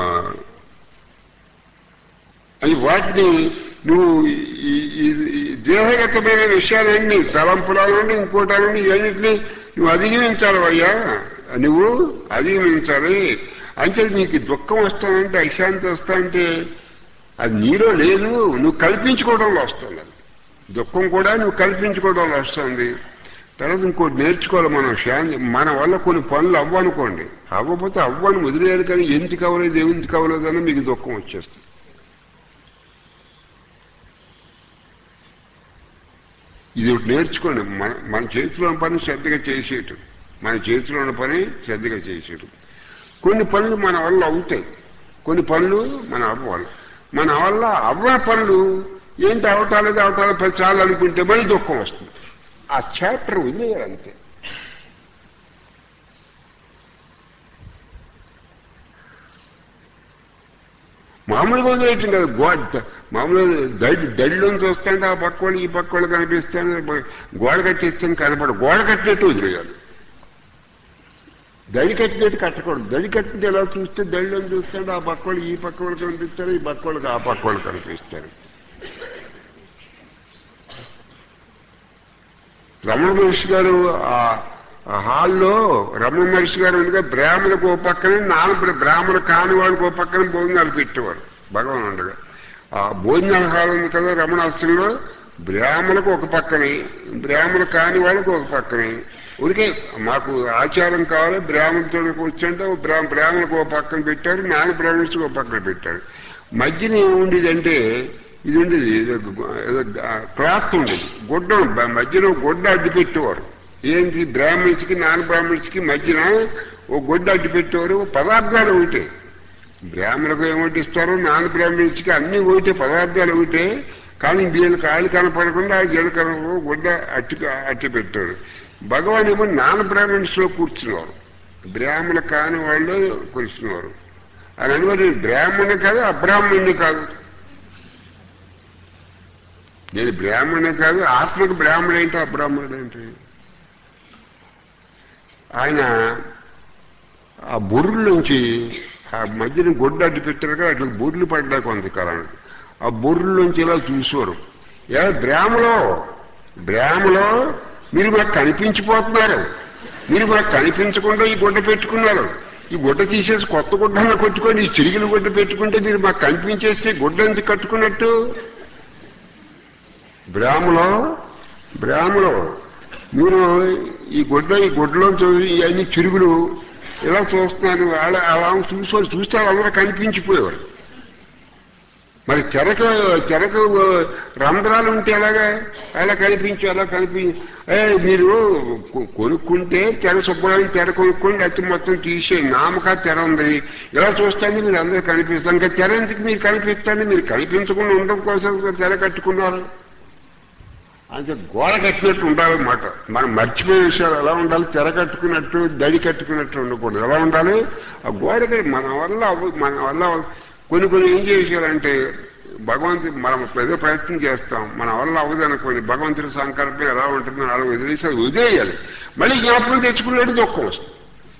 అది వాటిని నువ్వు ఈ- ఈ- ఈ దేహగతమైన విషయాలన్నీ తలంపులాలని ఇంకోటాలని ఇవన్నింటినీ నువ్వు అధిగమించాలి అయ్యా నువ్వు అధిగమించాలి అంటే నీకు దుఃఖం వస్తానంటే అశాంతి వస్తానంటే అది నీలో లేదు నువ్వు కల్పించుకోవడంలో వస్తుంది అది దుఃఖం కూడా నువ్వు కల్పించుకోవడంలో వస్తుంది తర్వాత ఇంకోటి నేర్చుకోవాలి మనం శాంతి మన వల్ల కొన్ని పనులు అవ్వనుకోండి అవ్వకపోతే అవ్వని వదిలేయాలి కానీ ఎందుకు అవ్వలేదు ఎందుకు అవ్వలేదని మీకు దుఃఖం వచ్చేస్తుంది ఇది ఒకటి నేర్చుకోండి మన మన చేతిలో ఉన్న పని శ్రద్ధగా చేసేయటం మన చేతిలో ఉన్న పని శ్రద్ధగా చేసేయటం కొన్ని పనులు మన వల్ల అవుతాయి కొన్ని పనులు మన అవ్వాలి మన వల్ల అవ్వని పనులు ఏంటి అవటాలేదు అవటాలేదు పది చాలు అనుకుంటే మళ్ళీ దుఃఖం వస్తుంది ఆ చాప్టర్ వదిలేయాలి అంతే మామూలుగా వదిలేయటం కదా గోడ మామూలుగా దడి దడిలోంచి వస్తుంటే ఆ పక్క వాళ్ళు ఈ పక్క వాళ్ళు కనిపిస్తాను గోడ కట్టేస్తాను కనపడ గోడ కట్టినట్టు వదిలేయాలి దడి కట్టినట్టు కట్టకూడదు దడి కట్టినట్టు ఎలా చూస్తే దడిలో చూస్తుంటే ఆ పక్క వాళ్ళు ఈ పక్క వాళ్ళు కనిపిస్తారు ఈ పక్క వాళ్ళకి ఆ పక్క వాళ్ళు కనిపిస్తారు రమణ మహర్షి గారు ఆ ఆ హాల్లో రమణ మహర్షి గారు ఉండగా బ్రాహ్మణకు ఓ పక్కన నాన్న బ్రాహ్మణ కాని వాళ్ళకి ఓ పక్కన భోజనాలు పెట్టేవారు భగవాన్ ఉండగా ఆ భోజనాల హాల్ ఉంది కదా రమణాశ్రంలో బ్రాహ్మణకు ఒక పక్కనే బ్రాహ్మణ కాని వాళ్ళకి ఒక పక్కనే ఉరికే మాకు ఆచారం కావాలి బ్రాహ్మణతో వచ్చంటే ఓ బ్రా బ్రాహ్మణకు ఒక పక్కన పెట్టారు నాన్న బ్రాహ్మణ్స్కి ఒక పక్కన పెట్టారు మధ్యన ఏముండేదంటే ఇది ఉండేది ఏదో గు- ఏదో గా- క్లాత్ ఉండేది గుడ్డ బ- మధ్యలో గుడ్డ అడ్డు పెట్టేవారు ఏంటి బ్రాహ్మణ్స్కి నాన్ బ్రాహ్మణ్స్కి మధ్యన ఓ గుడ్డ అడ్డు పెట్టేవారు పదార్థాలు ఒకటే బ్రాహ్మణులకు ఏమిటి ఇస్తారు నాన్ బ్రాహ్మణ్స్కి అన్ని ఒకటే పదార్థాలు ఒకటే కానీ వీళ్ళు కాళ్ళు కనపడకుండా ఆ జలు కనపడ గుడ్డ అట్టి అట్టి పెట్టారు భగవాన్ ఏమో నాన్ బ్రాహ్మణ్స్లో కూర్చున్నారు బ్రాహ్మణ కాని వాళ్ళు కూర్చున్నారు అని అనుకోని బ్రాహ్మణ కాదు అబ్రాహ్మణుని కాదు నేను బ్రాహ్మణే కాదు ఆత్మకు బ్రాహ్మణ ఏంటి అబ్రాహ్మణుడు ఏంటి ఆయన ఆ బుర్రుల నుంచి ఆ మధ్యన గొడ్డు అడ్డు పెట్టారు కదా అట్లా బుర్రులు పడ్డా కొంతకాలం ఆ బుర్రుల నుంచి ఇలా చూసేవారు ఏ బ్రాహ్మలో బ్రాహ్మలో మీరు మాకు కనిపించిపోతున్నారు మీరు మాకు కనిపించకుండా ఈ గుడ్డ పెట్టుకున్నారు ఈ గుడ్డ తీసేసి కొత్త గుడ్డను కొట్టుకొని ఈ చిరిగిన గుడ్డ పెట్టుకుంటే మీరు మాకు కనిపించేస్తే గుడ్డ ఎందుకు కట్టుకున్నట్టు బ్రాహ్మలో బ్రాహ్మలో మీరు ఈ గుడ్డ ఈ గుడ్డలో ఇవన్నీ చిరుగులు ఇలా చూస్తున్నారు అలా అలా చూసేవారు చూస్తే వాళ్ళందరూ కనిపించిపోయేవారు మరి చెరక చెరకు రంధ్రాలు ఉంటే ఎలాగా అలా కనిపించి అలా కనిపి ఏ మీరు కొ- కొనుక్కుంటే తెర శుభ్రమైన తెర కొనుక్కోండి అయితే మొత్తం తీసే నామక తెర ఉంది ఇలా చూస్తాండి మీరు అందరూ కనిపిస్తారు ఇంకా తెర ఎందుకు మీరు కనిపిస్తాండి మీరు కనిపించకుండా ఉండడం కోసం తెర కట్టుకున్నారు అంటే గోడ కట్టినట్టు ఉండాలన్నమాట మనం మర్చిపోయే విషయాలు ఎలా ఉండాలి తెర కట్టుకున్నట్టు దడి కట్టుకున్నట్టు ఉండకూడదు ఎలా ఉండాలి ఆ గోడ కట్టి- మన వల్ల అవ్వ- మన వల్ల కొన్ని కొన్ని ఏం చేసేయాలంటే భగవంతుడు మనం ఏదో ప్రయత్నం చేస్తాం మన వల్ల అవ్వదు అనుకోండి భగవంతుడి సంకల్పం ఎలా ఉంటుందో అలా వదిలేసి అది వదిలేయాలి మళ్ళీ జ్ఞాపకం తెచ్చుకునేది దుఃఖం వస్తుంది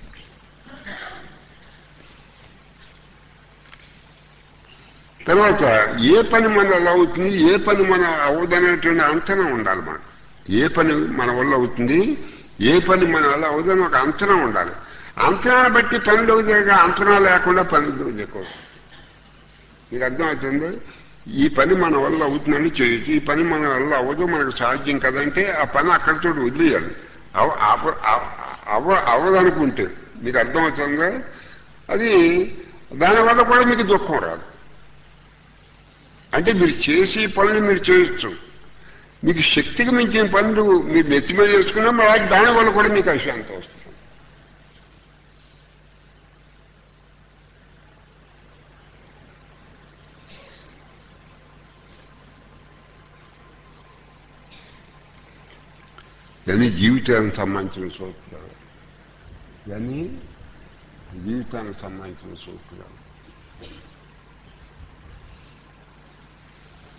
తర్వాత ఏ పని మన వల్ల అవుతుంది ఏ పని మన అవ్వదనేటువంటి అంచనా ఉండాలి మనం ఏ పని మన వల్ల అవుతుంది ఏ పని మన వల్ల అవుదని ఒక అంచనా ఉండాలి అంచనా బట్టి పనిలోకి దిగ అంచనా లేకుండా పనిలోకి దిగకూడదు మీకు అర్థమవుతుంది ఈ పని మన వల్ల అవుతుందని చేయొచ్చు ఈ పని మన వల్ల అవ్వదు మనకు సాధ్యం కదంటే ఆ పని అక్కడ చోటు వదిలేయాలి అవ అవ- అవ- అవ అవ్వదనుకుంటే మీకు అర్థమవుతుందా అది దానివల్ల కూడా మీకు దుఃఖం రాదు అంటే మీరు చేసే పనులు మీరు చేయొచ్చు మీకు శక్తికి మించిన పనులు మీరు నెత్తి మీద చేసుకున్నా మళ్ళీ దానివల్ల కూడా మీకు అశాంతి వస్తుంది ఇవన్నీ జీవితానికి సంబంధించిన సూత్రాలు ఇవన్నీ జీవితానికి సంబంధించిన సూత్రాలు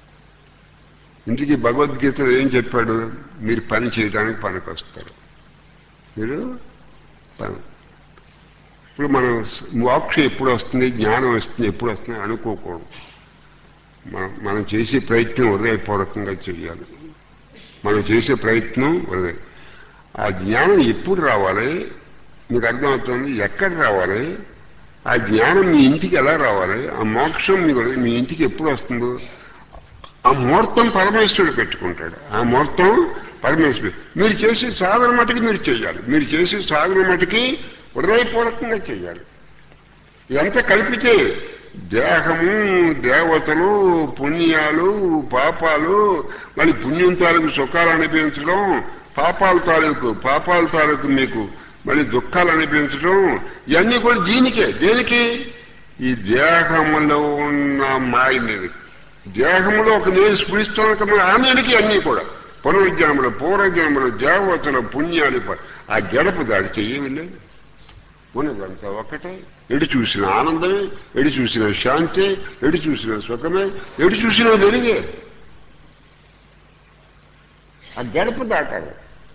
ఇంటికి భగవద్గీతలో ఏం చెప్పాడు మీరు పని చేయడానికి పనికొస్తారు మీరు ప- ఇప్పుడు మనం స్- మోక్షం ఎప్పుడు వస్తుంది జ్ఞానం వస్తుంది ఎప్పుడు వస్తుంది అనుకోకూడదు మనం మనం చేసే ప్రయత్నం హృదయపూర్వకంగా చేయాలి మనం చేసే ప్రయత్నం హృదయ ఆ జ్ఞానం ఎప్పుడు రావాలి మీకు అర్థమవుతుంది ఎక్కడ రావాలి ఆ జ్ఞానం మీ ఇంటికి ఎలా రావాలి ఆ మోక్షం మీకు మీ ఇంటికి ఎప్పుడు వస్తుందో ఆ ముహూర్తం పరమేశ్వరుడు పెట్టుకుంటాడు ఆ ముహూర్తం పరమేశ్వరుడు మీరు చేసే సాధన మటుకి మీరు చేయాలి మీరు చేసే సాధన మటుకి హృదయపూర్వకంగా చేయాలి ఇదంతా కలిపితే దేహము దేవతలు పుణ్యాలు పాపాలు మళ్ళీ పుణ్యం తాలూకు సుఖాలు అనిపించడం పాపాల తాలూకు పాపాల తాలూకు మీకు మళ్ళీ దుఃఖాలు అనిపించడం ఇవన్నీ కూడా దీనికే దేనికి ఈ దేహములో ఉన్న మాయనేది దేహంలో ఒక నేను స్ఫురిస్తాను కదా ఆ నేనికి అన్నీ కూడా పునర్జన్మలు పూర్వజన్మలు దేవతలు పుణ్యాలు ప- ఆ గడప దాడితే ఏమి లేదు ఉన్నదంతా ఒక్కటే ఎడు చూసిన ఆనందమే ఎడు చూసిన శాంతి ఎడు చూసిన సుఖమే ఎడు చూసిన వెలుగే ఆ గడప దాటాలి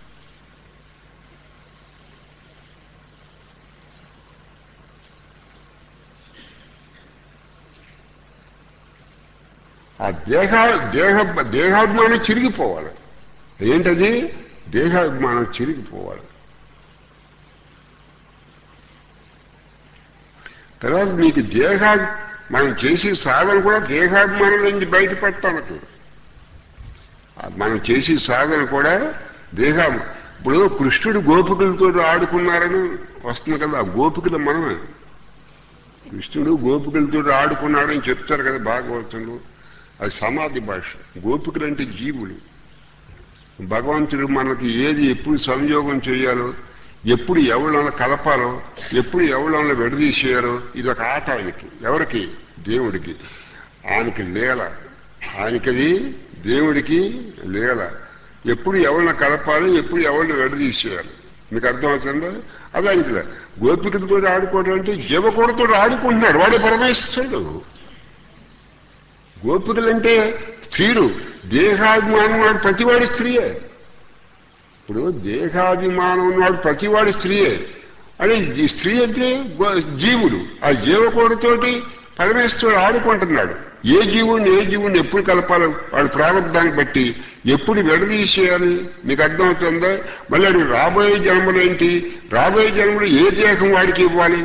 ఆ దేహ దేహ దేహాభిమానం చిరిగిపోవాలి ఏంటది దేహాభిమానం చిరిగిపోవాలి తర్వాత మీకు దేహ మనం చేసే సాధన కూడా దేహాభిమానం నుంచి బయటపడటానికి మనం చేసే సాధన కూడా దేహం ఇప్పుడు కృష్ణుడు గోపికలతో ఆడుకున్నారని వస్తుంది కదా ఆ గోపికలు మనమే కృష్ణుడు గోపికలతో ఆడుకున్నాడని చెప్తారు కదా భాగవతంలో అది సమాధి భాష గోపికలు అంటే జీవులు భగవంతుడు మనకి ఏది ఎప్పుడు సంయోగం చేయాలో ఎప్పుడు ఎవరిలో కలపాలో ఎప్పుడు ఎవరిలో విడదీసేయాలో ఇది ఒక ఆట ఆయనకి ఎవరికి దేవుడికి ఆయనకి లీల ఆయనకది దేవుడికి లీల ఎప్పుడు ఎవరిని కలపాలి ఎప్పుడు ఎవరిని విడదీసేయాలి మీకు అర్థమవుతుందా అది ఆయనకి లే. గోపికలతో ఆడుకోవడం అంటే జీవకూడతో ఆడుకుంటున్నాడు వాడే పరమేశ్వరుడు గోపికలంటే స్త్రీలు దేహాభిమానం వాడు ప్రతివాడి స్త్రీయే ఇప్పుడు దేహాభిమానం ఉన్నవాడు ప్రతివాడి స్త్రీయే అని ఈ స్త్రీ అంటే గో- జీవుడు ఆ జీవకోడితోటి పరమేశ్వరుడు ఆడుకుంటున్నాడు ఏ జీవుడిని ఏ జీవుడిని ఎప్పుడు కలపాలి వాడి ప్రారంభాన్ని బట్టి ఎప్పుడు విడదీసేయాలి మీకు అర్థమవుతుందా మళ్ళీ వాడు రాబోయే జన్మలు ఏంటి రాబోయే జన్మలు ఏ దేహం వాడికి ఇవ్వాలి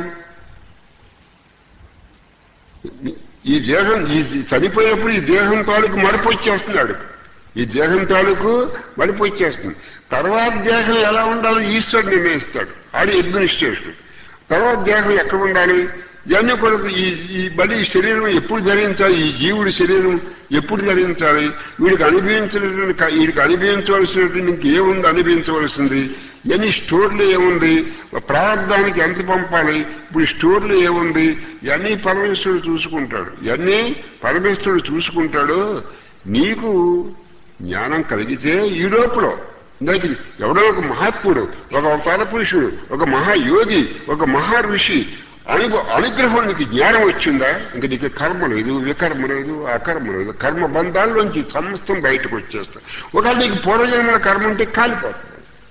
ఈ దేహం ఈ చనిపోయినప్పుడు ఈ దేహం తాలూకు మరపు వచ్చేస్తున్నాడు ఈ దేహం తాలూకు మరపు వచ్చేస్తుంది తర్వాత దేహం ఎలా ఉండాలో ఈశ్వరుడు నిర్ణయిస్తాడు ఆడి అడ్మినిస్ట్రేషన్ తర్వాత దేహం ఎక్కడ ఉండాలి ఇవన్నీ కూడా ఈ ఈ బలి ఈ శరీరం ఎప్పుడు ధరించాలి ఈ జీవుడి శరీరం ఎప్పుడు ధరించాలి వీడికి అనుభవించినటువంటి క- వీడికి అనుభవించవలసినటువంటి ఇంకేముంది అనుభవించవలసింది ఇవన్నీ స్టోర్లు ఏముంది ప్రారంభానికి ఎంత పంపాలి ఇప్పుడు స్టోర్లు ఏముంది ఇవన్నీ పరమేశ్వరుడు చూసుకుంటాడు ఇవన్నీ పరమేశ్వరుడు చూసుకుంటాడు నీకు జ్ఞానం కలిగితే ఈ లోపల ఇందాక ఎవడో ఒక మహాత్ముడు ఒక అవతార పురుషుడు ఒక మహాయోగి ఒక మహా ఋషి అనుభ అనుగ్రహం నీకు జ్ఞానం వచ్చిందా ఇంక నీకు కర్మ లేదు వికర్మ లేదు అకర్మ లేదు కర్మ బంధాల్లోంచి సమస్తం బయటకు వచ్చేస్తా ఒకవేళ నీకు పూర్వజన్మల కర్మ ఉంటే కాలిపోతుంది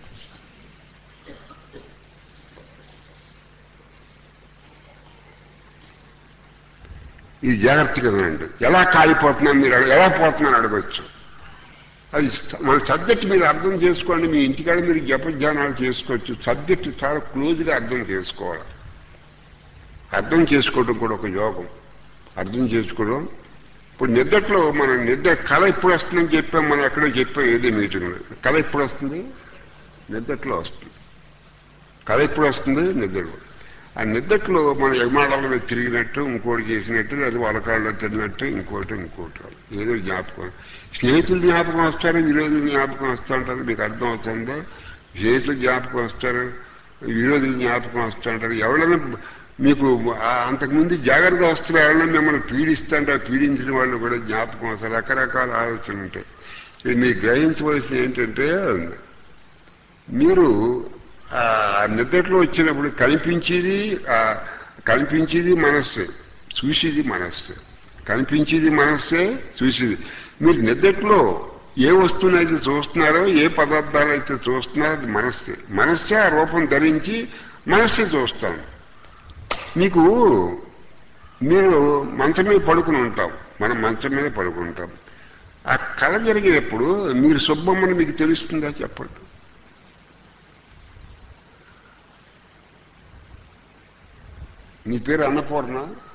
ఇది జాగ్రత్తగా వినండి ఎలా కాలిపోతున్నాను మీరు అడగ- ఎలా పోతున్నాను అడగచ్చు అది స- మన సబ్జెక్ట్ మీరు అర్థం చేసుకోండి మీ ఇంటికాడ మీరు జపధ్యానాలు చేసుకోవచ్చు సబ్జెక్ట్ చాలా క్లోజ్గా అర్థం చేసుకోవాలి అర్థం చేసుకోవడం కూడా ఒక యోగం అర్థం చేసుకోవడం ఇప్పుడు నిద్రలో మన నిద్ర కళ ఎప్పుడు వస్తుందని చెప్పాం మనం ఎక్కడో చెప్పాం ఏదో మీటింగ్లో కళ ఎప్పుడు వస్తుంది నిద్రలో వస్తుంది కళ ఎప్పుడు వస్తుంది నిద్రలో ఆ నిద్రలో మన యమాడాల మీద తిరిగినట్టు ఇంకోటి చేసినట్టు అది వలకాళ్ళలో తిరిగినట్టు ఇంకోటి ఇంకోటి ఏదో జ్ఞాపకం స్నేహితులు జ్ఞాపకం వస్తారు విరోధులు జ్ఞాపకం వస్తూ ఉంటారు మీకు అర్థం అవుతుందో స్నేహితులు జ్ఞాపకం వస్తారు విరోధులు జ్ఞాపకం వస్తూ ఉంటారు ఎవరైనా మీకు ఆ- అంతకుముందు జాగ్రత్త వస్తున్న ఎవరైనా మిమ్మల్ని పీడిస్తుంటే ఆ పీడించిన వాళ్ళు కూడా జ్ఞాపకం వస్తారు రకరకాల ఆలోచనలు ఉంటాయి ఇది మీరు గ్రహించవలసింది ఏంటంటే మీరు ఆ నిద్రలో వచ్చినప్పుడు కనిపించేది ఆ కనిపించేది మనస్సే చూసేది మనస్సే కనిపించేది మనస్సే చూసేది మీరు నిద్రలో ఏ వస్తువునైతే చూస్తున్నారో ఏ పదార్థాలు అయితే చూస్తున్నారో అది మనస్సే మనస్సే ఆ రూపం ధరించి మనస్సే చూస్తాం మీకు మీరు మంచం మీద పడుకుని ఉంటాం మనం మంచం మీద పడుకుంటాం ఆ కళ జరిగేటప్పుడు మీరు సుబ్బమ్మని మీకు తెలుస్తుందా చెప్పండి మీ పేరు అన్నపూర్ణ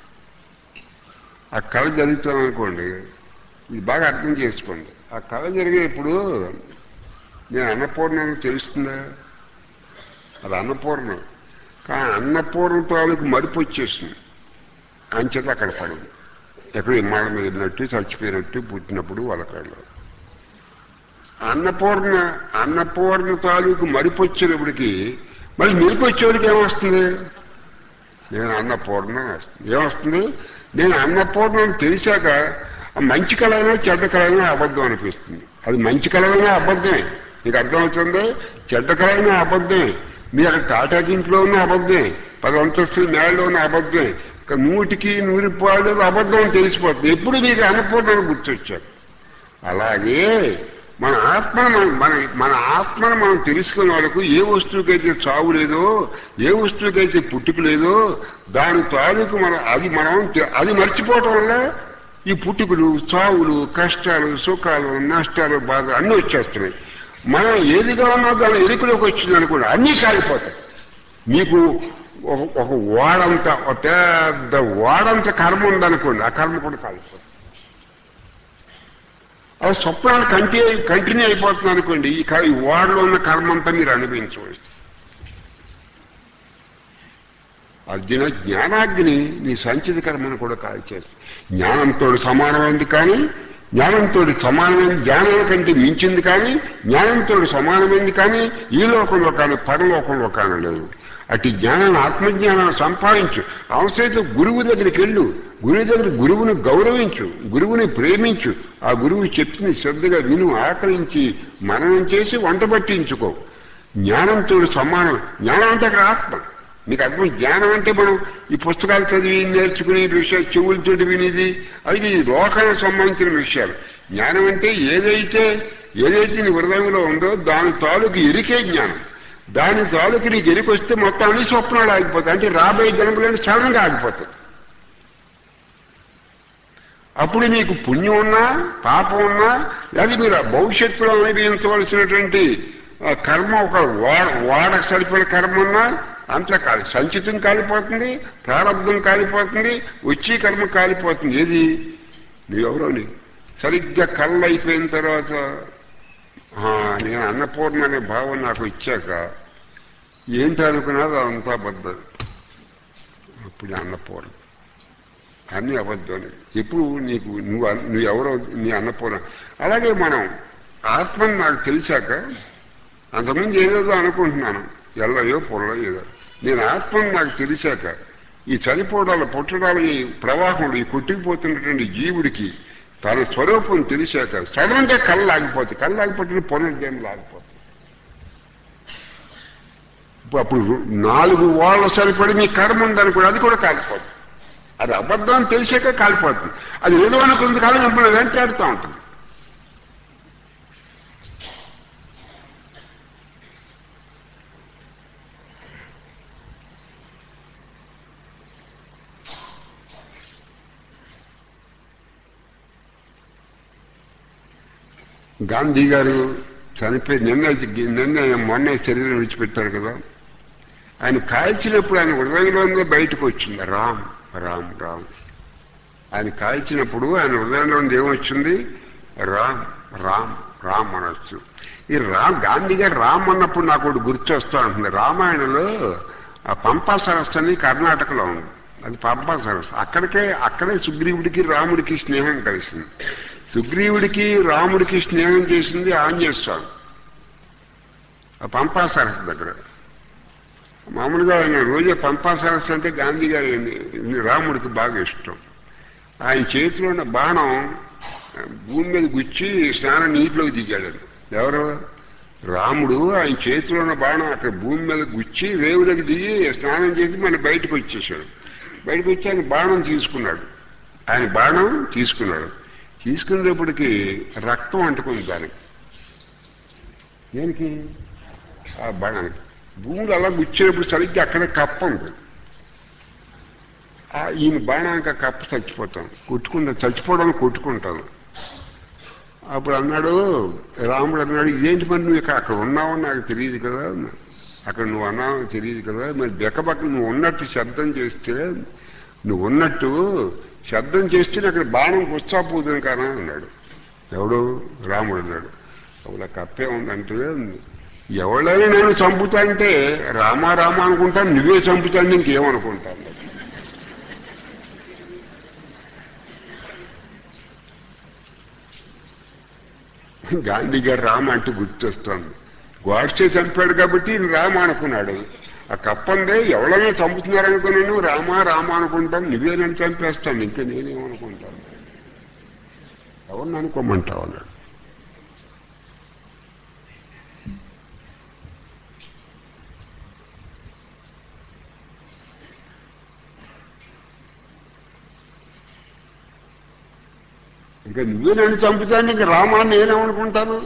ఆ కళ జరుగుతాం అనుకోండి ఇది బాగా అర్థం చేసుకోండి ఆ కళ జరిగేటప్పుడు నేను అన్నపూర్ణని తెలుస్తుందా అది అన్నపూర్ణ కానీ అన్నపూర్ణ తాలూకు మరుపు వచ్చేసింది అంచేత అక్కడ పడింది ఎక్కడ ఇమ్మాడ మీద వెళ్ళినట్టు చచ్చిపోయినట్టు పుట్టినప్పుడు వాళ్ళకాళ్ళు అన్నపూర్ణ అన్నపూర్ణ తాలూకు మరిపు వచ్చేటప్పటికి మళ్ళీ మెరుపు వచ్చేవాడికి ఏమొస్తుంది నేను అన్నపూర్ణ అని వస్తుంది ఏమొస్తుంది నేను అన్నపూర్ణ అని తెలిసాక ఆ మంచి కళైనా చెడ్డ కళైనా అబద్ధం అనిపిస్తుంది అది మంచి కళైనా అబద్ధమే మీకు అర్థమవుతుంది చెడ్డ కళైనా అబద్ధమే మీరు అక్కడ టాటాకి ఇంట్లో ఉన్న అబద్ధమే పది అంతస్తులు మేడలో ఉన్న అబద్ధమే ఇక నూటికి నూరి పాడు అబద్ధం అని తెలిసిపోతుంది ఎప్పుడు మీకు అన్నపూర్ణ గుర్తొచ్చారు అలాగే మన ఆత్మను మనం మన మన ఆత్మను మనం తెలుసుకునే వాళ్ళకు ఏ వస్తువుకైతే చావు లేదో ఏ వస్తువుకైతే పుట్టుక లేదో దాని తాలూకు మన అది మనం తె- అది మర్చిపోవటం వల్ల ఈ పుట్టుకలు చావులు కష్టాలు సుఖాలు నష్టాలు బాధ అన్నీ వచ్చేస్తున్నాయి మనం ఏదిగా ఉన్నా దాని ఎరుకలోకి వచ్చింది అనుకోండి అన్నీ కాలిపోతాయి మీకు ఒక ఒక వాడంత ఒక పెద్ద వాడంత కర్మ ఉందనుకోండి ఆ కర్మ కూడా కాలిపోతుంది అది స్వప్నాలు కంటిన్యూ కంటిన్యూ అయిపోతుంది అనుకోండి ఈ క- ఈ వాడలో ఉన్న కర్మ అంతా మీరు అనుభవించవచ్చు అర్జున జ్ఞానాగ్ని నీ సంచిత కర్మను కూడా కాల్చేస్తుంది జ్ఞానంతో సమానమైంది కానీ జ్ఞానంతో సమానమైంది జ్ఞానం కంటే మించింది కానీ జ్ఞానంతో సమానమైంది కానీ ఈ లోకంలో కానీ పరలోకంలో కానీ లేదు అటు జ్ఞానాన్ని ఆత్మజ్ఞానాన్ని సంపాదించు అవసరమైతే గురువు దగ్గరికి వెళ్ళు గురువు దగ్గర గురువుని గౌరవించు గురువుని ప్రేమించు ఆ గురువు చెప్పింది శ్రద్ధగా విను ఆకలించి మననం చేసి వంట పట్టించుకో జ్ఞానంతో సమానం జ్ఞానం అంటే అక్కడ ఆత్మ మీకు అర్థం జ్ఞానం అంటే మనం ఈ పుస్తకాలు చదివి నేర్చుకునే విషయాలు చెవులతో వినేది అది ఈ లోకానికి సంబంధించిన విషయాలు జ్ఞానం అంటే ఏదైతే ఏదైతే నీ హృదయంలో ఉందో దాని తాలూకు ఎరికే జ్ఞానం దాని తాలూకు నీకు ఎరికొస్తే మొత్తం అన్ని స్వప్నాలు ఆగిపోతాయి అంటే రాబోయే జన్మలని సడన్గా ఆగిపోతాయి అప్పుడు మీకు పుణ్యం ఉన్నా పాపం ఉన్నా అది మీరు ఆ భవిష్యత్తులో అనుభవించవలసినటువంటి ఆ, కర్మ ఒక వాడ వాడకు సరిపడిన కర్మ ఉన్నా అంతా కాలి సంచితం కాలిపోతుంది ప్రారంభం కాలిపోతుంది వచ్చి కర్మ కాలిపోతుంది ఏది నువ్వెవరోని సరిగ్గా కళ్ళు అయిపోయిన తర్వాత ఆ, నేను అన్నపూర్ణ అనే భావం నాకు ఇచ్చాక ఏంటి అనుకున్నది అదంతా అబద్ధం అప్పుడు అన్నపూర్ణ అన్ని అబద్ధాలు ఎప్పుడు నీకు నువ్వు అన్- నువ్వు ఎవరో నీ అన్నపూర్ణ అలాగే మనం ఆత్మని నాకు తెలిసాక అంతకుముందు ఏదేదో అనుకుంటున్నాను ఎల్లయో పొరలో ఏదో నేను ఆత్మని నాకు తెలిసాక ఈ చనిపోవడాలు పుట్టడాలు ఈ ప్రవాహంలో ఈ కొట్టుకుపోతున్నటువంటి జీవుడికి తన స్వరూపం తెలిసాక సడన్గా కళ్ళు ఆగిపోతాయి కళ్ళు ఆగిపోతే పునర్జన్మలు ఆగిపోతాయి ఇప్పుడు అప్పుడు నాలుగు వాళ్ళ సరిపడి మీ కర్మ ఉందనుకోండి అది కూడా కాలిపోతుంది అది అబద్ధం అని తెలిసాక కాలిపోతుంది అది ఏదో అనుకుంది కాలం ఇప్పుడు వెంటాడుతూ ఉంటుంది గాంధీ గారు చనిపోయి నిన్న నిన్న మొన్న శరీరం విడిచిపెట్టారు కదా ఆయన కాల్చినప్పుడు ఆయన హృదయంలో బయటకు వచ్చింది రామ్ రామ్ రామ్ ఆయన కాల్చినప్పుడు ఆయన హృదయంలో ఏమొచ్చింది రామ్ రామ్ రామ్ అనొచ్చు ఈ రామ్ గాంధీ గారు రామ్ అన్నప్పుడు నాకు ఒకటి గుర్తొస్తూ ఉంటుంది రామాయణంలో ఆ పంపా సరస్సు అని కర్ణాటకలో ఉంది అది పంపా సరస్సు అక్కడికే అక్కడే సుగ్రీవుడికి రాముడికి స్నేహం కలిసింది సుగ్రీవుడికి రాముడికి స్నేహం చేసింది ఆంజనేయ స్వామి ఆ పంపా సరస్సు దగ్గర మామూలుగా ఆయన రోజే పంపా సరస్సు అంటే గాంధీ గారి రాముడికి బాగా ఇష్టం ఆయన చేతిలో ఉన్న బాణం భూమి మీద గుచ్చి స్నానం నీటిలోకి దిగాడు ఎవరు రాముడు ఆయన చేతిలో ఉన్న బాణం అక్కడ భూమి మీద గుచ్చి రేవులోకి దిగి స్నానం చేసి మన బయటకు వచ్చేసాడు బయటకు వచ్చి ఆయన బాణం తీసుకున్నాడు ఆయన బాణం తీసుకున్నాడు తీసుకునేటప్పటికి రక్తం అంటుకుంది దానికి దేనికి ఆ బాణానికి భూములు అలా గుచ్చేటప్పుడు సరిగ్గా అక్కడ కప్ప ఉంది ఆ ఈయన బాణానికి ఆ కప్ప చచ్చిపోతాను కొట్టుకుంటా చచ్చిపోవడానికి కొట్టుకుంటాను అప్పుడు అన్నాడు రాముడు అన్నాడు ఇదేంటి మరి నువ్వు ఇక్కడ అక్కడ ఉన్నావని నాకు తెలియదు కదా అక్కడ నువ్వు అన్నావని తెలియదు కదా మరి బెక్కబక్క నువ్వు ఉన్నట్టు శబ్దం చేస్తే నువ్వు ఉన్నట్టు శబ్దం చేస్తే నేను అక్కడ బాణం గుచ్చాపోతుంది కదా అన్నాడు ఎవడు రాముడు అన్నాడు అవునా కప్పే ఉందంటే ఎవరైనా నేను చంపుతా అంటే రామా రామ అనుకుంటాను నువ్వే చంపుతాను ఇంకేమనుకుంటాను గాంధీ గారు రామ అంటే గుర్తొస్తుంది గోడ్సే చంపాడు కాబట్టి ఈయన రామ అనుకున్నాడు ఆ కప్పందే ఎవరైనా చంపుతున్నారనుకున్నాను రామ రామ అనుకుంటాను నువ్వే నన్ను చంపేస్తాను ఇంకా నేనేమనుకుంటాను ఎవరిని అనుకోమంటావు అన్నాడు ఇంకా నువ్వే నన్ను చంపుతాను ఇంకా రామాన్ని నేనేమనుకుంటాను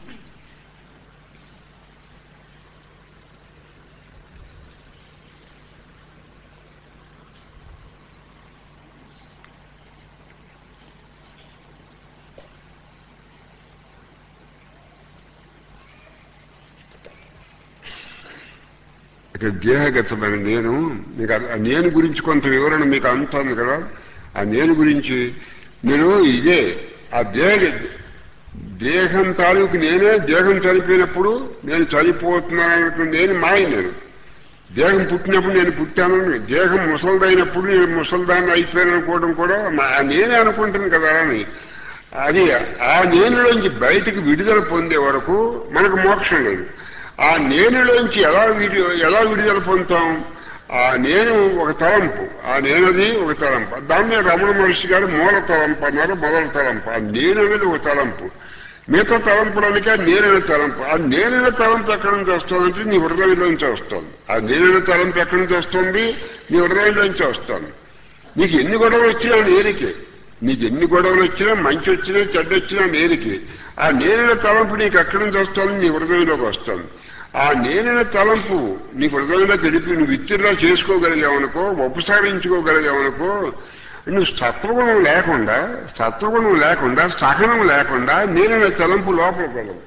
ఇక్కడ దేహగతమైన నేను మీకు ఆ- ఆ నేను గురించి కొంత వివరణ మీకు అందుతుంది కదా ఆ నేను గురించి నేను ఇదే ఆ దేహ దేహం తాలూకు నేనే దేహం చనిపోయినప్పుడు నేను చనిపోతున్నాను అనుకున్న నేను మాయ నేను దేహం పుట్టినప్పుడు నేను పుట్టాను దేహం ముసలిదైనప్పుడు నేను ముసలిదాన్ని అయిపోయాను అనుకోవడం కూడా మా నేనే అనుకుంటాను కదా అని అది ఆ నేనులోంచి బయటకు విడుదల పొందే వరకు మనకు మోక్షం లేదు ఆ నేనులోంచి ఎలా విడి ఎలా విడుదల పొందుతాం ఆ నేను ఒక తలంపు ఆ నేనది ఒక తలంపు దాన్నే రమణ మహర్షి గారు మూల తలంపు అన్నారు మొదల తలంపు ఆ నేను అనేది ఒక తలంపు మిగతా తలంపులనికే నేనైన తలంపు ఆ నేనైన తలంపు ఎక్కడి నుంచి వస్తుందంటే నీ హృదయంలోంచి వస్తుంది ఆ నేనైన తలంపు ఎక్కడి నుంచి వస్తుంది నీ హృదయంలోంచి వస్తుంది నీకు ఎన్ని గొడవలు వచ్చినా నేరికే నీకు ఎన్ని గొడవలు వచ్చినా మంచి వచ్చినా చెడ్డ వచ్చినా నేరికి ఆ నేనైన తలంపు నీకు ఎక్కడి నుంచి వస్తుంది నీ హృదయంలోకి వస్తుంది ఆ నేనైన తలంపు నీ హృదయంలోకి గడిపి నువ్వు విత్తిలా చేసుకోగలిగావనుకో ఉపసంహరించుకోగలిగావనుకో నువ్వు సత్వగుణం లేకుండా సత్వగుణం లేకుండా సహనం లేకుండా నేనైన తలంపు లోపలికి వెళ్ళదు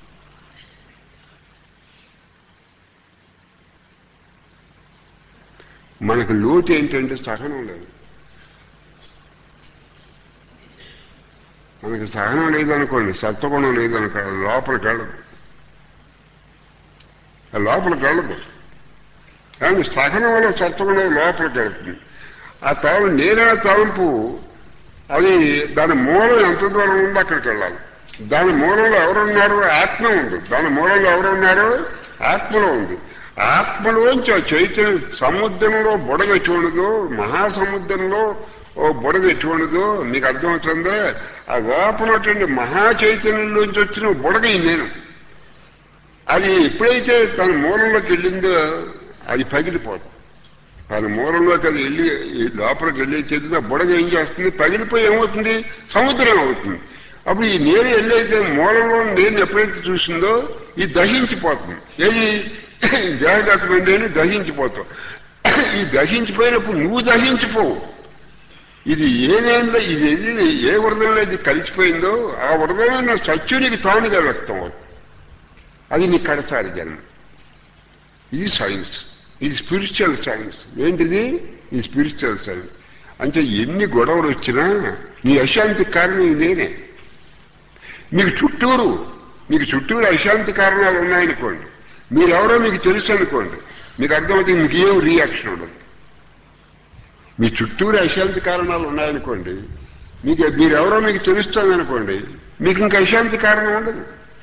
మనకు లోటు ఏంటంటే సహనం లేదు మనకి సహనం లేదనుకోండి సత్వగుణం లేదనుకో లోపలికి వెళ్ళదు ఆ లోపలికి వెళ్ళదు కానీ సహనం వల్ల సత్వగుణం లోపలికి వెళ్తుంది ఆ తలం నేరైన తలంపు అది దాని మూలం ఎంత దూరం ఉందో అక్కడికి వెళ్ళాలి దాని మూలంలో ఎవరున్నారు ఆత్మ ఉంది దాని మూలంలో ఎవరున్నారు ఆత్మలో ఉంది ఆత్మలోంచి ఆ చైతన్యం సముద్రంలో బుడగ ఎటువంటిదో మహాసముద్రంలో ఓ బుడగ ఎటువంటిదో మీకు అర్థమవుతుందా ఆ లోపలటువంటి మహా చైతన్యంలోంచి వచ్చిన బుడగ ఈ నేను అది ఎప్పుడైతే తన మూలంలోకి వెళ్ళిందో అది పగిలిపోతుంది తన మూలంలోకి అది వెళ్ళి ఈ లోపలికి వెళ్ళి చెందిన బుడగ ఏం చేస్తుంది పగిలిపోయి ఏమవుతుంది సముద్రం అవుతుంది అప్పుడు ఈ నీరు వెళ్ళైతే మూలంలో నేను ఎప్పుడైతే చూసిందో ఇది దహించిపోతుంది ఏది దేహగతమైన నేను దహించిపోతావు ఈ దహించిపోయినప్పుడు నువ్వు దహించిపోవు ఇది ఏదైందో ఇది ఏది ఏ వరదలో ఇది కలిసిపోయిందో ఆ వరదలో సత్యునికి తానుగా వ్యక్తం అవుతుంది అది నీ కడసారి జన్మ ఇది సైన్స్ ఇది స్పిరిచువల్ సైన్స్ ఏంటిది ఇది స్పిరిచువల్ సైన్స్ అంటే ఎన్ని గొడవలు వచ్చినా నీ అశాంతికి కారణం ఇది నేనే మీకు చుట్టూరు మీకు చుట్టూరు అశాంతి కారణాలు ఉన్నాయనుకోండి మీరెవరో మీకు తెలుసు అనుకోండి మీకు అర్థమవుతుంది మీకు ఏం రియాక్షన్ ఉండదు మీ చుట్టూరు అశాంతి కారణాలు ఉన్నాయనుకోండి మీకు మీరెవరో మీకు తెలుస్తుంది అనుకోండి మీకు ఇంకా అశాంతి కారణం ఉండదు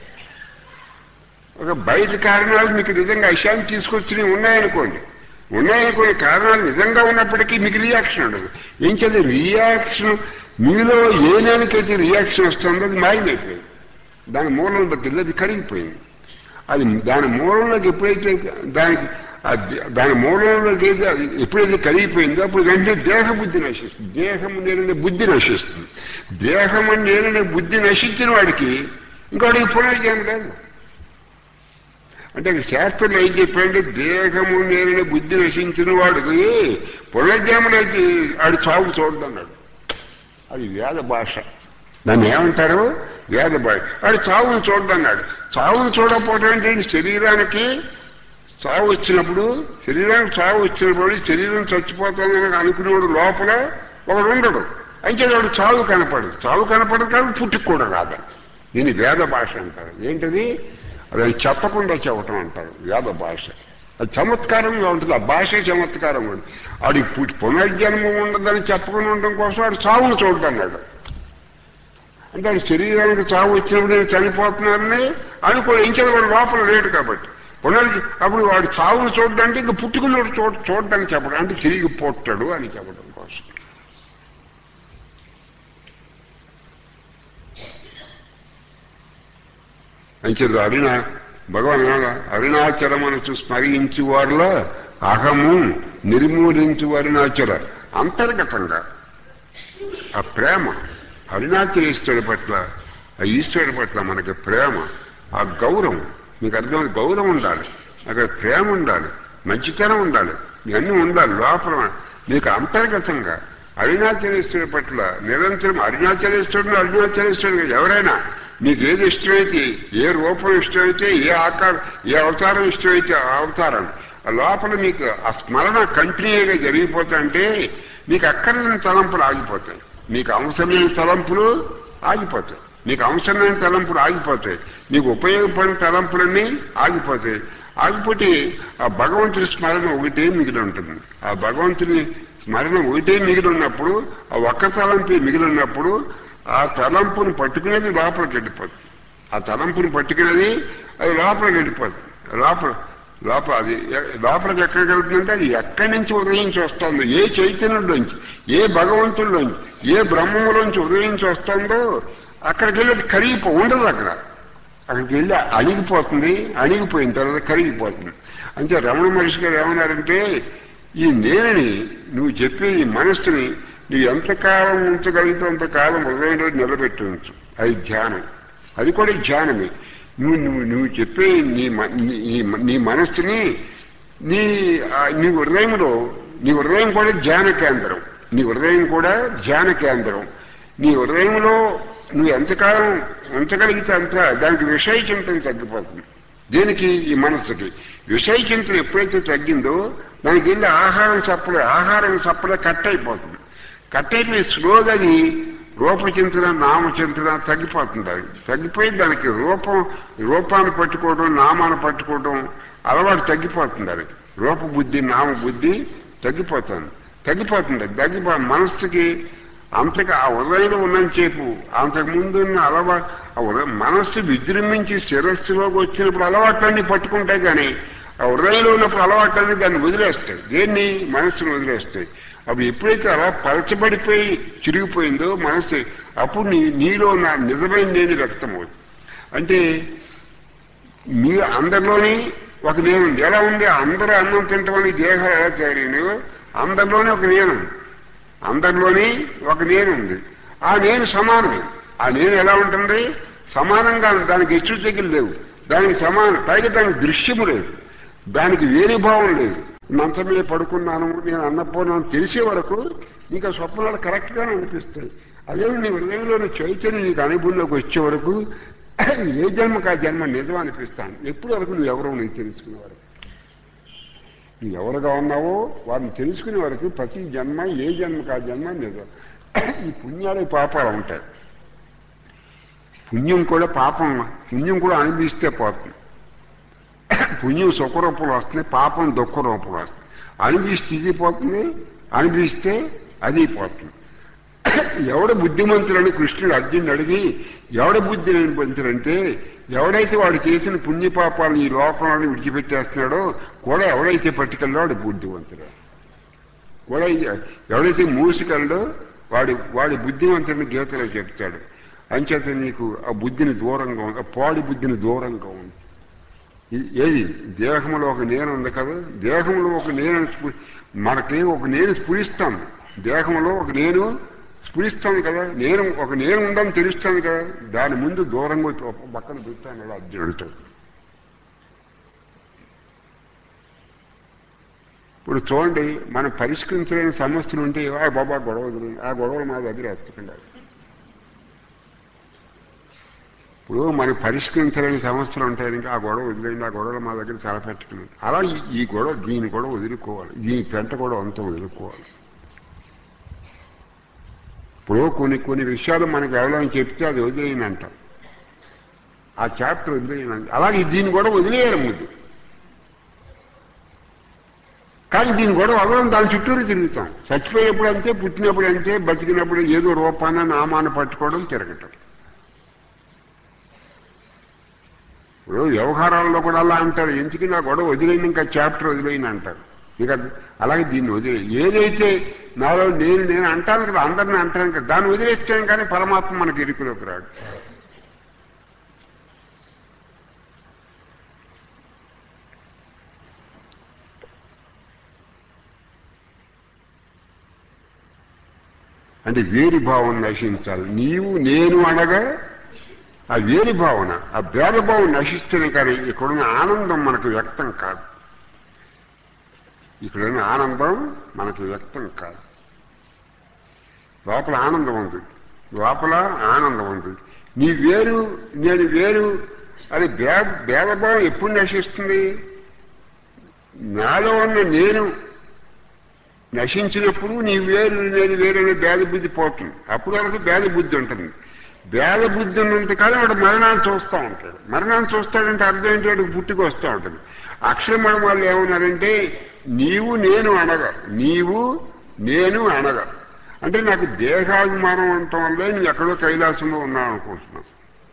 ఒక బయట కారణాలు మీకు నిజంగా అశాంతి తీసుకొచ్చినవి ఉన్నాయనుకోండి ఉన్నాయనుకోండి కారణాలు నిజంగా ఉన్నప్పటికీ మీకు రియాక్షన్ ఉండదు ఏం చేత రియాక్షన్ మీలో ఏ నేలకైతే రియాక్షన్ వస్తుందో అది మాయమైపోయింది దాని మూలంలోకి వెళ్ళి అది కరిగిపోయింది అది దాని మూలంలోకి ఎప్పుడైతే దానికి ఆ దే- దాని మూలంలో ఏది అది ఎప్పుడైతే కలిగిపోయిందో అప్పుడు వెంటనే దేహ బుద్ధి నశిస్తుంది దేహం నేననే బుద్ధి నశిస్తుంది దేహం నేననే బుద్ధి నశించిన వాడికి ఇంకోటికి పునర్జన్మ లేదు అంటే ఇక్కడ శాస్త్రంలో ఏం చెప్పాడంటే దేహము నేననే బుద్ధి నశించిన వాడికి పునర్జన్మలైతే ఆడు చావు చూడన్నాడు అది వేద భాష దాన్ని ఏమంటారు వేద భాష ఆడు చావును చూడన్నాడు చావును చూడకపోవడం అంటే శరీరానికి చావు వచ్చినప్పుడు శరీరానికి చావు వచ్చినప్పుడు శరీరం చచ్చిపోతుందని అనుకునేవాడు లోపల ఒకడు ఉండడు అయితే వాడు చావు కనపడదు చావు కనపడదు కానీ పుట్టుకు కూడా కాదు దీని వేద భాష అంటారు ఏంటది అది చెప్పకుండా చెప్పటం అంటారు వేద భాష అది చమత్కారంగా ఉంటుంది ఆ భాష చమత్కారంగా ఉంటుంది ఆడికి పుట్టి పునర్జన్మ ఉండదని చెప్పకుండా ఉండడం కోసం వాడు చావును చూడన్నాడు అంటే ఆయన శరీరానికి చావు వచ్చినప్పుడు నేను చనిపోతున్నానని అనుకో ఇంకేది వాడు లోపల లేడు కాబట్టి పునర్జ అప్పుడు వాడు చావును చూడడానికి ఇంకా పుట్టుకున్నాడు చూడ చూడడానికి చెప్పడం అంటే తిరిగి పుట్టాడు అని చెప్పడం కోసం అంచేది అరుణ భగవాన్ అరుణాచలమనసు స్మరించు వారిలో అహము నిర్మూలించు అరుణాచల అంతర్గతంగా ఆ ప్రేమ అరుణాచలేశ్వరుడి పట్ల ఆ ఈశ్వరుడి పట్ల మనకి ప్రేమ ఆ గౌరవం మీకు అర్థం గౌరవం ఉండాలి అక్కడ ప్రేమ ఉండాలి మంచితనం ఉండాలి ఇవన్నీ ఉండాలి లోపల మీకు అంతర్గతంగా అరుణాచలేశ్వరుడి పట్ల నిరంతరం అరుణాచలేశ్వరుడు అరుణాచలేశ్వరుడు ఎవరైనా మీకు ఏది ఇష్టమైతే ఏ రూపం ఇష్టమైతే ఏ ఆకారం ఏ అవతారం ఇష్టమైతే ఆ అవతారం ఆ లోపల మీకు ఆ స్మరణ కంటిన్యూగా జరిగిపోతుంటే మీకు అక్కర్లేని తలంపులు ఆగిపోతాయి మీకు అవసరమైన తలంపులు ఆగిపోతాయి మీకు అవసరమైన తలంపులు ఆగిపోతాయి మీకు ఉపయోగపడిన తలంపులన్నీ ఆగిపోతాయి ఆగిపోతే ఆ భగవంతుడి స్మరణ ఒకటే మిగిలి ఉంటుంది ఆ భగవంతుని స్మరణ ఒకటే మిగిలి ఉన్నప్పుడు ఆ ఒక్క తలంపే మిగిలి ఉన్నప్పుడు ఆ తలంపుని పట్టుకునేది లోపలికి వెళ్ళిపోతుంది ఆ తలంపుని పట్టుకునేది అది లోపలికి వెళ్ళిపోతుంది లోపల లోపల అది ఎ- లోపలికి ఎక్కడికి వెళ్తుందంటే అది ఎక్కడి నుంచి ఉదయించి వస్తుందో ఏ చైతన్యంలోంచి ఏ భగవంతుల్లోంచి ఏ బ్రహ్మములోంచి ఉదయించి వస్తుందో అక్కడికి వెళ్ళి అది కరిగిపో ఉండదు అక్కడ అక్కడికి వెళ్ళి అణిగిపోతుంది అణిగిపోయిన తర్వాత కరిగిపోతుంది అంటే రమణ మహర్షి గారు ఏమన్నారంటే ఈ నేనని నువ్వు చెప్పే ఈ మనస్సుని నువ్వు ఎంతకాలం ఉంచగలిగితే అంతకాలం హృదయంలో నిలబెట్టి ఉంచు అది ధ్యానం అది కూడా ధ్యానమే నువ్వు నువ్వు నువ్వు చెప్పే నీ మ- నీ- ఈ మ- నీ మనస్సుని నీ ఆ, నీ హృదయంలో నీ హృదయం కూడా ధ్యాన కేంద్రం నీ హృదయం కూడా ధ్యాన కేంద్రం నీ హృదయంలో నువ్వు ఎంతకాలం ఉంచగలిగితే అంత దానికి విషయ చింతన తగ్గిపోతుంది దేనికి ఈ మనస్సుకి విషయ చింతన ఎప్పుడైతే తగ్గిందో దానికి వెళ్ళి ఆహారం సప్లై ఆహారం సప్లై కట్ అయిపోతుంది కట్ అయిపోయి స్లోగా అది రూపచింతన నామచింతన తగ్గిపోతుంది అది తగ్గిపోయి దానికి రూపం రూపాన్ని పట్టుకోవడం నామాన్ని పట్టుకోవడం అలవాటు తగ్గిపోతుంది అది రూప బుద్ధి నామ బుద్ధి తగ్గిపోతుంది తగ్గిపోతుంది తగ్గిపో మనస్సుకి అంతగా ఆ ఉదయంలో ఉన్నంతసేపు అంతకుముందు ఉన్న అలవా ఆ ఉదయం మనస్సు విజృంభించి శిరస్సులోకి వచ్చినప్పుడు అలవాట్లన్నీ పట్టుకుంటాయి కానీ ఆ హృదయంలో ఉన్నప్పుడు అలవాట్లన్నీ దాన్ని వదిలేస్తాయి దేన్ని మనస్సును వదిలేస్తాయి అవి ఎప్పుడైతే అలా పలచబడిపోయి చిరిగిపోయిందో మనస్సు అప్పుడు నీ నీలో నా నిజమైన నేను వ్యక్తమవుతుంది అంటే మీ అందరిలోని ఒక నేను ఉంది. ఎలా ఉంది అందరూ అన్నం తింటామని దేహాలు ఎలా తయారైనయో అందరిలోనే ఒక నేను ఉంది. అందరిలోని ఒక నేను ఉంది ఆ నేను సమానమే ఆ నేను ఎలా ఉంటుంది సమానంగా ఉంది. దానికి హెచ్చు తెగులు లేవు దానికి సమానం పైగా దానికి దృశ్యము లేదు దానికి వేరే భావం లేదు మంచం మీద పడుకున్నాను నేను అన్నపోనాను తెలిసే వరకు నీకు ఆ స్వప్నాలు కరెక్ట్గానే అనిపిస్తాయి అదే నీ హృదయంలోని చైతన్యం నీకు అనుభవంలోకి వచ్చే వరకు ఏ జన్మకు ఆ జన్మ నిజం అనిపిస్తాను ఎప్పుడు వరకు నువ్వు ఎవరో నీకు తెలుసుకునే వరకు నువ్వు ఎవరుగా ఉన్నావో వారిని తెలుసుకునే వరకు ప్రతి జన్మ ఏ జన్మకు ఆ జన్మ నిజం ఈ పుణ్యాలు పాపాలు ఉంటాయి పుణ్యం కూడా పాపం పుణ్యం కూడా అనిపిస్తే పోతుంది పుణ్యం సుఖరూపంలో వస్తుంది పాపం దుఃఖ రూపంలో వస్తుంది అనిపిస్తే ఇది పోతుంది అనిపిస్తే అది పోతుంది ఎవడ బుద్ధిమంతుడని కృష్ణుడు అర్జునుడు అడిగి ఎవడ బుద్ధిమంతుడంటే ఎవడైతే వాడు చేసిన పుణ్యపాపాలను ఈ లోకంలో విడిచిపెట్టేస్తున్నాడో కూడా ఎవడైతే పట్టుకెళ్ళో వాడు బుద్ధిమంతుడు కూడా ఎవడైతే మూసికెళ్ళడో వాడి వాడి బుద్ధిమంతుడిని గీతలో చెప్తాడు అంచేత నీకు ఆ బుద్ధిని దూరంగా ఉంది ఆ పాడి బుద్ధిని దూరంగా ఉంది ఇది ఏది దేహంలో ఒక నేను ఉంది కదా దేహంలో ఒక నేను స్ఫు- మనకి ఒక నేను స్ఫురిస్తాను దేహంలో ఒక నేను స్ఫురిస్తాను కదా నేను ఒక నేను ఉందని తెలుస్తాను కదా దాని ముందు దూరంగా వచ్చి ఒక పక్కన పెట్టాను అలా అర్జునుడితో ఇప్పుడు చూడండి మనం పరిష్కరించలేని సమస్యలు ఉంటే ఆ బాబా గొడవ వదిలేయండి. ఆ గొడవలు మా దగ్గర ఎత్తకుండా ఇప్పుడు మనం పరిష్కరించలేని సమస్యలు ఉంటాయి ఇంకా ఆ గొడవ వదిలేయండి ఆ గొడవలు మా దగ్గర చాలా పెట్టుకున్నాం అలా ఈ- ఈ గొడవ దీని కూడా వదులుకోవాలి దీని పెంట కూడా అంతా వదులుకోవాలి ఇప్పుడు కొన్ని కొన్ని విషయాలు మనకు ఎవరైనా చెప్తే అది వదిలేయని అంటాం ఆ చాప్టర్ వదిలేయని అలాగే దీన్ని కూడా వదిలేయాలి ముందు కానీ దీని కూడా వదలం దాని చుట్టూరు తిరుగుతాం చచ్చిపోయేప్పుడు అంతే పుట్టినప్పుడు అంతే బతికినప్పుడు ఏదో రూపాన నామాన్ని పట్టుకోవడం తిరగటం ఇప్పుడు వ్యవహారాల్లో కూడా అలా అంటారు ఎందుకు నా గొడవ వదిలేని ఇంకా చాప్టర్ వదిలేని అంటారు ఇక అలాగే దీన్ని వదిలే ఏదైతే నాలో నేను నేను అంటాను కదా అందరిని అంటాను కదా దాన్ని వదిలేస్తాను కానీ పరమాత్మ మనకి ఇరుకులోకి రాడు అంటే వేరి భావన నశించాలి నీవు నేను అనగా ఆ వేరి భావన ఆ భేదభావం నశిస్తేనే కానీ ఇక్కడున్న ఆనందం మనకు వ్యక్తం కాదు ఇక్కడున్న ఆనందం మనకు వ్యక్తం కాదు లోపల ఆనందం ఉంది లోపల ఆనందం ఉంది నీ వేరు నేను వేరు అని భేద భేదభావం ఎప్పుడు నశిస్తుంది నాలో ఉన్న నేను నశించినప్పుడు నీ వేరు నేను వేరు అనే భేద బుద్ధి పోతుంది అప్పుడు వరకు భేద బుద్ధి ఉంటుంది భేద బుద్ధి ఉన్నంత కాలం వాడు మరణాన్ని చూస్తూ ఉంటాడు మరణాన్ని చూస్తాడంటే అర్థం ఏంటి వాడికి పుట్టుకు వస్తూ ఉంటుంది అక్షరమణ వాళ్ళు ఏమన్నారంటే నీవు నేను అనగా నీవు నేను అనగా అంటే నాకు దేహాభిమానం ఉండటం వల్లే నువ్వు ఎక్కడో కైలాసంలో ఉన్నావు అనుకుంటున్నావు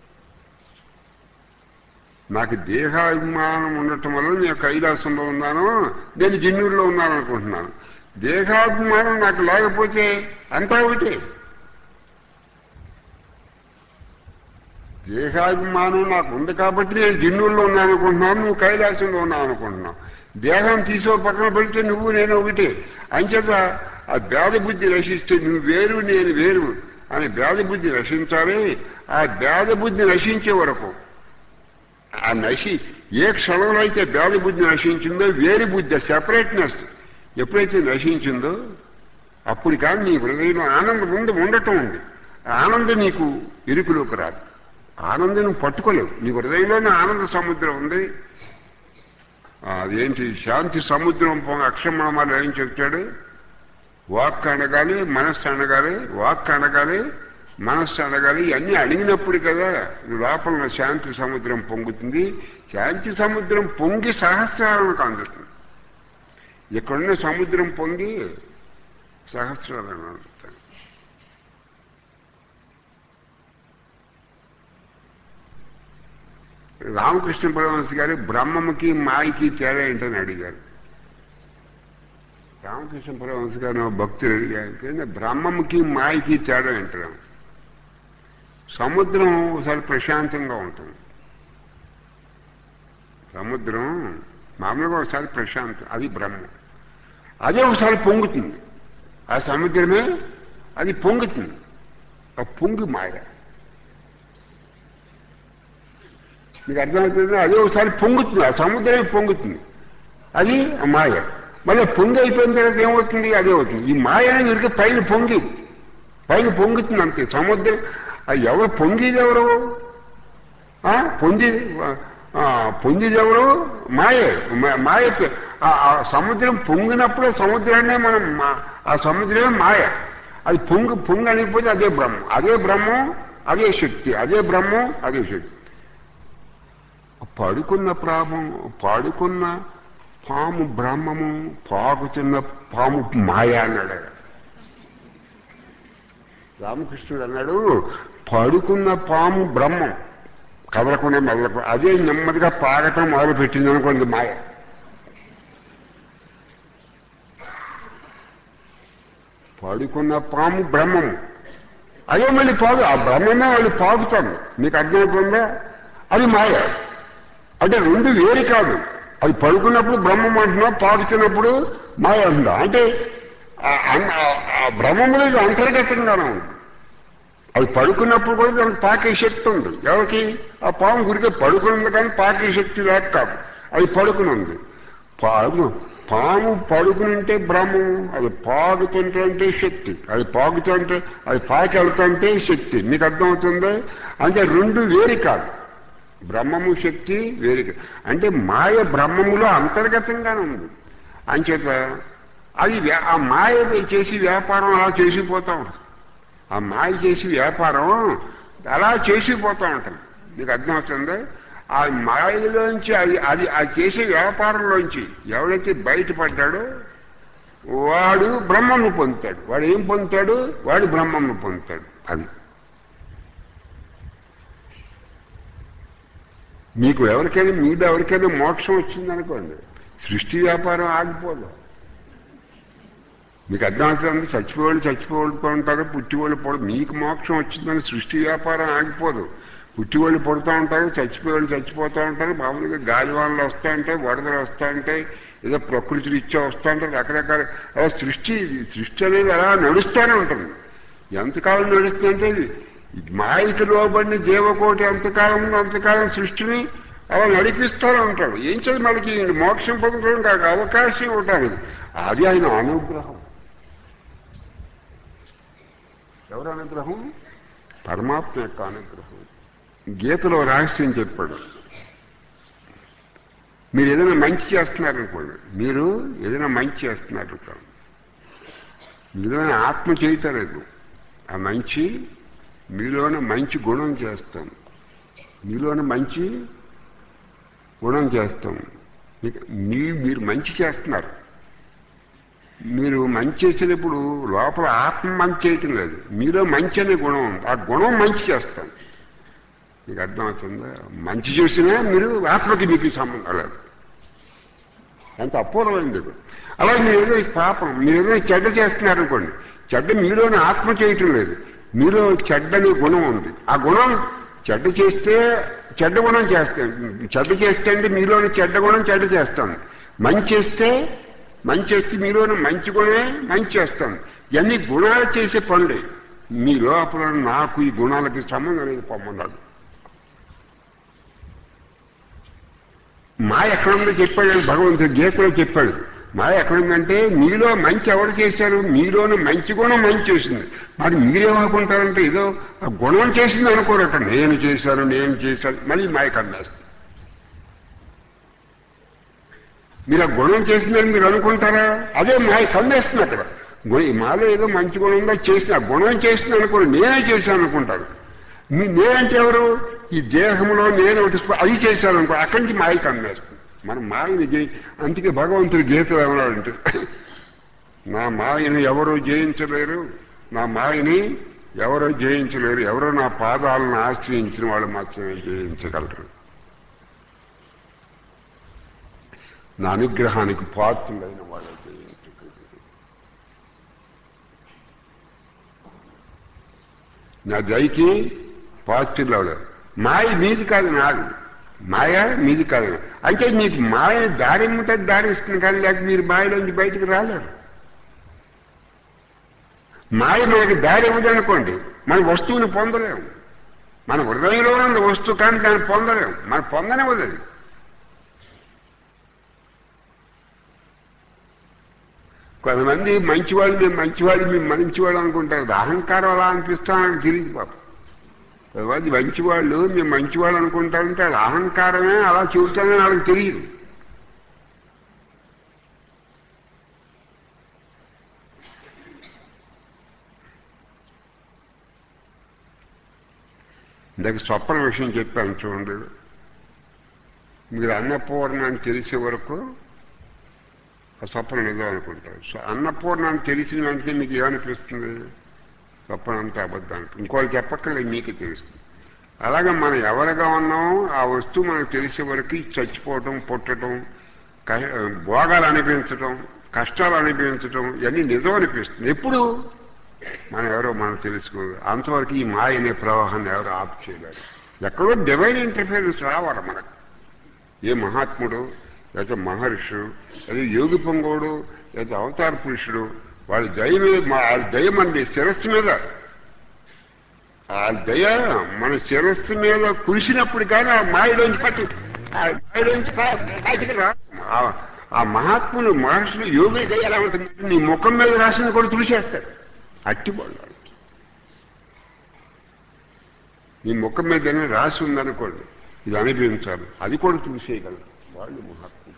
నాకు దేహాభిమానం ఉండటం వల్ల నేను కైలాసంలో ఉన్నాను నేను జిన్నూరులో ఉన్నాను అనుకుంటున్నాను దేహాభిమానం నాకు లేకపోతే అంతా ఒకటే దేహాభిమానం నాకు ఉంది కాబట్టి నేను జిన్నూరులో ఉన్నాను అనుకుంటున్నాను నువ్వు కైలాసంలో ఉన్నావు అనుకుంటున్నావు దేహం తీసో పక్కన పెడితే నువ్వు నేను ఒకటే అంచేత ఆ భేద బుద్ధి నశిస్తే నువ్వు వేరు నేను వేరు అని భేద బుద్ధి నశించాలి ఆ భేద బుద్ధి నశించే వరకు ఆ నశి ఏ క్షణంలో అయితే భేద బుద్ధి నశించిందో వేరు బుద్ధి సెపరేట్నెస్ ఎప్పుడైతే నశించిందో అప్పుడు కానీ నీ హృదయంలో ఆనందం ఉంది ఉండటం ఉంది ఆ ఆనందం నీకు ఇరుకులోకి రాదు ఆనందం నువ్వు పట్టుకోలేవు నీ హృదయంలోనే ఆనంద సముద్రం ఉంది ఆ, అదేంటి శాంతి సముద్రం పొంగ అక్షరమాలు ఏం చెప్తాడు వాక్ అనగాలి మనస్సు అనగాలి వాక్ అనగాలి మనస్సు అనగాలి ఇవన్నీ అడిగినప్పుడు కదా లోపల ఉన్న శాంతి సముద్రం పొంగుతుంది శాంతి సముద్రం పొంగి సహస్రాలకు అందుతుంది ఇక్కడున్న సముద్రం పొంగి సహస్రాలను అందుతుంది రామకృష్ణ పరమహంస గారు బ్రహ్మముకి మాయకి తేడా ఏంటని అడిగారు రామకృష్ణ పరమహంస గారు నా భక్తులు అడిగారు "ఏంటి బ్రహ్మముకి మాయకి తేడా ఏంటారు సముద్రం ఒకసారి ప్రశాంతంగా ఉంటుంది సముద్రం మామూలుగా ఒకసారి ప్రశాంతం అది బ్రహ్మం అదే ఒకసారి పొంగుతుంది ఆ సముద్రమే అది పొంగుతుంది ఆ పొంగి మాయ మీకు అర్థమవుతుంది అదే ఒకసారి పొంగుతుంది ఆ సముద్రమే పొంగుతుంది అది మాయ మళ్ళీ పొంగి అయిపోయిన తర్వాత ఏమవుతుంది అదే అవుతుంది ఈ మాయ అనేది ఉరికి పైన పొంగి పైన పొంగుతుంది అంతే సముద్రం అది ఎవరు పొంగిది ఎవరు ఆ, పొంది ఆ, పొందిది ఎవరు మాయే మా- మాయ పే- ఆ ఆ సముద్రం పొంగినప్పుడే సముద్రాన్నే మనం మా- ఆ సముద్రమే మాయ అది పొంగు పొంగి అనిపోతే అదే బ్రహ్మం అదే బ్రహ్మం అదే శక్తి అదే బ్రహ్మం అదే శక్తి పడుకున్న ప్రాభం పడుకున్న పాము బ్రహ్మము పాకుతున్న పాము మాయ అన్నాడు ఆయన. రామకృష్ణుడు అన్నాడు పడుకున్న పాము బ్రహ్మం కదలకుండా మెదలకు అదే నెమ్మదిగా పాగటం మొదలు పెట్టింది అనుకోండి మాయ పడుకున్న పాము బ్రహ్మము అదే మళ్ళీ పాదు ఆ బ్రహ్మమే వాళ్ళు పాకుతాడు మీకు అర్థమవుతుందా అది మాయ అంటే రెండు వేరు కాదు అది పడుకున్నప్పుడు బ్రహ్మం అంటున్నావు పాకుతున్నప్పుడు మాయ అంటున్నావు అంటే ఆ- ఆ- ఆ బ్రహ్మములో ఇది అంతర్గతంగానే ఉంది అది పడుకున్నప్పుడు కూడా దానికి పాకే శక్తి ఉంది ఎవరికి ఆ పాము గురికే పడుకుని ఉంది కానీ పాకే శక్తి లేక కాదు అది పడుకుని ఉంది పాము పాము పడుకుని ఉంటే బ్రహ్మం అది పాకుతుంటే అంటే శక్తి అది పాకుతుంటే అది పాకి వెళ్తుంటే శక్తి మీకు అర్థమవుతుంది అంటే రెండు వేరు కాదు బ్రహ్మము శక్తి వేరు కాదు. అంటే మాయ బ్రహ్మములో అంతర్గతంగానే ఉంది అంచేత అది వ్యా- ఆ మాయ చేసి వ్యాపారం అలా చేసిపోతూ ఉంటుంది ఆ మాయ చేసి వ్యాపారం అలా చేసిపోతూ ఉంటుంది మీకు అర్థమవుతుంది ఆ మాయలోంచి అది అది అది చేసే వ్యాపారంలోంచి ఎవరైతే బయటపడ్డాడో వాడు బ్రహ్మను పొందుతాడు వాడు ఏం పొందుతాడు వాడు బ్రహ్మను పొందుతాడు అది మీకు ఎవరికైనా మీద ఎవరికైనా మోక్షం వచ్చిందనుకోండి సృష్టి వ్యాపారం ఆగిపోదు మీకు అర్థమవుతుంది చచ్చిపోవాలి చచ్చిపోవాలి ఉంటారు పుట్టివాళ్ళు పడు మీకు మోక్షం వచ్చిందని సృష్టి వ్యాపారం ఆగిపోదు పుట్టివాళ్ళు పడుతూ ఉంటారు చచ్చిపోయేవాళ్ళు చచ్చిపోతూ ఉంటారు మామూలుగా గాలివానలు వస్తూ ఉంటాయి వరదలు వస్తూ ఉంటాయి ఏదో ప్రకృతి రీత్యా వస్తూ ఉంటారు రకరకాల అలా సృష్టి సృష్టి అనేది అలా నడుస్తూనే ఉంటుంది ఎంతకాలం నడుస్తుందంటే ఇది మాయకి లోబడిన జీవకోటి ఎంతకాలం ఉందో అంతకాలం సృష్టిని అలా నడిపిస్తూనే ఉంటాడు ఏం చేయాలి మనకి మోక్షం పొందడం కాక అవకాశం ఇవ్వటానికి అది ఆయన అనుగ్రహం ఎవరు అనుగ్రహం పరమాత్మ యొక్క అనుగ్రహం గీతలో రహస్యం చెప్పాడు మీరు ఏదైనా మంచి చేస్తున్నారనుకోండి మీరు ఏదైనా మంచి చేస్తున్నారనుకోండి మీలోనే ఆత్మ చేయటలేదు ఆ మంచి మీలోనే మంచి గుణం చేస్తాం మీలోనే మంచి గుణం చేస్తాం మీకు- మీ మీరు మంచి చేస్తున్నారు మీరు మంచి చేసినప్పుడు లోపల ఆత్మ మంచి చేయటం లేదు మీలో మంచి అనే గుణం ఉంది ఆ గుణం మంచి చేస్తాం మీకు అర్థమవుతుందా మంచి చేసినా మీరు ఆత్మకి మీకు సంబంధం లేదు అంత అపూర్వమైంది ఇది. అలాగే మీరు ఏదో పాపం మీరు ఏదో చెడ్డ చేస్తున్నారు అనుకోండి చెడ్డ మీలోని ఆత్మ చేయటం లేదు మీలో చెడ్డని గుణం ఉంది ఆ గుణం చెడ్డ చేస్తే చెడ్డ గుణం చేస్తాం చెడ్డ చేస్తే అంటే మీలోని చెడ్డ గుణం చెడ్డ చేస్తాం మంచి చేస్తే మంచి చేస్తే మీలోని మంచి గుణమే మంచి చేస్తాం ఇవన్నీ గుణాలు చేసే పనులే మీ లోపల నాకు ఈ గుణాలకి సంబంధం లేదు పొమ్మన్నాడు మాయ ఎక్కడుందో చెప్పాడు అని భగవంతుడు గీతలో చెప్పాడు మాయ ఎక్కడుందంటే మీలో మంచి ఎవరు చేశారు మీలోని మంచి గుణం మంచి చేసింది మరి మీరేమనుకుంటారంటే ఏదో ఆ గుణం చేసింది అనుకోరట నేను చేశాను నేను చేశాను మళ్ళీ మాయ కన్నేస్తుంది మీరు ఆ గుణం చేసిందని మీరు అనుకుంటారా అదే మాయ కన్నేస్తుంది అక్కడ గు- ఈ మాలో ఏదో మంచి గుణం ఉందో చేసిన ఆ గుణం చేసింది అనుకోరు నేనే చేశాను అనుకుంటారు మీ నేనంటే ఎవరు ఈ దేహంలో నేను ఒకటి స్ప- అది చేశాను అనుకో అక్కడి నుంచి మాయ కన్నేస్తుంది మనం మాయని జయి అందుకే భగవంతుడు గీతలు ఏమన్నాడంటే నా మాయని ఎవరు జయించలేరు నా మాయని ఎవరు జయించలేరు ఎవరో నా పాదాలను ఆశ్రయించిన వాళ్ళు మాత్రమే జయించగలరు నా అనుగ్రహానికి పాత్రులైన వాళ్ళు జయించగలరు నా దయకి పాత్రులు మాయ మీది కాదు నాది మాయ మీది కాదు అంటే మీకు మాయ దారి ఉంటే దారి ఇస్తుంది కానీ లేక మీరు మాయలోంచి బయటికి రాలేరు మాయ మనకి దారి ఇవ్వదనుకోండి మన వస్తువుని పొందలేము మన హృదయంలో ఉన్న వస్తువు కానీ దాన్ని పొందలేము మన పొందనివ్వదు అది. కొంతమంది మంచివాళ్ళు మేము మంచివాళ్ళు మేము మంచివాళ్ళు అనుకుంటారు అది అహంకారం అలా అనిపిస్తానని తెలియదు పాపం కొంతమంది మంచివాళ్ళు మేము మంచివాళ్ళు అనుకుంటారంటే అది అహంకారమే అలా చూస్తానని వాళ్ళకి తెలియదు ఇందాక స్వప్న విషయం చెప్పాను చూడండి మీరు అన్నపూర్ణ అని తెలిసే వరకు ఆ స్వప్నం నిజం అనుకుంటారు సో అన్నపూర్ణ అని తెలిసిన వెంటనే మీకు ఏమనిపిస్తుంది స్వప్నం అంతా అబద్ధం ఇంకోళ్ళు చెప్పక్కర్లేదు మీకే తెలుస్తుంది అలాగే మనం ఎవరిగా ఉన్నామో ఆ వస్తువు మనకు తెలిసే వరకు చచ్చిపోవటం పుట్టడం క- భోగాలు అనిపించటం కష్టాలు అనిపించటం ఇవన్నీ నిజం అనిపిస్తుంది ఎప్పుడు మనం ఎవరో మనం తెలుసుకోదు అంతవరకు ఈ మాయ అనే ప్రవాహాన్ని ఎవరు ఆఫ్ చేయలేరు ఎక్కడో డివైన్ ఇంటర్ఫియరెన్స్ రావాలి మనకు ఏ మహాత్ముడు లేకపోతే మహర్షుడు లేదా యోగి పొంగోడు లేదా అవతార పురుషుడు వాళ్ళ దయ మీద మా- వాళ్ళ దయ మన శిరస్సు మీద ఆ దయ మన శిరస్సు మీద కురిసినప్పుడు కానీ ఆ మాయలోంచి పట్టు ఆ మాయలోంచి పా- బయటికి రా ఆ- ఆ మహాత్ములు మహర్షులు యోగి దయ ఎలా ఉంటుందంటే నీ ముఖం మీద రాసింది కూడా తుడిచేస్తారు అట్టివాళ్ళు వాళ్ళు. నీ ముఖం మీద ఏమైనా రాసి ఉందనుకోండి ఇది అనుభవించాలి అది కూడా తుడిచేయగలరు వాళ్ళు మహాత్ములు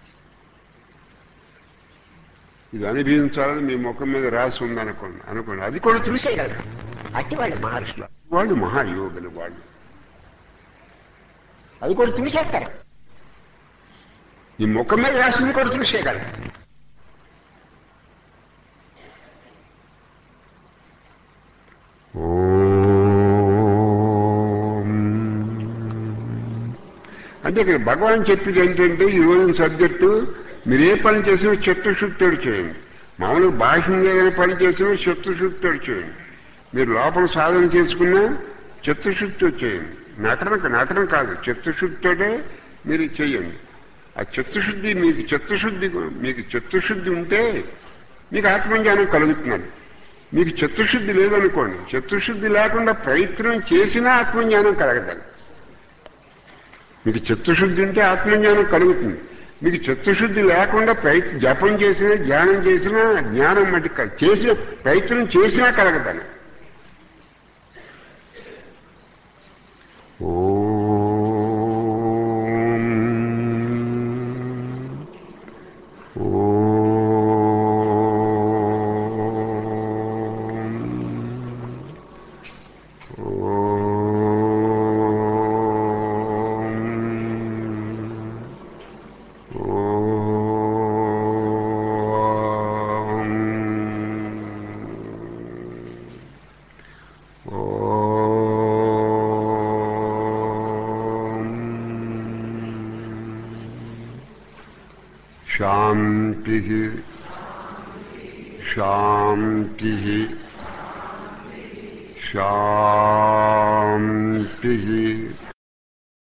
ఇది అనుభవించాలని మీ ముఖం మీద రాసి ఉందనుకోండి అనుకోండి అది కూడా తుడిచేయగలరు అట్టి వాళ్ళు మహర్షులు వాళ్ళు మహాయోగులు వాళ్ళు అది కూడా తుడిచేస్తారు ఈ ముఖం మీద రాసింది కూడా తుడిచేయగలరు ఓం. అంటే ఇక్కడ భగవాన్ చెప్పేది ఏంటంటే ఈ రోజున సబ్జెక్టు మీరు ఏ పని చేసినా చిత్తశుద్ధితో చేయండి మామూలుగా బాహ్యంగా ఏదైనా పని చేసినా చిత్తశుద్ధితో చేయండి మీరు లోపల సాధన చేసుకున్నా చిత్తశుద్ధితో చేయండి నటన నటన కాదు చిత్తశుద్ధితోనే మీరు చేయండి ఆ చిత్తశుద్ధి మీకు చిత్తశుద్ధి మీకు చిత్తశుద్ధి ఉంటే మీకు ఆత్మజ్ఞానం కలుగుతున్నది మీకు చిత్తశుద్ధి లేదనుకోండి చిత్తశుద్ధి లేకుండా ప్రయత్నం చేసినా ఆత్మజ్ఞానం కలగదు మీకు చిత్తశుద్ధి ఉంటే ఆత్మజ్ఞానం కలుగుతుంది మీకు చిత్తశుద్ధి లేకుండా ప్రయత్న జపం చేసినా ధ్యానం చేసినా జ్ఞానం మట్టి కల- చేసిన ప్రయత్నం చేసినా కలగదాను శాంతి శాంతి శాంతి